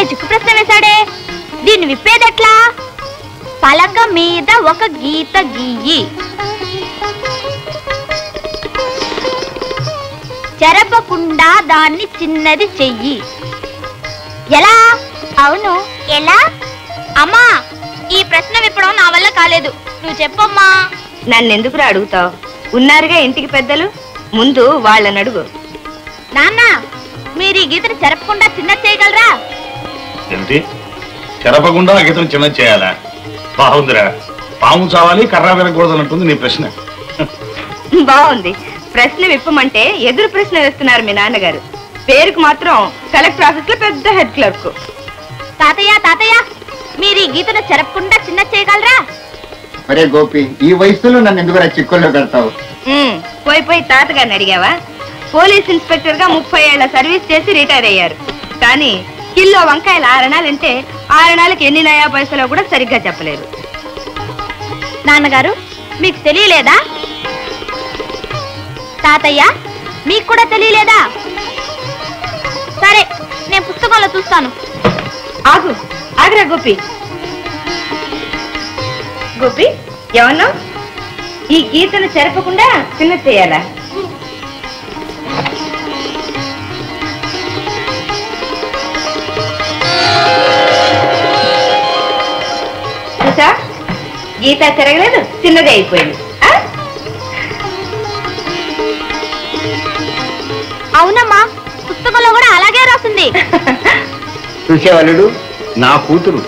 చిక్కు ప్రశ్న వేశాడే దీన్ని విప్పేదెట్లా పలక మీద ఒక గీత గీయి చెరపకుండా దాన్ని చిన్నది చెయ్యి ఎలా అవును ఎలా అమ్మా ఈ ప్రశ్న విప్పడం నా వల్ల కాలేదు నువ్వు చెప్పమ్మా నన్ను ఎందుకు అడుగుతావు ఉన్నారుగా ఇంటికి పెద్దలు ముందు వాళ్ళని అడుగు నాన్న మీరు ఈ గీతను చెరపకుండా చిన్నది చేయగలరా ఏంటి చెరపకుండా గీతం చిన్న చేయాలా బాగుందిరా పాము చావాలి కర్ర వినకూడదు అన్నట్టుంది నీ ప్రశ్న బాగుంది ప్రశ్న విప్పమంటే ఎదురు ప్రశ్న వేస్తున్నారు మీ నాన్నగారు పేరుకు మాత్రం కలెక్టర్ ఆఫీస్ లో పెద్ద హెడ్ క్లర్క్ తాతయ్య తాతయ్య మీరు ఈ గీతను చెరపకుండా చిన్నది చేయగలరా మరే గోపి ఈ వయసులో నన్ను ఎందుకు చిక్కుల్లో పెడతావు ఉమ్, పోయి పోయి తాతగారిని అడిగావా పోలీస్ ఇన్స్పెక్టర్ గా ముప్పై ఏళ్ల సర్వీస్ చేసి రిటైర్ అయ్యారు కానీ కిలో వంకాయలు ఆరణాలంటే ఆరణాలకి ఎన్ని నయా పైసలో కూడా సరిగ్గా చెప్పలేరు నాన్నగారు మీకు తెలియలేదా తాతయ్య మీకు కూడా తెలియలేదా సరే నేను పుస్తకంలో చూస్తాను ఆగు ఆగురా గోపి గోపి ఏమన్నా ఈ గీతను చెరపకుండా చిన్న చేయాలా చూసా గీత చెరగలేదు చిన్నదే అయిపోయింది ఆ? అవునమ్మా పుస్తకంలో కూడా అలాగే రాసింది చూసేవాళ్ళుడు నా కూతురు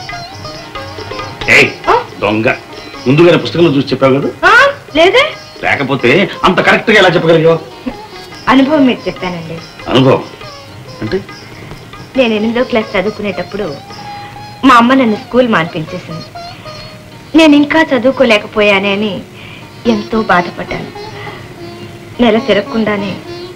ఏయ్ దొంగ ముందుగానే పుస్తకంలో చూసి చెప్పావు కదా ఆ? లేదే లేకపోతే అంత కరెక్ట్ గా ఎలా చెప్పగలిగావు అనుభవం మీద చెప్పానండి అనుభవం అంటే నేను ఎనిమిదో క్లాస్ చదువుకునేటప్పుడు మా అమ్మ నన్ను స్కూల్ మాన్పించేసింది నేను ఇంకా చదువుకోలేకపోయానే అని ఎంతో బాధపడ్డాను నెల తిరగకుండానే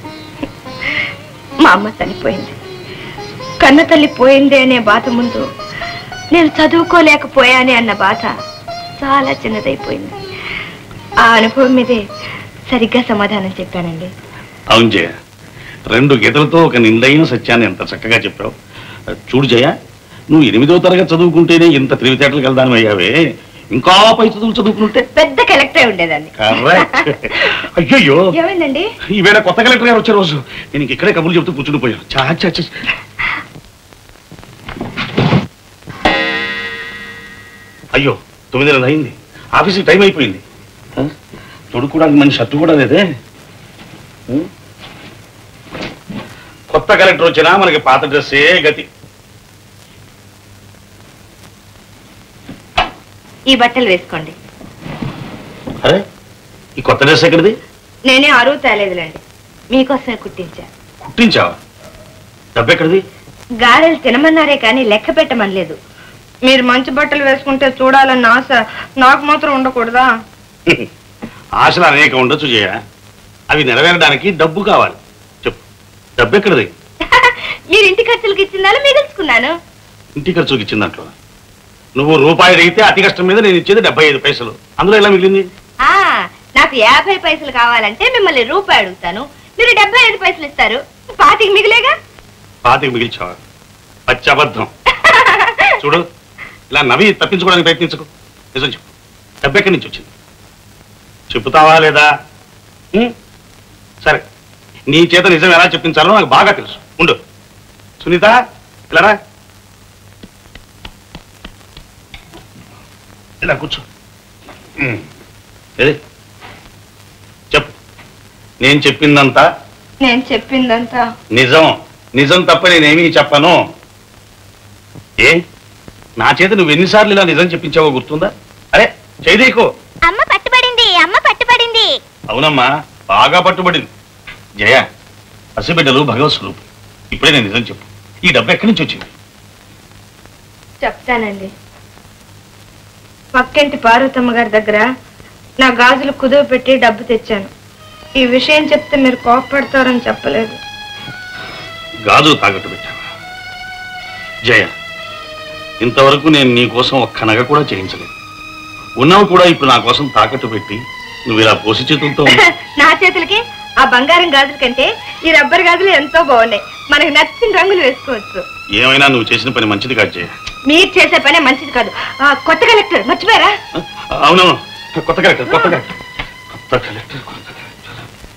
మా అమ్మ చనిపోయింది కన్న తల్లి పోయింది అనే బాధ ముందు నేను చదువుకోలేకపోయానే అన్న బాధ చాలా చిన్నదైపోయింది ఆ అనుభవం మీదే సరిగ్గా సమాధానం చెప్పానండి అవును జయ రెండు గీతలతో ఒక నిండైన సత్యాన్ని ఎంత చక్కగా చెప్పావు చూడు జయ నువ్వు ఎనిమిదో తరగతి చదువుకుంటేనే ఇంత తెలివితేటలు కలదాని అయ్యావే ఇంకా పై చదువులు చదువుకుంటే పెద్ద కలెక్టర్ ఉండేదాన్ని కరెక్ట్ అయ్యయ్యో ఏమైందండి ఈవేళ కొత్త కలెక్టర్ గారు వచ్చే రోజు నేను ఇంక ఇక్కడే కబుర్లు చెప్తూ కూర్చుని పోయాను చా చా చా. అయ్యో తొమ్మిదిన్నర అయింది ఆఫీస్కి టైం అయిపోయింది ఆ? తొడుక్కోవడానికి మంచి షర్టు కూడా లేదే ఉం? కొత్త కలెక్టర్ వచ్చినా మనకి పాత డ్రెస్సే గతి ఈ బట్టలు వేసుకోండి అరే ఈ కొత్త డ్రెస్ ఎక్కడిది నేనే అరువు తేలేదులేండి మీకోసమే కుట్టించా కుట్టించావా డబ్బు ఎక్కడిది గారెలు తినమన్నారే కానీ లెక్క పెట్టమనలేదు మీరు మంచి బట్టలు వేసుకుంటే చూడాలన్న ఆశ నాకు మాత్రం ఉండకూడదా ఆశలు అనేక ఉండొచ్చు జయ అవి నెరవేరడానికి డబ్బు కావాలి చెప్పు డబ్బు ఎక్కడిది మీరు ఇంటి ఖర్చులకి ఇచ్చిందాలో మిగుల్చుకున్నాను ఇంటి ఖర్చుకి ఇచ్చిన దాంట్లో నువ్వు రూపాయి అడిగితే అతి కష్టం మీద నేను ఇచ్చేది డెబ్బై ఐదు పైసలు అందులో ఎలా మిగిలింది ఆ నాకు యాభై పైసలు కావాలంటే మిమ్మల్ని రూపాయి అడుగుతాను మీరు డెబ్బై ఐదు పైసలు ఇస్తారు పాతికి మిగిలేగా పాతికి మిగిల్చావా పచ్చి అబద్ధం చూడు ఇలా నవ్వి తప్పించుకోవడానికి ప్రయత్నించకు నిజం చెప్పు డబ్బు ఎక్కడి నుంచి వచ్చింది చెబుతావా లేదా ఉం? సరే నీ చేత నిజం ఎలా చెప్పించాలో నాకు బాగా తెలుసు ఉండు సునీత ఇలా రా. ఇలా కూర్చో ఉం. ఏది చెప్పు నేను చెప్పిందంతా నేను చెప్పిందంతా నిజం నిజం తప్ప నేనేమీ చెప్పను ఏ నా చేత నువ్వు ఎన్నిసార్లు ఇలా నిజం చెప్పించావో గుర్తుందా అరే చైదీకు అమ్మ పట్టుబడింది అమ్మ పట్టుబడింది అవునమ్మా బాగా పట్టుబడింది జయ పసిబిడ్డలు భగవత్ స్వరూపు ఇప్పుడే నేను నిజం చెప్పు ఈ డబ్బు ఎక్కడి నుంచి వచ్చింది చెప్తానండి పక్కింటి పార్వతమ్మ గారి దగ్గర నా గాజులు కుదువ పెట్టి డబ్బు తెచ్చాను ఈ విషయం చెప్తే మీరు కోపపడతారని చెప్పలేదు గాజు తాకట్టు పెట్టావా జయ ఇంతవరకు నేను నీ కోసం ఒక్క నగ కూడా చేయించలేదు ఉన్నావు కూడా ఇప్పుడు నా కోసం తాకట్టు పెట్టి నువ్వు ఇలా పోసి చేతులతో ఉంటే నా చేతులకి ఆ బంగారం గాజుల కంటే ఈ రబ్బర్ గాజులు ఎంతో బాగున్నాయి మనకు నచ్చిన రంగులు వేసుకోవచ్చు ఏమైనా నువ్వు చేసిన పని మంచిది కాదు జయ మీరు చేసే పనే మంచిది కాదు ఆ, కొత్త కలెక్టర్ మర్చిపోయారా అవునవును కొత్త కలెక్టర్ కొత్త కలెక్టర్ కొత్త కలెక్టర్ కొత్త collector.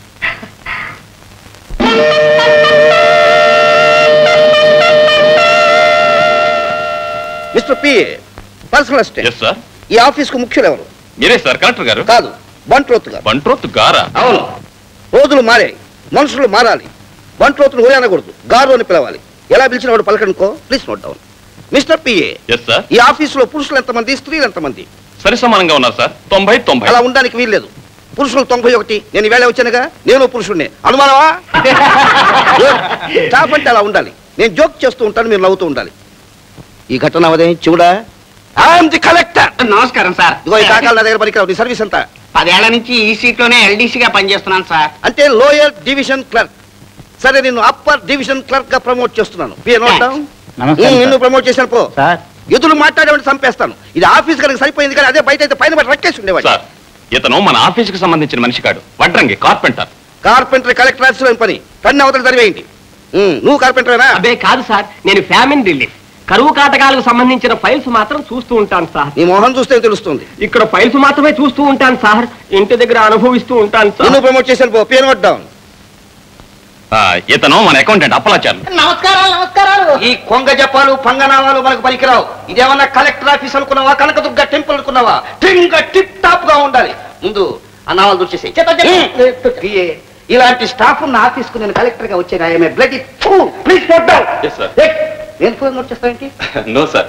Mister P personal assistant yes sir ఈ ఆఫీస్ కు ముఖ్యులు ఎవరు మీరే సార్ కలెక్టర్ గారు కాదు బంట్రోత్ గారు బంట్రోత్ గారా అవును రోజులు మారాయి మనుషులు మారాలి బంట్రోతులు ఊరే అనకూడదు గారు అని పిలవాలి ఎలా పిలిచిన వాడు పలకనుకో please note down mister PA yes sir ఈ ఆఫీసులో పురుషులు ఎంతమంది స్త్రీలు ఎంతమంది సరి సమానంగా ఉన్నారు సార్ తొంభై తొంభై అలా ఉండడానికి వీల్లేదు పురుషులు తొంభై ఒకటి నేను వేళ వచ్చానుగా నేను పురుషుడిని అనుమానమా స్టాఫ్ అంటే అలా ఉండాలి నేను జోక్ చేస్తూ ఉంటాను మీరు నవ్వుతూ ఉండాలి ఈ ఘటన అవదే చూడా ఐఎమ్ ది కలెక్టర్ నమస్కారం సార్ ఇదిగో ఈ కాకాల నా దగ్గర పనికిరావు నీ సర్వీస్ ఎంత పదేళ్ల నుంచి ఈ సీట్ లోనే ఎల్డీసీ గా పనిచేస్తున్నాను సార్ అంటే లోయర్ డివిజన్ క్లర్క్ సరే నిన్ను అప్పర్ డివిజన్ క్లర్క్ గా ప్రమోట్ చేస్తున్నాను పిఏ నోట్ డౌన్ ఉమ్, నిన్ను ప్రమోట్ చేశాను పో ఎదురు మాట్లాడేవాడిని చంపేస్తాను ఇది ఆఫీస్ కనుక సరిపోయింది కానీ అదే బయట అయితే పైన పడి రక్కేసి ఉండేవాడు సార్ ఇతను మన ఆఫీస్కి సంబంధించిన మనిషి కాడు వడ్రంగి కార్పెంటర్ కార్పెంటర్ కలెక్టర్ ఆఫీసులో పని పని అవతల సరివేయండి ఉమ్, నువ్వు కార్పెంటరేనా అబ్బే కాదు సార్ నేను ఫ్యామిలీ రిలీఫ్ కరువు కాటకాలకు సంబంధించిన ఫైల్స్ మాత్రం చూస్తూ ఉంటాను సార్ నీ మొహం చూస్తే తెలుస్తుంది ఇక్కడ ఫైల్స్ మాత్రమే చూస్తూ ఉంటాను సార్ ఇంటి దగ్గర అనుభవిస్తూ ఉంటాను సార్ నిన్ను ప్రమోట్ చేశాను పో పిఏ నోట్ డౌన్ ఆ, ఇతను మన అకౌంటెంట్ అప్పలాచారు నమస్కారాలు నమస్కారాలు ఈ కొంగ జపాలు పంగనామాలు మనకు పనికిరావు ఇదేమన్నా కలెక్టర్ ఆఫీస్ అనుకున్నావా కనకదుర్గ టెంపుల్ అనుకున్నావా టింగ టిప్ టాప్ గా ఉండాలి ముందు ఆ నామాలు చూసేసి ఇలాంటి స్టాఫ్ ఉన్న ఆఫీస్ కు నేను కలెక్టర్ గా వచ్చాను ఐఎమ్ బ్లడ్ please note down Yes, sir. నేను ఫోన్ నోట్ చేస్తానంటే నో సార్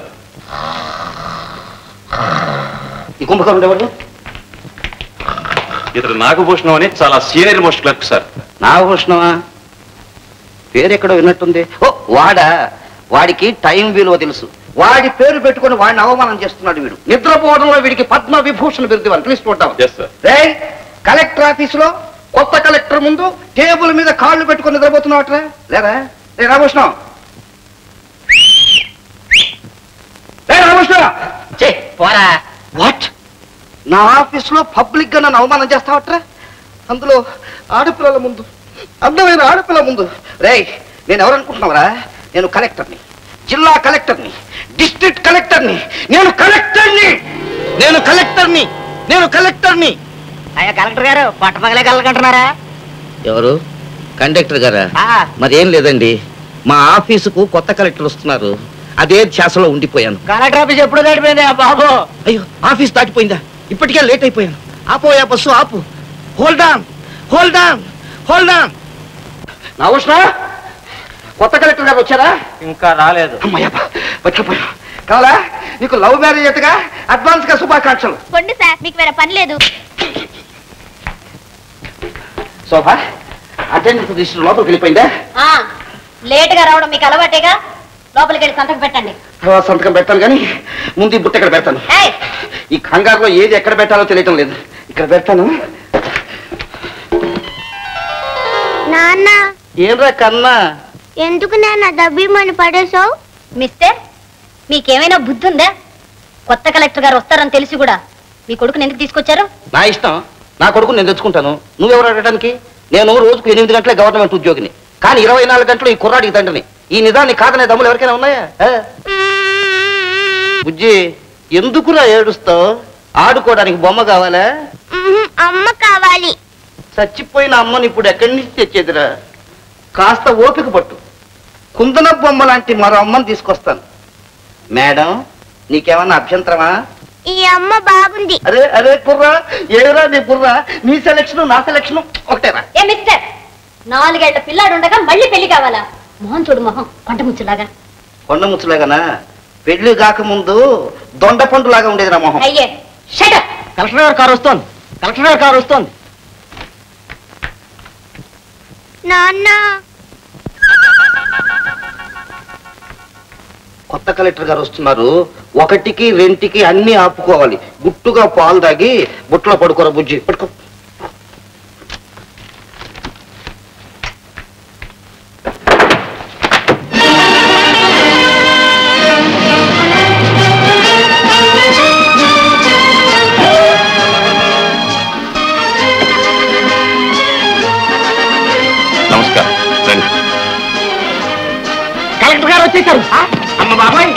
ఈ కుంభకం ఉండేవాడు ఇతడు నాగభూషణం అని చాలా సీనియర్ మోస్ట్ క్లర్క్ సార్ నాగభూషణమా పేరు ఎక్కడో విన్నట్టుంది ఓ వాడా వాడికి టైం విలువ తెలుసు వాడి పేరు పెట్టుకొని వాడిని అవమానం చేస్తున్నాడు వీడు నిద్రపోవడంలో వీడికి పద్మ విభూషణ బిరుదు వాళ్ళు ప్లీజ్ చూద్దాం ఎస్ సార్ రే కలెక్టర్ ఆఫీసులో కొత్త కలెక్టర్ ముందు టేబుల్ మీద కాళ్ళు పెట్టుకొని నిద్రపోతున్నావట్రా లేదా రే రామకృష్ణ రే రామకృష్ణ చే పోరా వాట్ నా ఆఫీసులో పబ్లిక్ గా నన్ను అవమానం చేస్తావట్రా అందులో ఆడపిల్లల ముందు అందమైన ఆడపిల్ల ముందు రేయ్ నేను ఎవరనుకుంటున్నావురా నేను కలెక్టర్ని జిల్లా కలెక్టర్ని డిస్ట్రిక్ట్ కలెక్టర్ని నేను కలెక్టర్ని నేను కలెక్టర్ని నేను కలెక్టర్ని అయ్యా కలెక్టర్ గారు పట్టపగలే కలకంటున్నారా ఎవరు కండక్టర్ గారా మరేం లేదండి మా ఆఫీసుకు కొత్త కలెక్టర్ వస్తున్నారు అదే ధ్యాసలో ఉండిపోయాను కలెక్టర్ ఆఫీస్ ఎప్పుడు దాటిపోయింది బాబు అయ్యో ఆఫీస్ దాటిపోయిందా ఇప్పటికే లేట్ అయిపోయాను ఆపోయా బస్సు ఆపు hold on hold on hold on నవష్ణ కొత్త కలెక్టర్ గారు వచ్చారా ఇంకా రాలేదు అమ్మయ్య పట్టుకుపోయా కావాలా నీకు లవ్ మ్యారేజ్ అట్టుగా అడ్వాన్స్ గా శుభాకాంక్షలు పొండి సార్ మీకు వేరే పని లేదు శోభా అటెండెన్స్ రిజిస్టర్ లోపలికి వెళ్ళిపోయిందా లేట్ గా రావడం మీకు అలవాటేగా లోపలికి వెళ్ళి సంతకం పెట్టండి తర్వాత సంతకం పెడతాను కానీ ముందు ఈ బుట్ట ఇక్కడ పెడతాను ఏయ్, ఈ కంగారులో ఏది ఎక్కడ పెట్టాలో తెలియటం లేదు ఇక్కడ పెడతాను నాన్న ఏంరా కన్నా ఎందుకు నాన్న దబ్బిమని పడేసావు మిస్టర్ మీకేమైనా బుద్ధి ఉందా కొత్త కలెక్టర్ గారు వస్తారని తెలిసి కూడా మీ కొడుకుని ఎందుకు తీసుకొచ్చారు నా ఇష్టం నా కొడుకు నేను తెచ్చుకుంటాను నువ్వెవరు అడగడానికి నేను రోజుకు ఎనిమిది గంటలే గవర్నమెంట్ ఉద్యోగిని కానీ ఇరవై నాలుగు గంటలు ఈ కుర్రాడికి తండ్రిని ఈ నిజాన్ని కాదనే దమ్ములు ఎవరికైనా ఉన్నాయా ఆ? బుజ్జి ఎందుకురా ఏడుస్తావు ఆడుకోవడానికి బొమ్మ కావాలా ఉహుం, అమ్మ కావాలి చచ్చిపోయిన అమ్మని ఇప్పుడు ఎక్కడి నుంచి తెచ్చేదిరా కాస్త ఓపిక పట్టు కుందన బొమ్మ లాంటి మరో అమ్మని తీసుకొస్తాను మేడం నీకేమన్నా అభ్యంతరమా ఈ అమ్మ బాగుంది అరే అరే కుర్రా ఏరా నీ కుర్రా నీ సెలక్షన్ నా సెలక్షన్ ఒకటేరా ఏ మిస్టర్ నాలుగేళ్ల పిల్లాడు ఉండగా మళ్ళీ పెళ్లి కావాలా మొహం చూడు మొహం పంట ముచ్చులాగా కొండ ముచ్చులాగానా పెళ్లి కాకముందు దొండ పండు లాగా ఉండేది నా మొహం అయ్యే షటప్ కలెక్టర్ గారు కారు వస్తోంది కలెక్టర్ గారు కారు వస్తోంది నాన్న కొత్త కలెక్టర్ గారు వస్తున్నారు ఒకటికి రెంటికి అన్ని ఆపుకోవాలి గుట్టుగా పాలు తాగి బుట్టలో పడుకోరా బుజ్జి పడుకో నమస్కారం రండి వచ్చేసారు అమ్మ బాబాయ్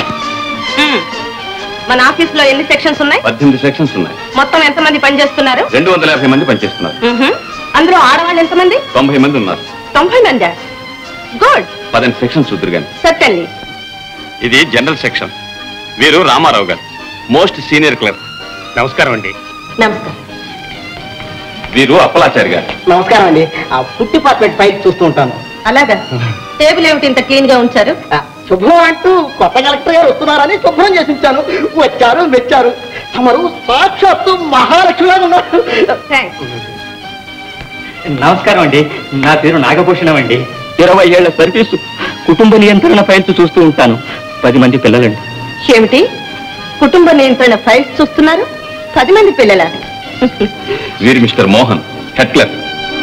మన ఆఫీస్ లో ఎన్ని సెక్షన్స్ ఉన్నాయి పద్దెనిమిది సెక్షన్స్ ఉన్నాయి మొత్తం ఎంతమంది పనిచేస్తున్నారు రెండు వందల యాభై మంది పనిచేస్తున్నారు మ్మ్హ్మ్. అందులో ఆడవాళ్ళు ఎంతమంది తొంభై మంది ఉన్నారు తొంభై మంది గుడ్ పదిహేను సెక్షన్స్ చూద్దరు కానీ సర్టన్లీ ఇది జనరల్ సెక్షన్ వీరు రామారావు గారు మోస్ట్ సీనియర్ క్లర్క్ నమస్కారం అండి నమస్కారం వీరు అప్పలాచారి గారు నమస్కారం అండి ఆ ఫుడ్ డిపార్ట్మెంట్ పైకి చూస్తూ ఉంటాను అలాగా టేబుల్ ఏమిటి ఇంత క్లీన్ గా ఉంచారు ఆ, శుభ్రం అంటూ కొత్త కలెక్టర్ గారు వస్తున్నారని శుభ్రం చేసి ఉంచాను వచ్చారు మెచ్చారు తమరు సాక్షాత్తు మహాలక్ష్మిగా ఉన్నారు థ్యాంక్స్ నమస్కారం అండి నా పేరు నాగభూషణం అండి ఇరవై ఏళ్ల సర్వీసు కుటుంబ నియంత్రణ ఫైల్స్ చూస్తూ ఉంటాను పది మంది పిల్లలండి ఏమిటి కుటుంబ నియంత్రణ ఫైల్స్ చూస్తున్నారు పది మంది పిల్లల వీరు mister Mohan head clerk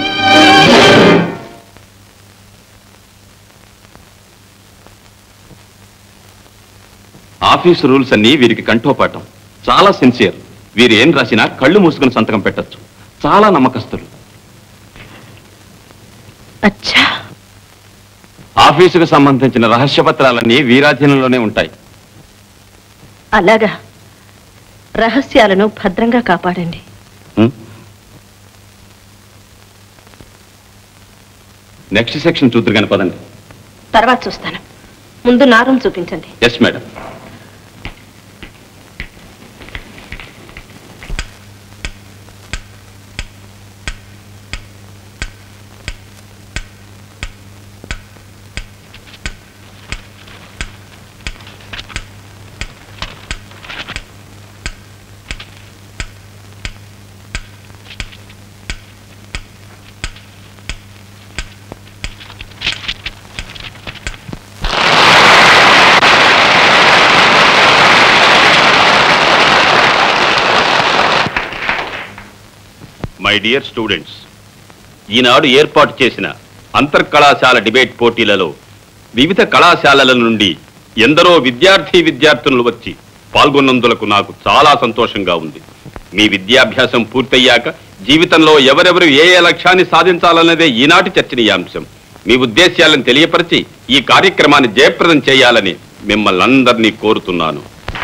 office rules అన్ని వీరికి కంఠోపాఠం చాలా సిన్సియర్ వీరు ఏం రాసినా కళ్ళు మూసుకుని సంతకం పెట్టొచ్చు చాలా నమ్మకస్తులు అచ్చా ఆఫీసుకు సంబంధించిన రహస్య పత్రాలన్నీ వీరాధీనంలోనే ఉంటాయి అలాగా రహస్యాలను భద్రంగా కాపాడండి నెక్స్ట్ సెక్షన్ చూద్దరు కానీ పదండి తర్వాత చూస్తాను ముందు నా రూమ్ చూపించండి yes madam my dear students ఈనాడు ఏర్పాటు చేసిన అంతర్కళాశాల డిబేట్ పోటీలలో వివిధ కళాశాలల నుండి ఎందరో విద్యార్థి విద్యార్థినులు వచ్చి పాల్గొన్నందులకు నాకు చాలా సంతోషంగా ఉంది మీ విద్యాభ్యాసం పూర్తయ్యాక జీవితంలో ఎవరెవరు ఏ ఏ లక్ష్యాన్ని సాధించాలన్నదే ఈనాటి చర్చనీయాంశం మీ ఉద్దేశ్యాలను తెలియపరిచి ఈ కార్యక్రమాన్ని జయప్రదం చేయాలని మిమ్మల్ని అందరినీ కోరుతున్నాను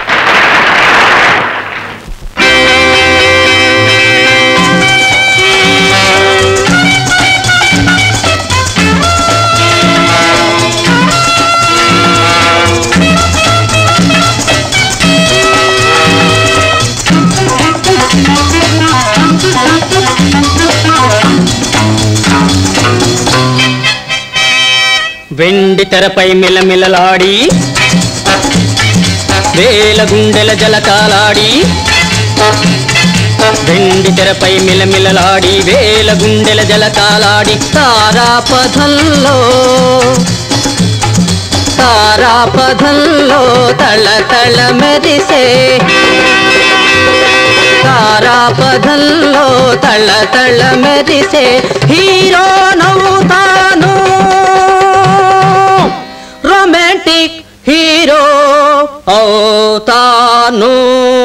వెండి తెరపై మిలమిలలాడి వేల గుండెల జలకాలాడి వెండి తెరపై మిలమిలలాడి వేల గుండెల జలకాలాడి తారాపథంలో తారాపథంలో తళ తళ మెరిసే తారాపథంలో తళ తళ మెరిసే హీరో నవ్వుతాను రొమాంటిక్ హీరో అవుతాను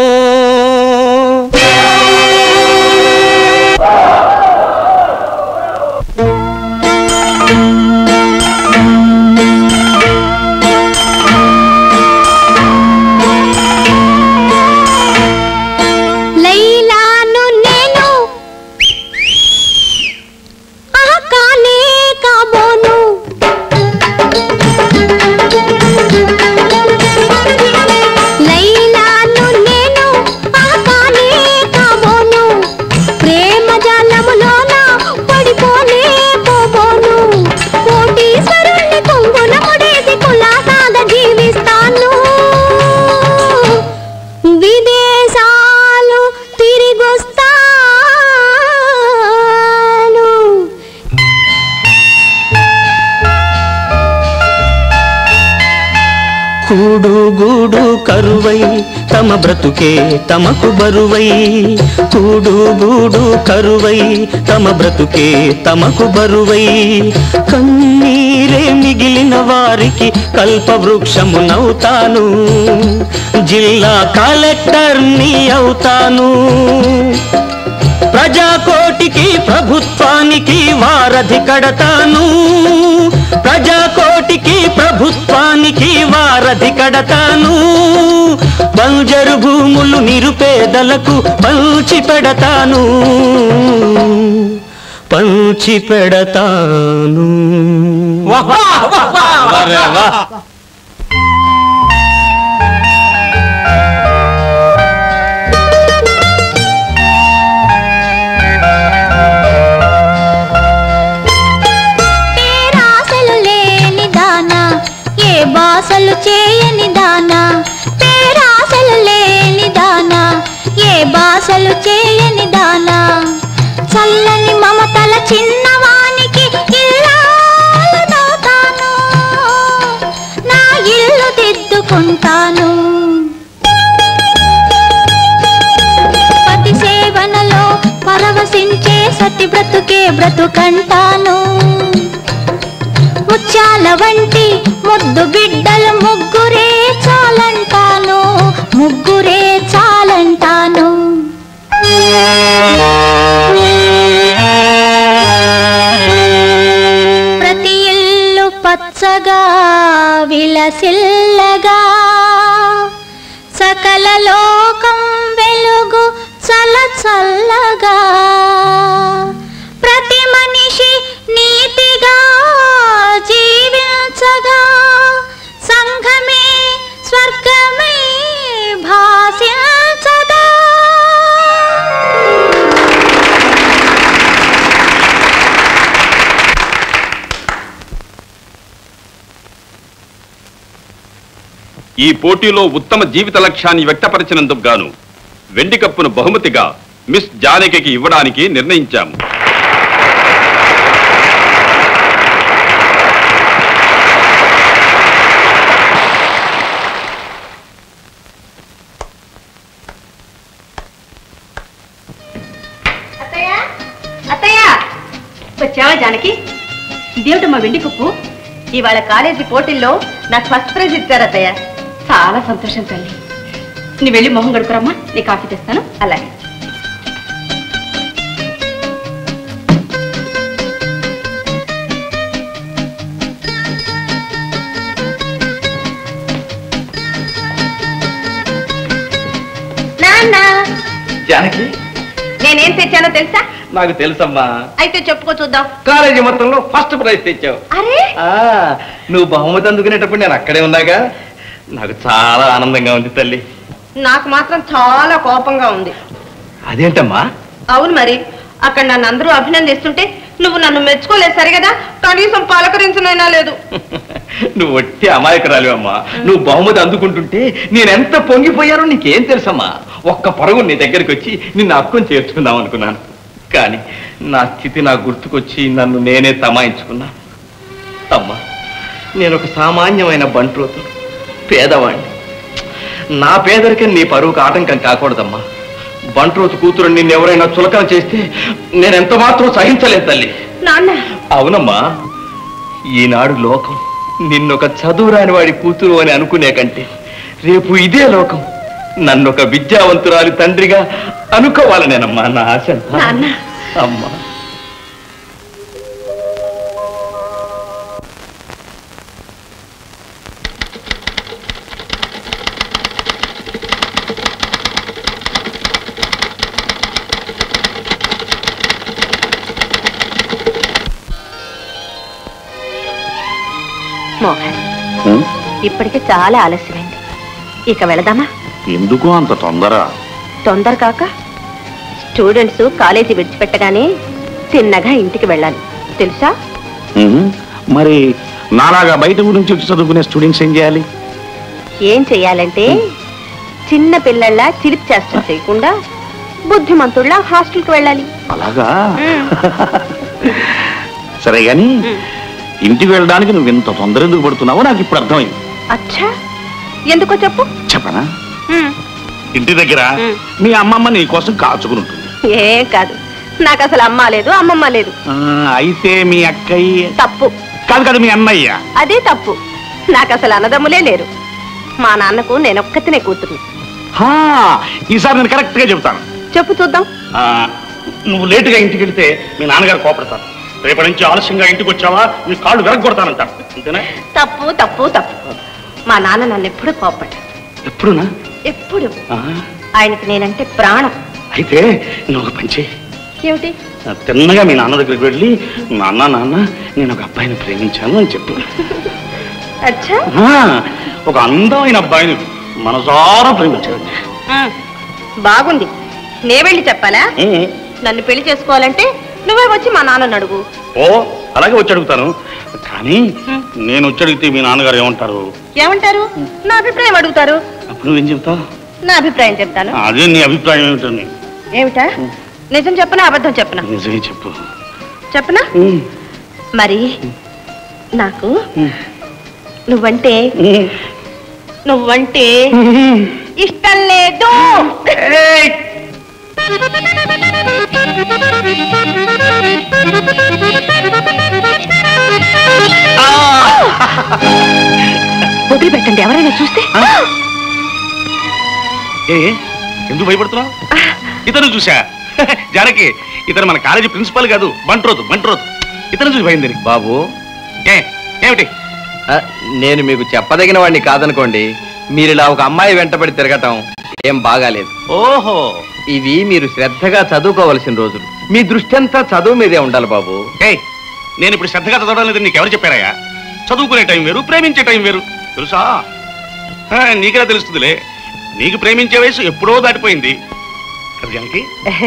లైలాను నేను ఆహా కానే కాబోను లైలాను నేను ఆహా కానే కాబోను ప్రేమ జాలములోన పడిపోనే పోబోను కోటీశ్వరుణ్ణి కొంగున ముడేసి కులాసాగా జీవిస్తాను విదేశాలు తిరిగొస్తాను కూడు గూడు కరువై తమ బ్రతుకే తమకు బరువై కూడు గూడు కరువై తమ బ్రతుకే తమకు బరువై కన్నీరే మిగిలిన వారికి కల్పవృక్షమునవుతాను జిల్లా కలెక్టర్ని అవుతాను ప్రజాకోటికి ప్రభుత్వానికి వారధి కడతాను ప్రజాకోటికి ప్రభు ప్రభుత్వానికి వారధి కడతాను బంజరు భూములు నిరుపేదలకు పంచి పెడతాను పంచి పెడతాను పేరాసలు లేని దానా ఏ బాసలు చేయని దానా పేరాసలు లేని దానా ఏ బాసలు చేయని దానా చల్లని మమతల చిన్నవానికి ఇల్లాలనవుతాను నా ఇల్లు దిద్దుకుంటాను పతి సేవనలో పరవశించే సతి బ్రతుకే బ్రతుకంటాను ముత్యాల వంటి ముద్దు బిడ్డలు ముగ్గురే చాలంటాను ముగ్గురే చాలంటాను ప్రతి ఇల్లు పచ్చగా విలసిల్లగా సకల లోకం వెలుగు చల చల్లగా ప్రతి మనిషి నీతిగా జీవించగా సంఘమే స్వర్గమై భాసించగా ఈ పోటీలో ఉత్తమ జీవిత లక్ష్యాన్ని వ్యక్తపరిచినందుకు గాను వెండి కప్పును బహుమతిగా మిస్ జానకికి ఇవ్వడానికి నిర్ణయించాము అత్తయ్య అత్తయ్య వచ్చావా జానకి ఇదేమిటమ్మా వెండి కుప్పు ఇవాళ కాలేజీ పోటీల్లో నాకు ఫస్ట్ ప్రైజ్ ఇచ్చారు అత్తయ్య చాలా సంతోషం తల్లి నీ వెళ్ళి మొహం గడుపురమ్మా నీ కాఫీ తెస్తాను అలాగే నాన్న జానకి నేనేం తెచ్చానో తెలుసా నాకు తెలుసమ్మా అయితే చెప్పుకో చూద్దాం కాలేజీ మొత్తంలో ఫస్ట్ ప్రైజ్ తెచ్చావు అరే ఆ, నువ్వు బహుమతి అందుకునేటప్పుడు నేను అక్కడే ఉన్నాగా నాకు చాలా ఆనందంగా ఉంది తల్లి నాకు మాత్రం చాలా కోపంగా ఉంది అదేంటమ్మా అవును మరి అక్కడ నన్ను అందరూ అభినందిస్తుంటే నువ్వు నన్ను మెచ్చుకోలేదు సరే కదా కనీసం పలకరించనైనా లేదు నువ్వు వట్టి అమాయకురాలు అమ్మా నువ్వు బహుమతి అందుకుంటుంటే నేనెంత పొంగిపోయానో నీకేం తెలుసమ్మా ఒక్క పరుగు నీ దగ్గరికి వచ్చి నిన్ను అక్కుని చేర్చుకుందాం అనుకున్నాను కానీ నా స్థితి నాకు గుర్తుకొచ్చి నన్ను నేనే తమాయించుకున్నాను అమ్మా నేను ఒక సామాన్యమైన బంట్రోతు పేదవాణ్ణి నా పేదరికం నీ పరువుకు ఆటంకం కాకూడదమ్మా బంట్రోతు కూతురు నిన్ను ఎవరైనా చులకన చేస్తే నేను ఎంత మాత్రం సహించలేదు తల్లి నాన్న అవునమ్మా ఈనాడు లోకం నిన్నొక చదువురాని వాడి కూతురు అని అనుకునే కంటే రేపు ఇదే లోకం నన్నొక విద్యావంతురాలి తండ్రిగా అనుకోవాలనేనమ్మా నా ఆశ అంతా. నాన్న. అమ్మా మోహన్ ఇప్పటికే చాలా ఆలస్యమైంది ఇక వెళదామా ఎందుకు అంత తొందర తొందర కాక స్టూడెంట్స్ కాలేజీ విడిచిపెట్టగానే తిన్నగా ఇంటికి వెళ్ళాలి తెలుసా మరి నాలాగా బయట గురించి వచ్చి చదువుకునే స్టూడెంట్స్ ఏం చేయాలి ఏం చెయ్యాలంటే చిన్న పిల్లల్లా చిలిపి చేష్టం చేయకుండా బుద్ధిమంతుల్లా హాస్టల్కి వెళ్ళాలి అలాగా సరే గాని ఇంటికి వెళ్ళడానికి నువ్వు ఇంత తొందర ఎందుకు పడుతున్నావో నాకు ఇప్పుడు అర్థమైంది అచ్చా ఎందుకో చెప్పు చెప్పనా ఉమ్, ఇంటి దగ్గర మ్. మీ అమ్మమ్మ నీ కోసం కాచుకుని ఉంటుంది ఏం కాదు నాకు అసలు అమ్మ లేదు అమ్మమ్మ లేదు ఆ, అయితే మీ అక్కయ్య తప్పు కాదు కాదు మీ అన్నయ్య అదే తప్పు నాకు అసలు అన్నదమ్ములే లేరు మా నాన్నకు నేను ఒక్కతినే కూతురు హా, ఈసారి నేను కరెక్ట్ గా చెప్తాను చెప్పు చూద్దాం ఆ, నువ్వు లేటుగా ఇంటికి వెళ్తే మీ నాన్నగారు కోపడతారు రేపటి నుంచి ఆలస్యంగా ఇంటికి వచ్చావా నీ కాళ్ళు వెరగొడతానంటారు అంతేనా తప్పు తప్పు తప్పు మా నాన్న నన్ను ఎప్పుడు కోపడ్డా ఎప్పుడునా ఎప్పుడు ఆ, ఆయనకి నేనంటే ప్రాణం అయితే నువ్వు ఒక పని చేయి ఏమిటి తిన్నగా మీ నాన్న దగ్గరికి వెళ్ళి నాన్న నాన్న నేను ఒక అబ్బాయిని ప్రేమించాను అని చెప్పు అచ్చా ఆ, ఒక అందమైన అబ్బాయిని మనసారా ప్రేమించాను ఉమ్, బాగుంది నే వెళ్ళి చెప్పాలా ఉమ్. నన్ను పెళ్లి చేసుకోవాలంటే నువ్వే వచ్చి మా నాన్నని అడుగు ఓ అలాగే వచ్చి అడుగుతాను కానీ నేను వచ్చి అడిగితే మీ నాన్నగారు ఏమంటారు ఏమంటారు నా అభిప్రాయం అడుగుతారు అప్పుడు నువ్వేం చెప్తావు నా అభిప్రాయం చెప్తాను అదే నీ అభిప్రాయం ఏమిటని ఏమిటా నిజం చెప్పనా అబద్ధం చెప్పనా నిజమే చెప్పు చెప్పనా ఉమ్. మరి నాకు నువ్వంటే నువ్వంటే ఇష్టం లేదు వదిలిపెట్టండి ఎవరైనా చూస్తే ఏ ఎందుకు భయపడుతున్నావు ఇతను చూసా జానకి ఇతను మన కాలేజీ ప్రిన్సిపల్ కాదు బంట్రోతు బంట్రోతు ఇతను చూసి భయం దీనికి బాబు ఏ ఏమిటి ఆ, నేను మీకు చెప్పదగిన వాడిని కాదనుకోండి మీరు ఇలా ఒక అమ్మాయి వెంటబడి తిరగటం ఏం బాగాలేదు ఓహో ఇవి మీరు శ్రద్ధగా చదువుకోవలసిన రోజులు మీ దృష్టి అంతా చదువు మీదే ఉండాలి బాబు ఏ నేను ఇప్పుడు శ్రద్ధగా చదవడం లేదు నీకు ఎవరు చెప్పారయ్యా చదువుకునే టైం వేరు ప్రేమించే టైం వేరు తెలుసా ఆ, నీకెలా తెలుస్తుందిలే నీకు ప్రేమించే వయసు ఎప్పుడో దాటిపోయింది కదా జానకి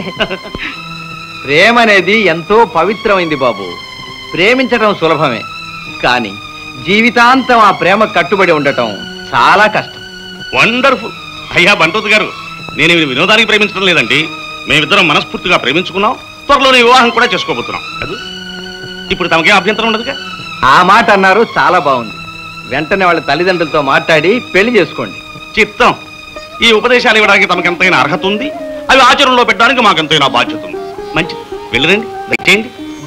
ప్రేమ అనేది ఎంతో పవిత్రమైంది బాబు ప్రేమించడం సులభమే కానీ జీవితాంతం ఆ ప్రేమ కట్టుబడి ఉండటం చాలా కష్టం వండర్ఫుల్ అయ్యా బంటోతు గారు నేను ఇవి వినోదానికి ప్రేమించడం లేదండి మేమిద్దరం మనస్ఫూర్తిగా ప్రేమించుకున్నాం త్వరలోనే వివాహం కూడా చేసుకోబోతున్నాం కదా ఇప్పుడు తమకేం అభ్యంతరం ఉండదుగా ఆ మాట అన్నారు చాలా బాగుంది వెంటనే వాళ్ళ తల్లిదండ్రులతో మాట్లాడి పెళ్లి చేసుకోండి చిత్తం ఈ ఉపదేశాలు ఇవ్వడానికి తమకెంతైనా అర్హత ఉంది అవి ఆచరణలో పెట్టడానికి మాకెంతైనా బాధ్యత ఉంది మంచిది వెళ్ళరండి దయచేయండి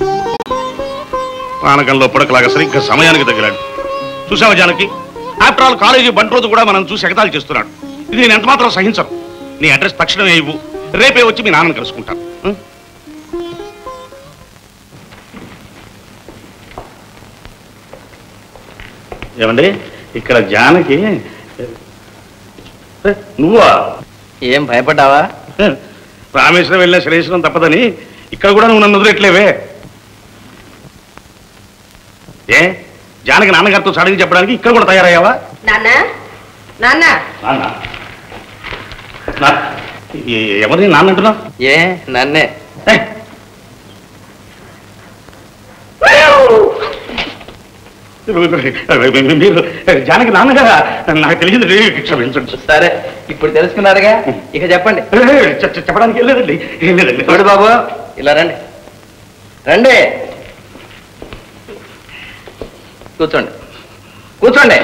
పానకంలో పుడకలాగా సరిగ్గా సమయానికి తగిలాడు చూసావా జానకి ఆఫ్టర్ ఆల్ కాలేజీ బంట్రోజు కూడా మనం చూసి ఎగతాలు చేస్తున్నాడు ఇది నేను ఎంత మాత్రం సహించను నీ అడ్రస్ తక్షణమే ఇవ్వు రేపే వచ్చి మీ నాన్నని కలుసుకుంటాను ఉం? ఏమండి ఇక్కడ జానకి ఏ, నువ్వా ఏం భయపడ్డావా ఏ, రామేశ్వరం వెళ్ళిన శ్రేయస్వం తప్పదని ఇక్కడ కూడా నువ్వు నన్ను వదిలేట్లేవే ఏ జానకి నాన్నగారితో సడగి చెప్పడానికి ఇక్కడ కూడా తయారయ్యావా నాన్న నాన్న నాన్న నా- ఏ- ఎవరిని నాన్న అంటున్నావు ఏ నన్నే ఏ, మీరు జానకి నాన్నగారా నాకు తెలిసింది క్షమించండి సరే ఇప్పుడు తెలుసుకున్నారుగా ఇక చెప్పండి ఏ, చె- చె- చెప్పడానికి ఏం లేదండి ఏం లేదండి చూడు బాబు ఇలా రండి రండి కూర్చోండి కూర్చోండి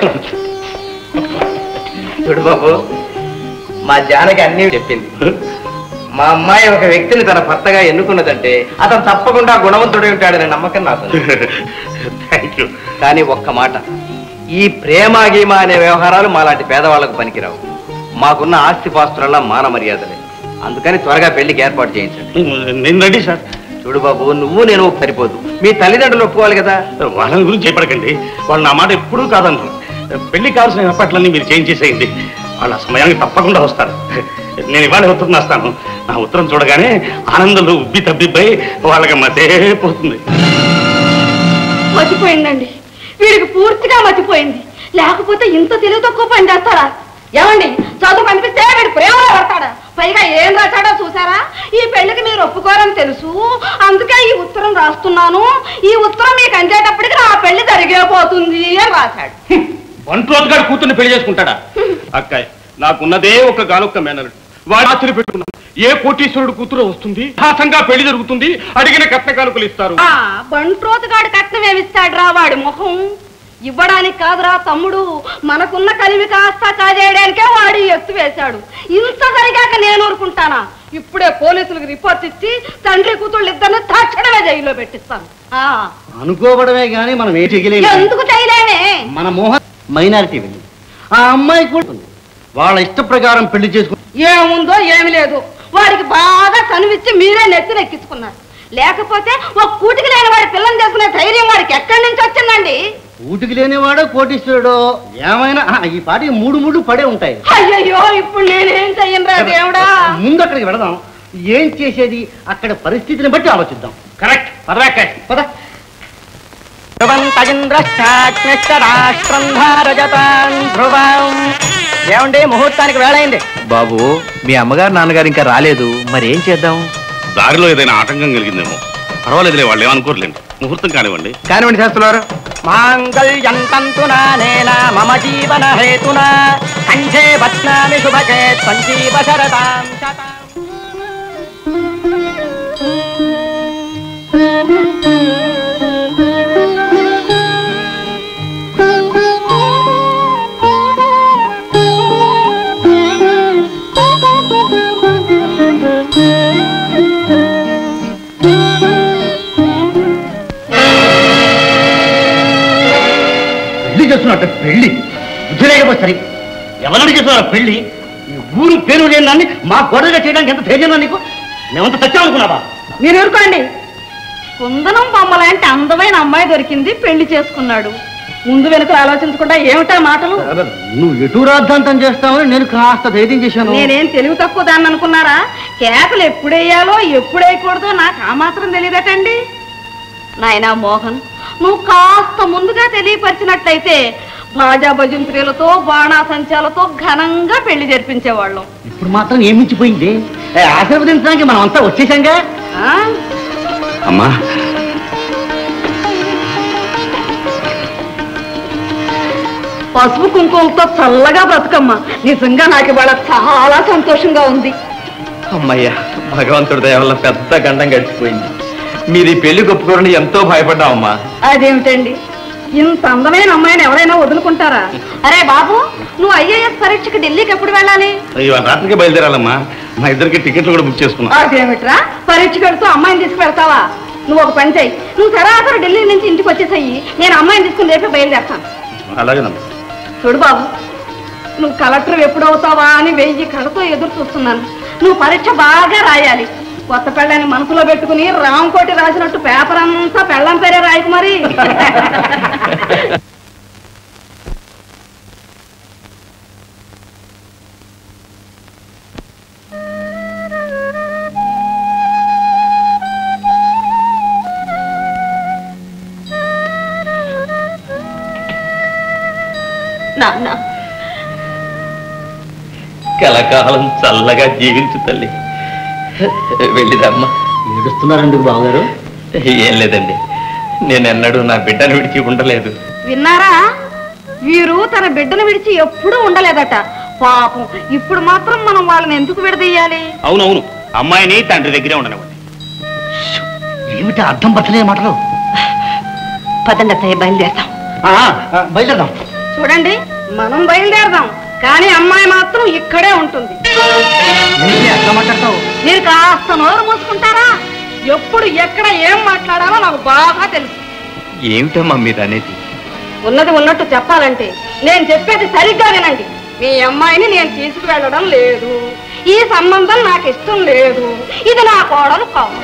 చూడు బాబు మా జానకి అన్నీ చెప్పింది మా అమ్మాయి ఒక వ్యక్తిని తన భర్తగా ఎన్నుకున్నదంటే అతను తప్పకుండా గుణవంతుడై ఉంటాడనే నమ్మకం నాకు ఉంది. థ్యాంక్ యూ కానీ ఒక్క మాట ఈ ప్రేమ గీమ అనే వ్యవహారాలు మాలాంటి పేదవాళ్లకు పనికిరావు మాకున్న ఆస్తి పాస్తులల్లా మాన మర్యాదలే అందుకని త్వరగా పెళ్లికి ఏర్పాటు చేయించండి నేను రెడీ సార్ చూడు బాబు నువ్వు నేను సరిపోదు మీ తల్లిదండ్రులు ఒప్పుకోవాలి కదా వాళ్ళని గురించి చెప్పడకండి వాళ్ళు నా మాట ఎప్పుడూ కాదన్నారు పెళ్లి కావాల్సిన ఏర్పాట్లన్నీ మీరు చేంజ్ చేసేయండి వాళ్ళ సమయానికి తప్పకుండా వస్తారు నేను ఇవాళ ఉత్తరం రాస్తాను నా ఉత్తరం చూడగానే ఆనందంలో ఉబ్బి తబ్బిబ్బై వాళ్ళకి మతే పోతుంది మతిపోయిందండి వీడికి పూర్తిగా మతిపోయింది లేకపోతే ఇంత తెలివి తక్కువ పని చేస్తాడా ఏమండి చదువు కనిపిస్తే వీడు ప్రేమలో పడతాడా పైగా ఏం రాశాడో చూసారా ఈ పెళ్లికి మీరు ఒప్పుకోరని తెలుసు అందుకే ఈ ఉత్తరం రాస్తున్నాను ఈ ఉత్తరం మీకు అందేటప్పటికి నా పెళ్లి జరిగిపోతుంది అని రాశాడు వంట్రోత్ గారు కూతుర్ని పెళ్లి చేసుకుంటాడా అక్కాయ్ నాకున్నదే ఒక గానొక్క మేనరుడు వాడు ఆశ్చర్య పెట్టుకున్నాను ఏ కోటీశ్వరుడు కూతురు వస్తుంది హాసంగా పెళ్లి జరుగుతుంది అడిగిన కట్న కానుకలు ఇస్తారు ఆ బంట్రోతుగాడు కట్నం ఏమిస్తాడు రా వాడి ముఖం ఇవ్వడానికి కాదురా తమ్ముడు మనకున్న కలివి కాస్త కాజేయడానికే వాడు ఈ ఎత్తు వేశాడు ఇంత జరిగాక నేను ఊరుకుంటానా ఇప్పుడే పోలీసులకు రిపోర్ట్ ఇచ్చి తండ్రి కూతుళ్ళు ఇద్దరిని తక్షణమే జైల్లో పెట్టిస్తాను ఆ అనుకోవడమే గానీ మనం ఏ చేయలేము ఎందుకు చేయలేమే మన మోహన్ మైనారిటీ వెళ్ళి ఆ అమ్మాయి కూడా ఉంది. వాళ్ళ ఇష్ట ప్రకారం పెళ్లి చేసుకుని ఏముందో ఏమి లేదు వాడికి బాగా కనిపించి మీరే నెత్తినెక్కించుకున్నారు లేకపోతే ఒక కూటికి లేని వాడి పిల్లని చేసుకునే ధైర్యం వాడికి ఎక్కడి నుంచి వచ్చిందండి ఊటికి లేనివాడో కోటీశ్వరుడో ఏమైనా ఆ, ఈ పాటికి మూడు మూడు పడే ఉంటాయి అయ్యయ్యో ఇప్పుడు నేనేం చెయ్యనురా దేవుడా ముందు అక్కడికి వెళదాం ఏం చేసేది అక్కడ పరిస్థితిని బట్టి ఆలోచిద్దాం కరెక్ట్ పదరాక పద రాష్ట్రం భారజతాన్ ధ్రువం ఏమండి ముహూర్తానికి వేళైంది బాబు మీ అమ్మగారు నాన్నగారు ఇంకా రాలేదు మరి ఏం చేద్దాం దారిలో ఏదైనా ఆటంకం కలిగిందేమో పర్వాలేదులే వాళ్ళు ఏమనుకోర్లేండి ముహూర్తం కానివ్వండి కానివ్వండి శాస్త్రులారు మాంగళ్యం తంతునానేన మమ జీవన హేతునా కంఠే బధ్నామి శుభకే సంజీవ శరదాం శతాం పెళ్లి చేస్తున్నట్టు పెళ్లి బుద్ధి లేకపోతే సరే ఎవరిని చేస్తున్నారు పెళ్లి ఈ ఊరు పేరు లేని దాన్ని మా గొడవగా చేయడానికి ఎంత ధైర్యం నీకు మేమంత తెచ్చామనుకున్నావా మీరు ఊరుకోండి కుందనం బొమ్మలాంటి అందమైన అమ్మాయి దొరికింది పెళ్లి చేసుకున్నాడు ముందు వెనుక ఆలోచించకుండా ఏమిటా మాటలు నువ్వు ఎటు రాద్ధాంతం చేస్తావని నేను కాస్త ధైర్యం చేశాను నేనేం తెలివి తక్కువ దాన్ని అనుకున్నారా కేకలు ఎప్పుడేయాలో ఎప్పుడేయకూడదో నాకు ఆ మాత్రం తెలియదటండి నాయనా మోహన్ నువ్వు కాస్త ముందుగా తెలియపరిచినట్లయితే భాజా భజంత్రీలతో బాణాసంచాలతో ఘనంగా పెళ్లి జరిపించేవాళ్ళం ఇప్పుడు మాత్రం ఏమించిపోయింది ఏ, ఆశీర్వదించడానికి మనం అంతా వచ్చేసాంగా ఆ? అమ్మా పసుపు కుంకుమలతో చల్లగా బ్రతుకమ్మా నిజంగా నాకు ఇవాళ చాలా సంతోషంగా ఉంది అమ్మయ్యా భగవంతుడి దయ వల్ల పెద్ద గండం గడిచిపోయింది మీరు ఈ పెళ్లి ఒప్పుకోరని ఎంతో భయపడ్డామమ్మా అదేమిటండి ఇంత అందమైన అమ్మాయిని ఎవరైనా వదులుకుంటారా అరే బాబు నువ్వు ఐఏఎస్ పరీక్షకి ఢిల్లీకి ఎప్పుడు వెళ్ళాలి ఇవాళ రాత్రికి బయలుదేరాలమ్మా మా ఇద్దరికి టికెట్లు కూడా బుక్ చేసుకున్నాం అదేమిట్రా పరీక్షకి వెళ్తూ అమ్మాయిని తీసుకువెళ్తావా నువ్వు ఒక పని చెయ్యి నువ్వు సరాసరి ఢిల్లీ నుంచి ఇంటికి వచ్చేసయ్యి నేను అమ్మాయిని తీసుకుని రేపే బయలుదేరతాను అలాగేనమ్మా చూడు బాబు నువ్వు కలెక్టర్ ఎప్పుడవుతావా అని వెయ్యి కళ్ళతో ఎదురు చూస్తున్నాను నువ్వు పరీక్ష బాగా రాయాలి కొత్త పెళ్ళని మనసులో పెట్టుకుని రామకోటి రాసినట్టు పేపర్ అంతా పెళ్ళం పేరే రాయకు మరి నాన్న కలకాలం చల్లగా జీవించు తల్లి వెళ్ళిదమ్మా ఏడుస్తున్నారండి బావగారు ఏం లేదండి నేనెన్నడూ నా బిడ్డను విడిచి ఉండలేదు విన్నారా వీరు తన బిడ్డను విడిచి ఎప్పుడూ ఉండలేదట పాపం ఇప్పుడు మాత్రం మనం వాళ్ళని ఎందుకు విడదీయాలి అవునవును అమ్మాయిని తండ్రి దగ్గరే ఉండనివ్వండి ఏమిటి అర్థం పట్టలే మాటలు పదండి అత్తయ్య బయలుదేరతాం ఆ, ఆ, బయలుదేరదాం చూడండి మనం బయలుదేరదాం కానీ అమ్మాయి మాత్రం ఇక్కడే ఉంటుంది ఏంటి అట్లా మాట్లాడతావు మీరు కాస్త నోరు మూసుకుంటారా ఎప్పుడు ఎక్కడ ఏం మాట్లాడాలో నాకు బాగా తెలుసు ఏమిటమ్మా మీరు అనేది ఉన్నది ఉన్నట్టు చెప్పాలంటే నేను చెప్పేది సరిగ్గా వినండి మీ అమ్మాయిని నేను తీసుకువెళ్ళడం లేదు ఈ సంబంధం నాకు ఇష్టం లేదు ఇది నా కోడలు కావాలి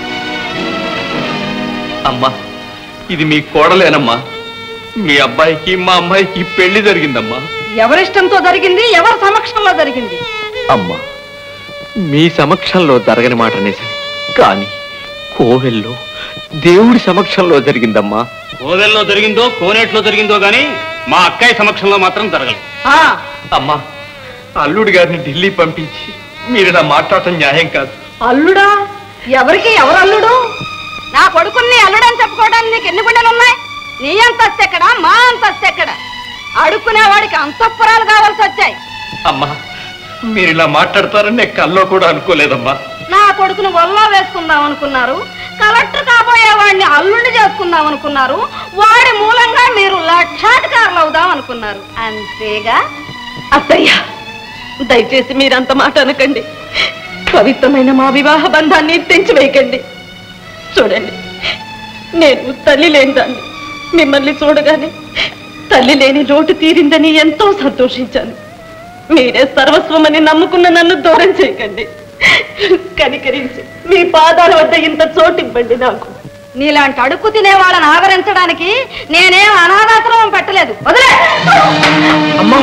అమ్మా ఇది మీ కోడలేనమ్మా మీ అబ్బాయికి మా అమ్మాయికి పెళ్లి జరిగిందమ్మా ఎవరిష్టంతో జరిగింది ఎవరి సమక్షంలో జరిగింది అమ్మా మీ సమక్షంలో జరగని మాట నిజం కానీ కోవెల్లో దేవుడి సమక్షంలో జరిగిందమ్మా కోవెల్లో జరిగిందో కోనేట్లో జరిగిందో గానీ మా అక్కయ్య సమక్షంలో మాత్రం జరగలేదు ఆ, అమ్మా అల్లుడి గారిని ఢిల్లీ పంపించి మీరు ఇలా మాట్లాడటం న్యాయం కాదు అల్లుడా ఎవరికి ఎవరు అల్లుడు నా కొడుకుని అల్లుడని చెప్పుకోవడానికి నీకు ఎన్ని గుండెలు ఉన్నాయి నీ అంతస్తు ఎక్కడ మా అంతస్తు ఎక్కడ అడుక్కునేవాడికి అంతఃపురాలు కావాల్సి వచ్చాయి అమ్మా మీరు ఇలా మాట్లాడతారని నేను కల్లో కూడా అనుకోలేదమ్మా నా కొడుకును వల్ల వేసుకుందాం అనుకున్నారు కలెక్టర్ కాబోయే వాడిని అల్లుండి చేసుకుందాం అనుకున్నారు వాడి మూలంగా మీరు లక్షాధికారులు అవుదాం అనుకున్నారు అంతేగా అత్తయ్య దయచేసి మీరంత మాట అనకండి పవిత్రమైన మా వివాహ బంధాన్ని తెంచివేయకండి చూడండి నేను తల్లి లేని దాన్ని మిమ్మల్ని చూడగానే తల్లి లేని లోటు తీరిందని ఎంతో సంతోషించాను మీరే సర్వస్వమని నమ్ముకున్న నన్ను దూరం చేయకండి కనికరించి మీ పాదాల వద్ద ఇంత చోటివ్వండి నాకు నీలాంటి అడుక్కు తినే వాళ్ళని ఆదరించడానికి నేనేం అనాథాశ్రమం పెట్టలేదు వదిలే అమ్మా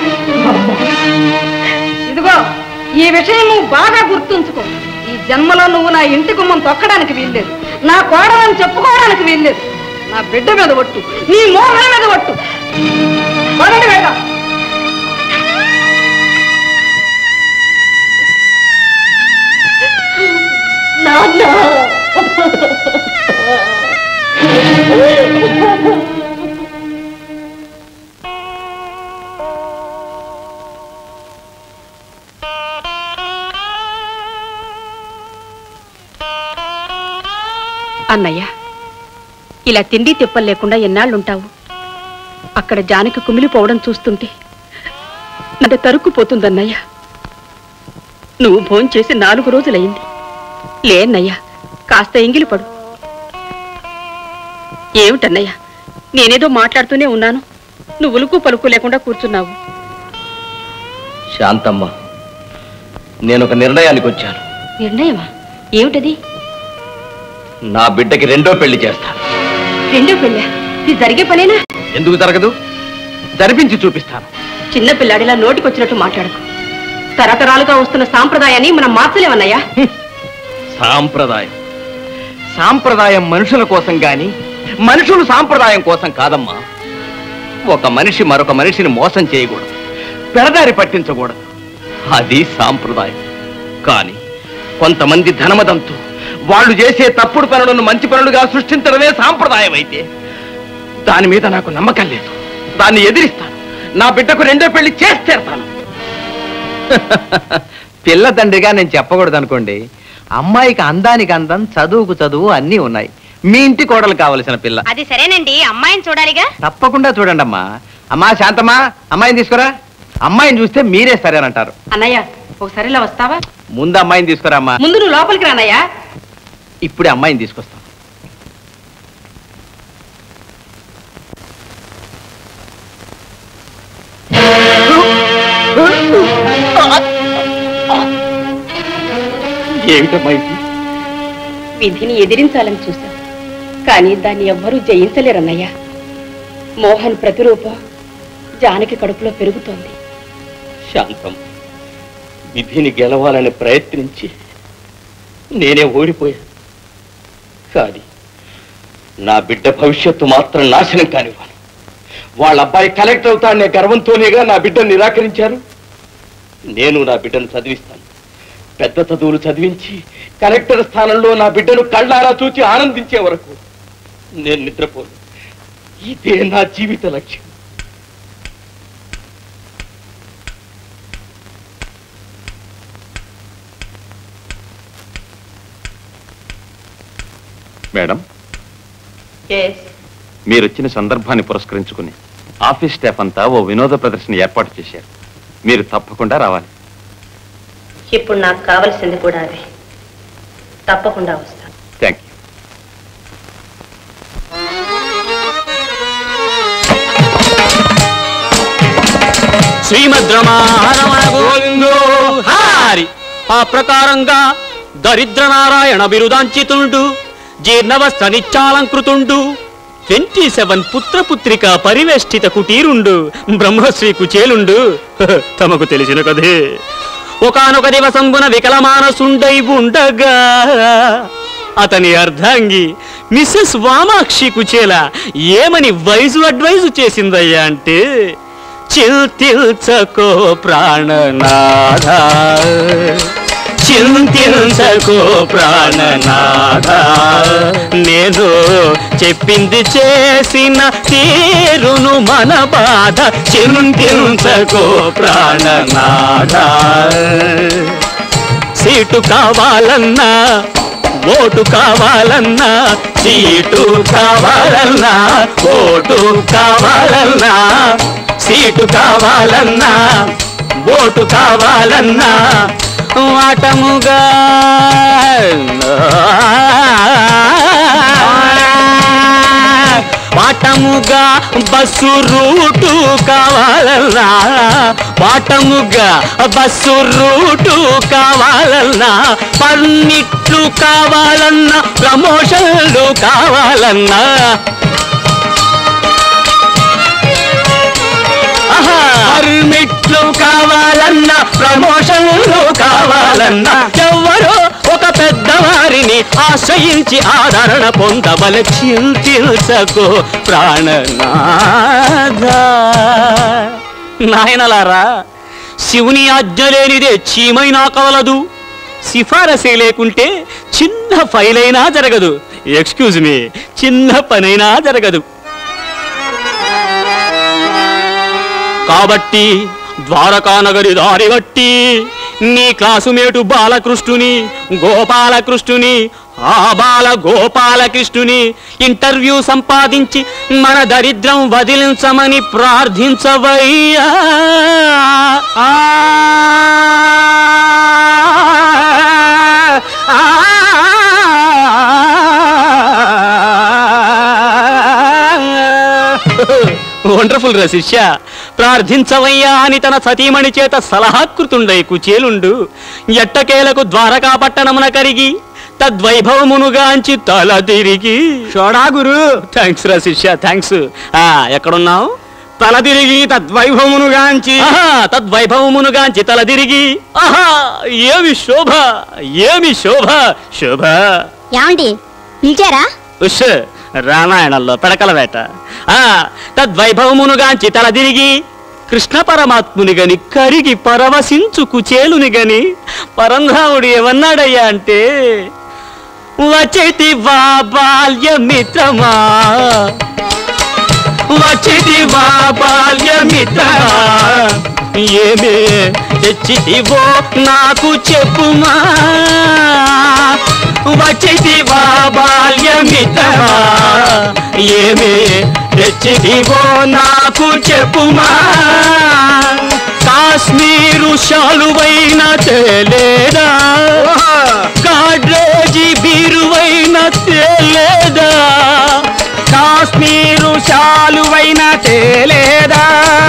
ఇదిగో ఈ విషయం నువ్వు బాగా గుర్తుంచుకో ఈ జన్మలో నువ్వు నా ఇంటి గుమ్మం తొక్కడానికి వీల్లేదు నా కోడలని చెప్పుకోవడానికి వీల్లేదు నా బిడ్డ మీద ఒట్టు నీ మోహన మీద ఒట్టు పదండి వెళ్దాం నాన్న అన్నయ్య ఇలా తిండి తిప్పలు లేకుండా ఎన్నాళ్ళుంటావు అక్కడ జానకి కుమిలిపోవడం చూస్తుంటే అంటే తరుక్కుపోతుందన్నయ్య నువ్వు భోంచేసి నాలుగు రోజులయ్యింది లేన్నయ్య కాస్త ఎంగిలి పడు ఏమిటన్నయ్య నేనేదో మాట్లాడుతూనే ఉన్నాను నువ్వు ఉలుకు పలుకు లేకుండా కూర్చున్నావు శాంతమ్మ నేను ఒక నిర్ణయానికి వచ్చాను నిర్ణయమా ఏమిటది నా బిడ్డకి రెండో పెళ్లి చేస్తాను రెండో పెళ్ళా ఇది జరిగే పనేనా ఎందుకు జరగదు జరిపించి చూపిస్తాను చిన్న పిల్లాడిలా నోటికొచ్చినట్టు మాట్లాడకు తరతరాలుగా వస్తున్న సాంప్రదాయాన్ని మనం మార్చలేమన్నయ్యా సాంప్రదాయం సాంప్రదాయం మనుషుల కోసం గాని మనుషులు సాంప్రదాయం కోసం కాదమ్మా ఒక మనిషి మరొక మనిషిని మోసం చేయకూడదు పెడదారి పట్టించకూడదు అది సాంప్రదాయం కానీ కొంతమంది ధనమదంతో వాళ్ళు చేసే తప్పుడు పనులను మంచి పనులుగా సృష్టించడమే సాంప్రదాయం అయితే దాని మీద నాకు నమ్మకం లేదు దాన్ని ఎదిరిస్తాను నా బిడ్డకు రెండో పెళ్లి చేస్తేస్తాను పిల్ల తండ్రిగా నేను చెప్పకూడదు అనుకోండి అమ్మాయికి అందానికి అందం చదువుకు చదువు అన్నీ ఉన్నాయి మీ ఇంటి కోడలు కావలసిన పిల్ల అది సరేనండి అమ్మాయిని చూడాలిగా తప్పకుండా చూడండి అమ్మా అమ్మా శాంతమ్మా అమ్మాయిని తీసుకురా అమ్మాయిని చూస్తే మీరే సరేనంటారు అన్నయ్య ఒకసారి ఇలా వస్తావా ముందు అమ్మాయిని తీసుకురా అమ్మా ముందు నువ్వు లోపలికి రానయ్యా ఇప్పుడే అమ్మాయిని తీసుకొస్తాం ఏమిటమ్మా ఇది విధిని ఎదిరించాలని చూశాం కానీ దాన్ని ఎవ్వరూ జయించలేరన్నయ్యా మోహన్ ప్రతిరూపం జానకి కడుపులో పెరుగుతోంది శాంతం విధిని గెలవాలని ప్రయత్నించి నేనే ఓడిపోయా కానీ నా బిడ్డ భవిష్యత్తు మాత్రం నాశనం కానివ్వను వాళ్ళ అబ్బాయి కలెక్టర్ అవుతాడనే గర్వంతోనేగా నా బిడ్డను నిరాకరించారు నేను నా బిడ్డను చదివిస్తాను పెద్ద చదువులు చదివించి కలెక్టర్ స్థానంలో నా బిడ్డను కళ్ళారా చూచి ఆనందించే వరకు నేను నిద్రపోను ఇదే నా జీవిత లక్ష్యం మేడం మీరు వచ్చిన సందర్భాన్ని పురస్కరించుకుని ఆఫీస్ స్టాఫ్ అంతా ఓ వినోద ప్రదర్శన ఏర్పాటు చేశారు మీరు తప్పకుండా రావాలి ఇప్పుడు నాకు కావలసింది కూడా అదే తప్పకుండా వస్తాను థ్యాంక్ యూ శ్రీమద్ రమారమణ గోవిందో హారి ఆ ప్రకారంగా దరిద్ర నారాయణ బిరుదాంచితుండు జీర్ణవస్థ నిత్యాలంకృతుండు ట్వంటీ సెవెన్ పుత్రపుత్రిక పరివేష్టిత కుటీరుండు బ్రహ్మశ్రీ కుచేలుండు హహ, తమకు తెలిసిన కదే ఒకనొక దివసంబున వికలమానసుండై ఉండగా అతని అర్ధాంగి మిస్సెస్ వామాక్షి కుచేల ఏమని వయసు అడ్వైజు చేసిందయ్యా అంటే చింతిల్చకో ప్రాణనాథ చింతిల్చకో ప్రాణనాథ నేను చెప్పింది చేసిన తీరును మన బాధ చింతిల్చకో ప్రాణనాథ సీటు కావాలన్నా ఓటు కావాలన్నా సీటు కావాలన్నా ఓటు కావాలన్నా సీటు కావాలన్నా ఓటు కావాలన్నా ఆటముగా పాఠముగా బస్సు రూటు కావాలన్నా బాటముగా బస్సు రూటు కావాలన్నా పర్మిట్లు కావాలన్నా ప్రమోషన్లు కావాలన్నా ఆహా, పర్మిట్లు కావాలన్నా ప్రమోషన్లు కావాలన్నా ఎవరో ఒక పెద్దవారిని ఆశ్రయించి ఆదరణ పొందవల చింతించకు ప్రాణనాథ నాయనలారా శివుని ఆజ్ఞ లేనిదే చీమైనా కవలదు సిఫారసే లేకుంటే చిన్న ఫైల్ అయినా జరగదు ఎక్స్క్యూజ్ మీ చిన్న పనైనా జరగదు కాబట్టి ద్వారకానగరి దారి బట్టి నీ క్లాసుమేటు బాలకృష్ణుని గోపాలకృష్ణుని ఆ బాల గోపాలకృష్ణుని ఇంటర్వ్యూ సంపాదించి మన దరిద్రం వదిలించమని ప్రార్థించవయ్యా ఆ, ఆ, వండర్ఫుల్ రా శిష్య ప్రార్థించవయ్యా అని తన సతీమణి చేత సలహాకృతుండై కుచేలుండు ఎట్టకేలకు ద్వారకా పట్టణమున కరిగి తద్వైభవమునుగాంచి తల తిరిగి షోడా గురు థ్యాంక్స్ రా శిష్య థ్యాంక్స్ ఆ ఎక్కడున్నావు తల తిరిగి తద్వైభవమునుగాంచి తద్వైభవమునుగాంచి తల తిరిగి ఆహా ఏమి శోభ ఏమి శోభ శోభ ఏమండి పిలిచారా ఉష్ రామాయణంలో పెడకల వేట ఆ తద్వైభవమునుగాంచి తల తిరిగి కృష్ణ పరమాత్ముని గని కరిగి పరవశించు కుచేలుని గని పరంధాముడు ఏమన్నాడయ్యా అంటే వచ్చేటి వా బాల్య మిత్రమా వచ్చేటి వా బాల్య మిత్రమా ఏమే తెచ్చితివో నాకు చెప్పుమా వచ్చేటివా బాల్య మిత్రమా ఏమే తెచ్చితివో నాకు చెప్పుమా కాశ్మీరు శాలువైన తేలేదా కాడ్రేజీ బీరువైన తేలేదా కాశ్మీరు శాలువైన తేలేదా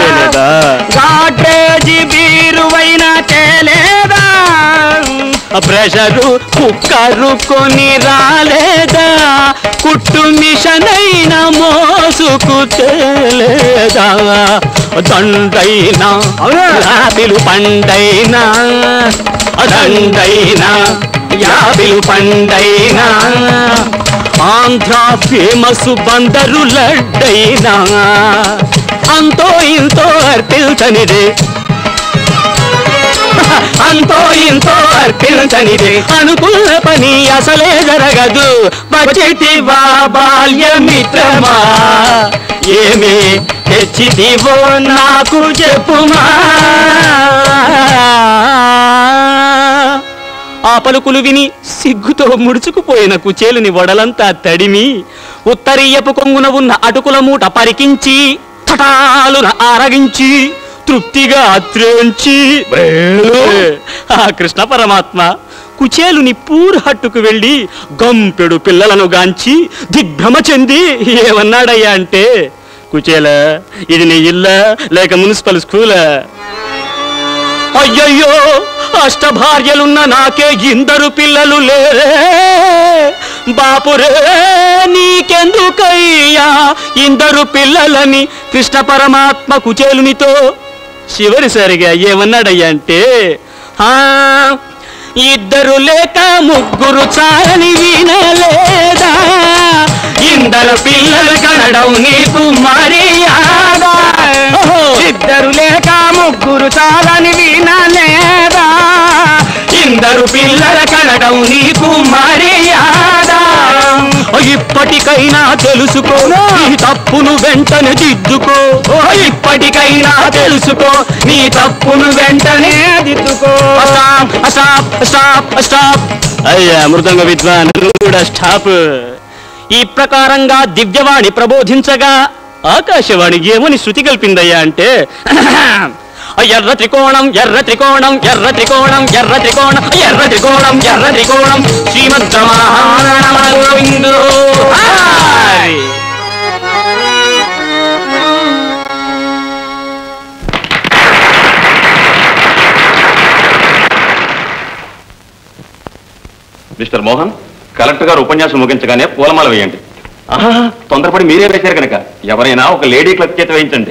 గాడ్రేజీ బీరువైన తేలేదా ప్రెషరు కుక్కరు కొని రాలేదా కుట్టు మిషన్ అయిన మోసుకు తేలేదా దండైనా యాపిలు పండైనా దండైనా యాపిలు పండైనా ఆంధ్ర ఫేమస్ బందరు లడ్డైనా అంతో ఇంతో అర్పించనిదే అంతో ఇంతో అర్పించనిదే అనుకున్న పని అసలే జరగదు వచ్చేటివా బాల్య మిత్రమా ఏమి తెచ్చితివో నాకు చెప్పుమా ఆ పలుకులు విని సిగ్గుతో ముడుచుకుపోయిన కుచేలుని వడలంతా తడిమి ఉత్తరీయపు కొంగున ఉన్న అటుకుల మూట పరికించి తటాలున ఆరగించి తృప్తిగా త్రేంచి ఆ కృష్ణ పరమాత్మ కుచేలుని పూర్హట్టుకు వెళ్ళి గంపెడు పిల్లలను గాంచి దిగ్భ్రమ చెంది ఏమన్నాడయ్యా అంటే కుచేల ఇది నీ ఇల్ల లేక మున్సిపల్ స్కూలా అయ్యయ్యో అష్టభార్యలున్న నాకే ఇందరు పిల్లలు లేరే బాపురే నీకెందుకయ్యా ఇందరు పిల్లలని కృష్ణ పరమాత్మ కుచేలునితో చివరిసరిగా ఏమన్నాడయ్యా అంటే "ఆ, ఇద్దరు లేక ముగ్గురు చాలని వినలేదా ఇందరు పిల్లలు కనడం నీకు మర్యాదా ఇద్దరు లేక ముగ్గురు చాలని వినలేదా ఇందరు పిల్లల కనడం నీకు మర్యాదా ఇప్పటికైనా తెలుసుకో నీ తప్పును వెంటనే దిద్దుకో ఇప్పటికైనా తెలుసుకో నీ తప్పును వెంటనే దిద్దుకో స్టాప్ స్టాప్ స్టాప్ స్టాప్ అయ్యా మృదంగ విద్వాన్ కూడా స్టాప్ ఈ ప్రకారంగా దివ్యవాణి ప్రబోధించగా ఆకాశవాణి ఏమని శృతి కల్పిందయ్యా అంటే ఎర్ర త్రికోణం ఎర్ర త్రికోణం ఎర్ర త్రికోణం ఎర్ర త్రికోణం ఎర్ర త్రికోణం ఎర్ర త్రికోణం శ్రీమద్ గోవిందో హాయ్. మిస్టర్ మోహన్ కలెక్టర్ గారు ఉపన్యాసం ముగించగానే పూలమాల వేయండి ఆహా తొందరపడి మీరే వేశారు కనుక ఎవరైనా ఒక లేడీ క్లబ్ చేత వేయించండి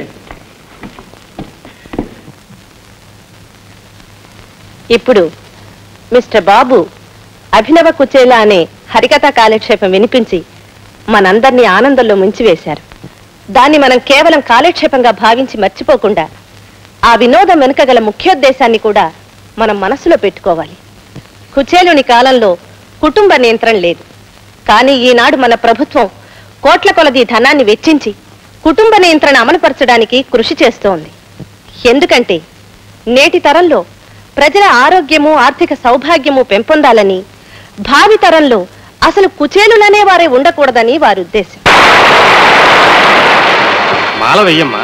ఇప్పుడు మిస్టర్ బాబు అభినవ కుచేల అనే హరికథ కాలక్షేపం వినిపించి మనందరినీ ఆనందంలో ముంచివేశారు దాన్ని మనం కేవలం కాలక్షేపంగా భావించి మర్చిపోకుండా ఆ వినోదం వెనుక గల ముఖ్యోద్దేశాన్ని కూడా మనం మనసులో పెట్టుకోవాలి కుచేలుని కాలంలో కుటుంబ నియంత్రణ లేదు కానీ ఈనాడు మన ప్రభుత్వం కోట్ల కొలది ధనాన్ని వెచ్చించి కుటుంబ నియంత్రణ అమలుపరచడానికి కృషి చేస్తోంది ఎందుకంటే నేటి తరంలో ప్రజల ఆరోగ్యము ఆర్థిక సౌభాగ్యము పెంపొందాలని భావి తరంలో అసలు కుచేలులనే వారే ఉండకూడదని వారి ఉద్దేశం మాల వెయ్యమ్మా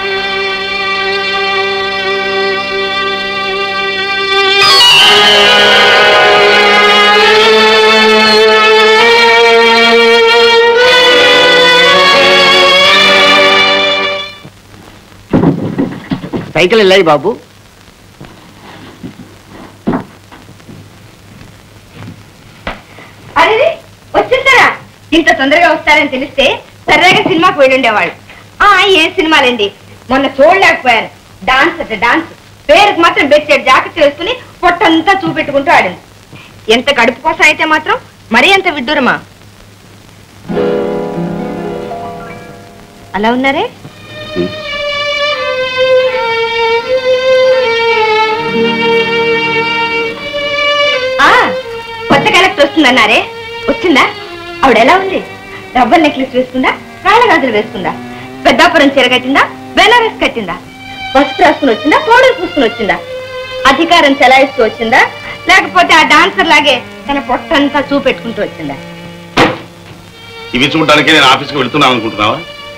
సైకిల్ వెళ్ళాయి బాబు అరే వచ్చేసారా ఇంత తొందరగా వస్తారని తెలిస్తే సరదాగా సినిమాకి వెళ్ళి ఉండేవాళ్ళు ఆ ఏం సినిమాలండి మొన్న చూడలేకపోయాను డాన్స్ అట డాన్స్ పేరుకు మాత్రం బెచ్చాడు జాకెట్ వేసుకుని పొట్టంతా చూపెట్టుకుంటూ ఆడింది ఎంత కడుపు కోసం అయితే మాత్రం మరీ అంత విడ్డూరమా అలా ఉన్నారే ఆ కొత్త కలెక్టర్ వస్తుందన్నారే వచ్చిందా ఆవిడ ఎలా ఉంది రబ్బర్ నెక్లెస్ వేసుకుందా కాళ్ళ గాజులు వేసుకుందా పెద్దాపురం చీర కట్టిందా బెనారస్ కట్టిందా పసుపు రాసుకుని వచ్చిందా పౌడర్ పూసుకుని వచ్చిందా అధికారం చెలాయిస్తూ వచ్చిందా లేకపోతే ఆ డాన్సర్ లాగే తన పొట్టంతా చూపెట్టుకుంటూ వచ్చిందా ఇవి చూడడానికి నేను ఆఫీస్కి వెళ్తున్నాను అనుకుంటున్నావా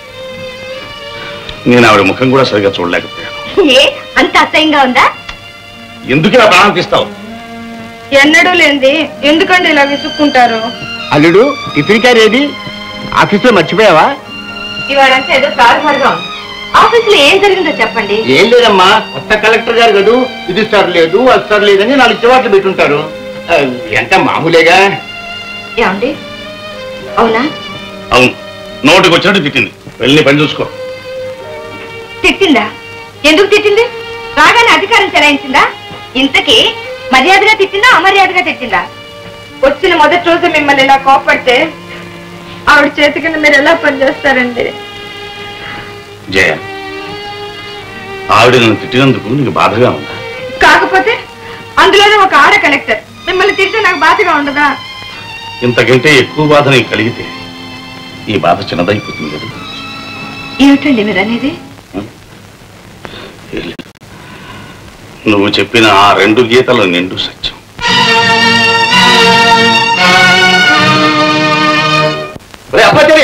నేను ఆవిడ ముఖం కూడా సరిగా చూడలేకపోయాను ఏ అంత అసహ్యంగా ఉందా ఎందుకు ఇలా ప్రాణం తీస్తావు ఎన్నడూ లేనిది ఎందుకండి ఇలా విసుక్కుంటారు అల్లుడు టిఫిన్ క్యారీ ఏది ఆఫీస్లో మర్చిపోయావా ఇవాళంతా ఏదో తారుమారుగా ఉంది ఆఫీసులో ఏం జరిగిందో చెప్పండి ఏం లేదమ్మా కొత్త కలెక్టర్ గారు కదూ ఇది సార్ లేదు అది సార్ లేదని నాలుగు చివాట్లు పెట్టుంటారు ఆ, ఎంత మామూలేగా ఏమండి అవునా అవును నోటికి వచ్చినట్టు తిట్టింది వెళ్ళి పని చూసుకో తిట్టిందా ఎందుకు తిట్టింది రాగానే అధికారం చెలాయించిందా ఇంతకీ మర్యాదగా తిట్టిందా అమర్యాదగా తిట్టిందా వచ్చిన మొదటి రోజు మిమ్మల్ని ఇలా కోపడితే ఆవిడ చేతి కింద మీరు ఎలా పనిచేస్తారండి జయ ఆవిడ నన్ను తిట్టినందుకు నీకు బాధగా ఉందా కాకపోతే అందులోనే ఒక ఆడ కలెక్టర్ మిమ్మల్ని తిడితే నాకు బాధగా ఉండదా ఇంతకంటే ఎక్కువ బాధ నీకు కలిగితే ఈ బాధ చిన్నదైపోతుంది కదా ఏమిటండి మీరు అనేది ఏం లేదు. నువ్వు చెప్పిన ఆ రెండు గీతలు నిండు సత్యం ఒరే అప్పాచారి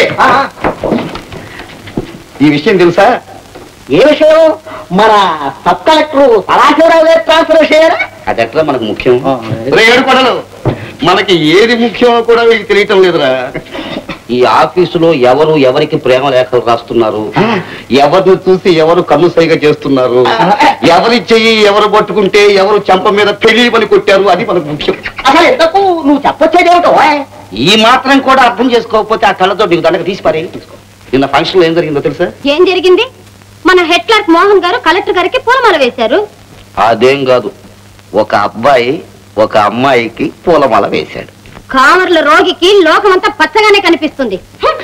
ఈ విషయం తెలుసా ఏ విషయం మన సబ్ కలెక్టర్ సదాశివరావు గారి ట్రాన్స్ఫర్ విషయం అది ఎట్లా మనకు ముఖ్యం ఒరే ఏడుకొండలు మనకి ఏది ముఖ్యమో కూడా వీళ్ళకి తెలియటం లేదురా ఈ ఆఫీసులో ఎవరు ఎవరికి ప్రేమ లేఖలు రాస్తున్నారు ఎవరిని చూసి ఎవరు కన్ను సైగ చేస్తున్నారు ఎవరి చెయ్యి ఎవరు పట్టుకుంటే ఎవరు చెంప మీద పెళ్లి పని కొట్టారు అది మనకు ముఖ్యం అసలు ఎంతకు నువ్వు చెప్పొచ్చేదేమిటో ఈ మాత్రం కూడా అర్థం చేసుకోకపోతే ఆ కళ్ళతో నీకు దండకు తీసి పారే నిన్న ఫంక్షన్ లో ఏం జరిగిందో తెలుసా ఏం జరిగింది మన హెడ్ క్లర్క్ మోహన్ గారు కలెక్టర్ గారికి పూలమాల వేశారు అదేం కాదు ఒక అబ్బాయి ఒక అమ్మాయికి పూలమాల వేశాడు కామర్ల రోగికి లోకమంతా పచ్చగానే కనిపిస్తుంది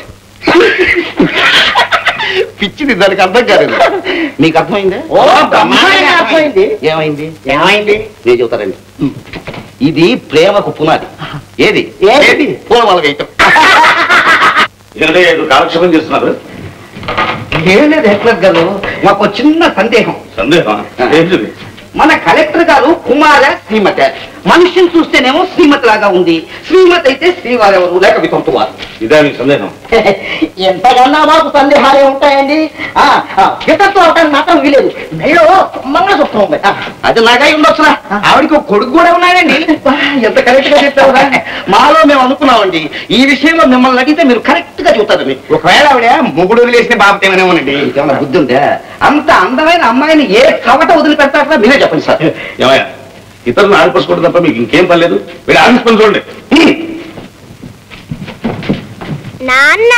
పిచ్చిది దానికి అర్థం కాలేదు మీకు అర్థమైందా ఓ బ్రహ్మాండంగా అర్థమైంది ఏమైంది ఏమైంది నేను చెబుతారండి ఇది ప్రేమకు పునాది ఏది ఏది? పూలమాల వేయటం ఎందుకంటే ఏదో కాలక్షేపం చేస్తున్నారు ఏం లేదు హెక్లర్ గారు మాకు ఒక చిన్న సందేహం సందేహం ఏంటిది మన కలెక్టర్ గారు కుమార శ్రీమతి మనిషిని చూస్తేనేమో శ్రీమతి లాగా ఉంది శ్రీమతి అయితే శ్రీవారు ఎవరు లేక వితంతు వారు ఇదే మీ సందేహం ఎంతకన్నా మాకు సందేహాలే ఉంటాయండి ఆ, ఆ, ఇతరుతో అవటానికి మాత్రం వీలేదు మెళ్ళో మంగళసూత్రం ఉంది ఆ, అది నాకై ఉండొచ్చురా ఆవిడకి ఒక కొడుకు కూడా ఉన్నాడండి ఎంత కరెక్ట్ గా చెప్తావురా మాలో మేము అనుకున్నామండి ఈ విషయంలో మిమ్మల్ని అడిగితే మీరు కరెక్ట్ గా చెబుతారని ఒకవేళ ఆవిడ మొగుడు వదిలేసిన బాబు ఏమనేమోనండి ఏమన్నా బుద్ధి ఉందా అంత అందమైన అమ్మాయిని ఏ కవట వదిలిపెడతారా మీరే చెప్పండి సార్ ఏమయ్యా ఇతరులను ఆడిపోసుకోవడం తప్ప మీకు ఇంకేం పని లేదు మీరు ఆఫీస్ పని చూడండి హ్మ్. నాన్న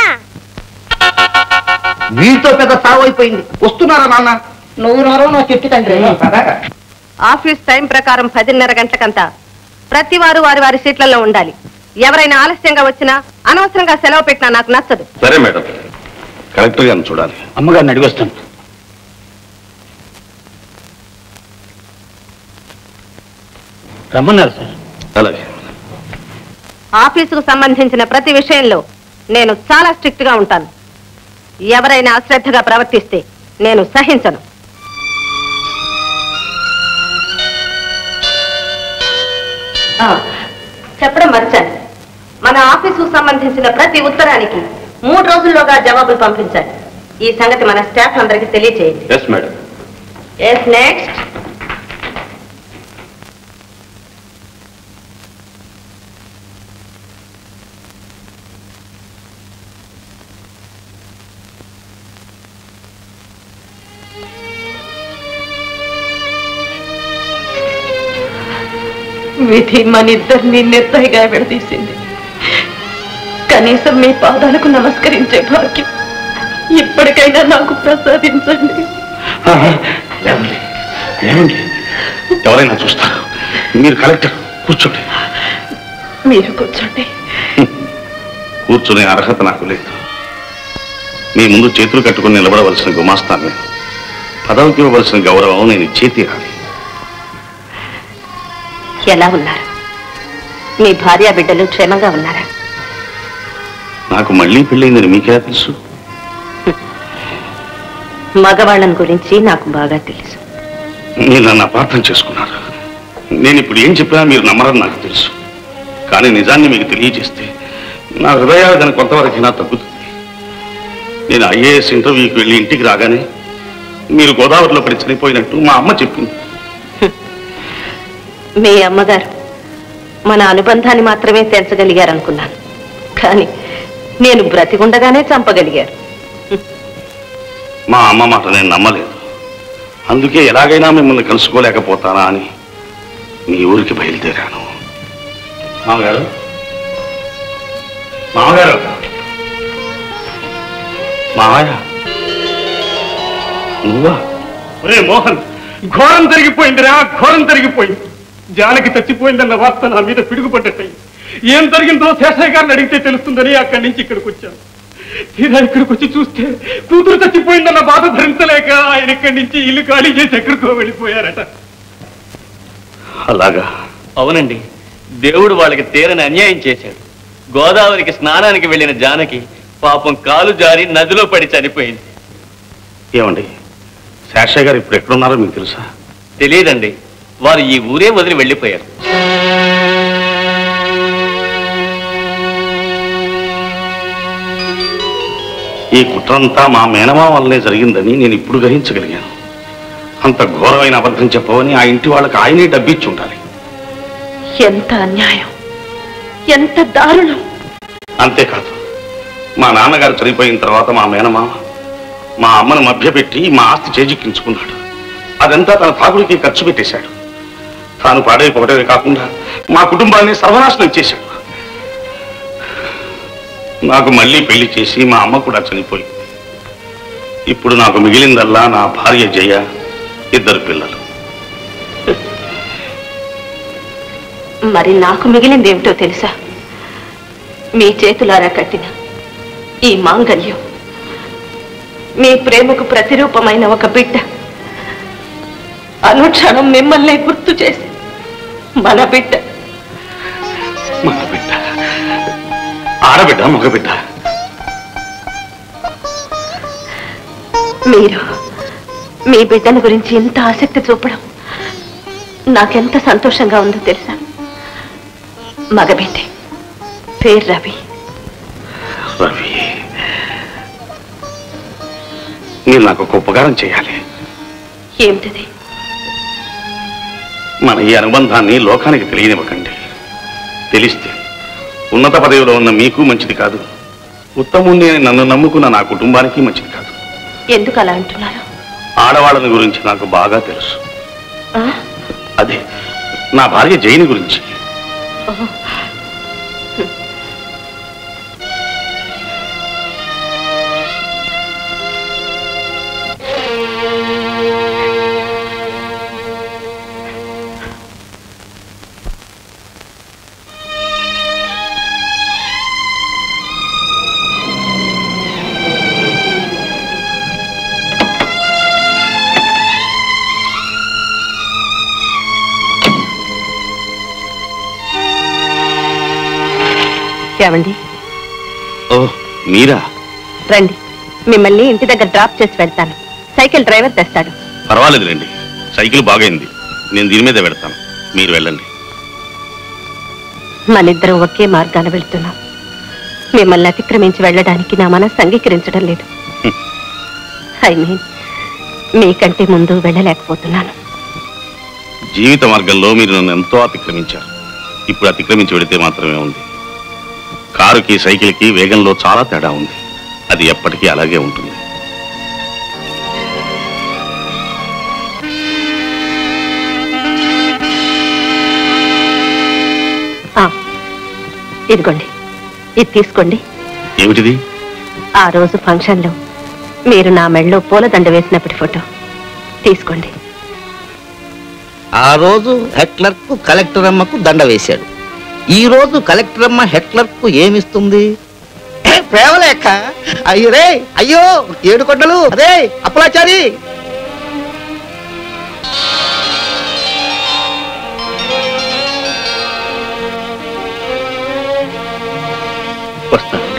వీటితో పెద్ద సాగు అయిపోయింది వస్తున్నారా నాన్న నువ్వు రారో నా చెట్టు తండ్రి ఆఫీస్ టైం ప్రకారం పదిన్నర గంటలకంతా ప్రతి వారు వారి వారి సీట్లలో ఉండాలి ఎవరైనా ఆలస్యంగా వచ్చినా అనవసరంగా సెలవు పెట్టినా నాకు నచ్చదు సరే మేడం కలెక్టర్ గారిని చూడాలి అమ్మగారిని అడిగి వస్తాను రమ్మన్నారు సార్ అలాగే ఆఫీసుకు సంబంధించిన ప్రతి విషయంలో నేను చాలా స్ట్రిక్ట్ గా ఉంటాను ఎవరైనా అశ్రద్ధగా ప్రవర్తిస్తే నేను సహించను ఆ, చెప్పడం మర్చాను మన ఆఫీసుకు సంబంధించిన ప్రతి ఉత్తరానికి మూడు రోజుల్లోగా జవాబులు పంపించాలి ఈ సంగతి మన స్టాఫ్ అందరికీ తెలియచేయండి ఎస్ మేడం ఎస్ నెక్స్ట్ విధి మన ఇద్దరిని నిర్దయగా విడదీసింది కనీసం మీ పాదాలకు నమస్కరించే భాగ్యం ఇప్పటికైనా నాకు ప్రసాదించండి లేవండి లేవండి ఎవరైనా చూస్తారు మీరు కలెక్టర్ కూర్చోండి మీరు కూర్చోండి కూర్చునే అర్హత నాకు లేదు మీ ముందు చేతులు కట్టుకుని నిలబడవలసిన గుమాస్తాను నేను పదవికి ఇవ్వవలసిన గౌరవం నేను ఇచ్చే తీరాలి ఎలా ఉన్నారు మీ భార్య బిడ్డలు క్షేమంగా ఉన్నారా నాకు మళ్ళీ పెళ్ళైందని మీకెలా తెలుసు మగవాళ్ళని గురించి నాకు బాగా తెలుసు మీరు నన్ను అపార్థం చేసుకున్నారు నేను ఇప్పుడు ఏం చెప్పినా మీరు నమ్మరని నాకు తెలుసు కానీ నిజాన్ని మీకు తెలియజేస్తే నా హృదయావేదన కొంతవరకైనా తగ్గుతుంది నేను ఐఏఎస్ ఇంటర్వ్యూకి వెళ్ళి ఇంటికి రాగానే మీరు గోదావరిలో పడి చనిపోయినట్టు మా అమ్మ చెప్పింది మీ అమ్మగారు మన అనుబంధాన్ని మాత్రమే తెంచగలిగారు అనుకున్నాను కానీ నేను బ్రతికుండగానే చంపగలిగారు మా అమ్మ మాట నేను నమ్మలేదు అందుకే ఎలాగైనా మిమ్మల్ని కలుసుకోలేకపోతానా అని మీ ఊరికి బయలుదేరాను మామగారు మామగారు మామయ్య నువ్వా ఒరే మోహన్ ఘోరం జరిగిపోయిందిరా ఘోరం జరిగిపోయింది జానకి చచ్చిపోయిందన్న వార్త నా మీద పిడుగుపడ్డట్టయింది ఏం జరిగిందో శేషయ్య గారిని అడిగితే తెలుస్తుందని అక్కడి నుంచి ఇక్కడికి వచ్చాను తీరా ఇక్కడికి వచ్చి చూస్తే కూతురు చచ్చిపోయిందన్న బాధ భరించలేక ఆయన ఇక్కడి నుంచి ఇల్లు ఖాళీ చేసి ఎక్కడికో వెళ్ళిపోయారట అలాగా అవునండి దేవుడు వాళ్ళకి తీరని అన్యాయం చేశాడు గోదావరికి స్నానానికి వెళ్ళిన జానకి పాపం కాలు జారి నదిలో పడి చనిపోయింది ఏమండి శేషయ్య గారు ఇప్పుడు ఎక్కడున్నారో మీకు తెలుసా తెలియదండి వారు ఈ ఊరే వదిలి వెళ్ళిపోయారు ఈ కుట్రంతా మా మేనమా వల్లనే జరిగిందని నేను ఇప్పుడు గ్రహించగలిగాను అంత ఘోరమైన అబద్ధం చెప్పవని ఆ ఇంటి వాళ్ళకి ఆయనే డబ్బిచ్చి ఉండాలి ఎంత అన్యాయం ఎంత దారుణం అంతేకాదు మా నాన్నగారు చనిపోయిన తర్వాత మా మేనమామ మా అమ్మను మభ్యపెట్టి మా ఆస్తి చేజిక్కించుకున్నాడు అదంతా తన తాగుడికి ఖర్చు పెట్టేశాడు తాను పాడైపోవడమే కాకుండా మా కుటుంబాన్ని సర్వనాశనం చేశాడు నాకు మళ్ళీ పెళ్లి చేసి మా అమ్మ కూడా చనిపోయింది ఇప్పుడు నాకు మిగిలిందల్లా నా భార్య జయ ఇద్దరు పిల్లలు మరి నాకు మిగిలింది ఏమిటో తెలుసా మీ చేతులారా కట్టిన ఈ మాంగల్యం మీ ప్రేమకు ప్రతిరూపమైన ఒక బిడ్డ అనుక్షణం మిమ్మల్ని గుర్తు చేసి మన బిడ్డ మన బిడ్డ ఆడబిడ్డ మగబిడ్డ మీరు మీ బిడ్డను గురించి ఇంత ఆసక్తి చూపడం నాకెంత సంతోషంగా ఉందో తెలుసా మగబిడ్డే పేరు రవి రవి మీరు నాకు ఒక ఉపకారం చేయాలి ఏమిటది మన ఈ అనుబంధాన్ని లోకానికి తెలియనివ్వకండి తెలిస్తే ఉన్నత పదవిలో ఉన్న మీకు మంచిది కాదు ఉత్తముండి అని నన్ను నమ్ముకున్న నా కుటుంబానికి మంచిది కాదు ఎందుకు అలా అంటున్నారు ఆడవాళ్ళని గురించి నాకు బాగా తెలుసు ఆ? అదే నా భార్య జైని గురించి ఏమండి ఓ మీరా రండి మిమ్మల్ని ఇంటి దగ్గర డ్రాప్ చేసి వెళ్తాను సైకిల్ డ్రైవర్ తెస్తాడు పర్వాలేదులేండి సైకిల్ బాగైంది నేను దీని మీద పెడతాను మీరు వెళ్ళండి మనిద్దరం ఒకే మార్గాన వెళ్తున్నాం మిమ్మల్ని అతిక్రమించి వెళ్ళడానికి నా మనసు అంగీకరించడం లేదు ఐ మీన్ మీకంటే ముందు వెళ్ళలేకపోతున్నాను జీవిత మార్గంలో మీరు నన్ను ఎంతో అతిక్రమించారు ఇప్పుడు అతిక్రమించి వెడితే మాత్రమే ఉంది కారుకి సైకిల్కి వేగంలో చాలా తేడా ఉంది అది ఎప్పటికీ అలాగే ఉంటుంది ఆ, ఇదిగోండి ఇది తీసుకోండి ఏమిటిది ఆ రోజు ఫంక్షన్లో మీరు నా మెళ్ళలో పూలదండ వేసినప్పటి ఫోటో తీసుకోండి ఆ రోజు హెడ్ క్లర్క్ కలెక్టర్ అమ్మకు దండ వేశాడు ఈ రోజు కలెక్టర్ అమ్మ హెడ్ క్లర్క్ కు ఏమిస్తుంది ఏ, ప్రేమలేఖ అయ్యో రే అయ్యో ఏడు కొండలు అదే అప్పలాచారి వస్తానండి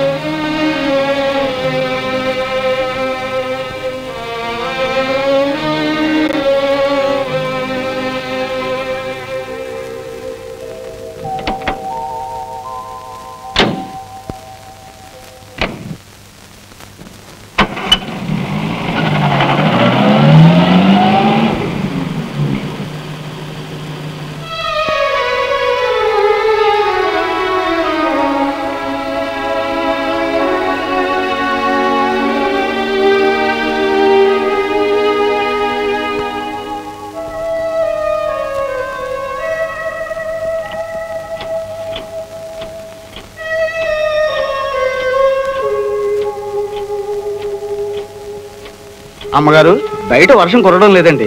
అమ్మగారు బయట వర్షం కురవడం లేదండి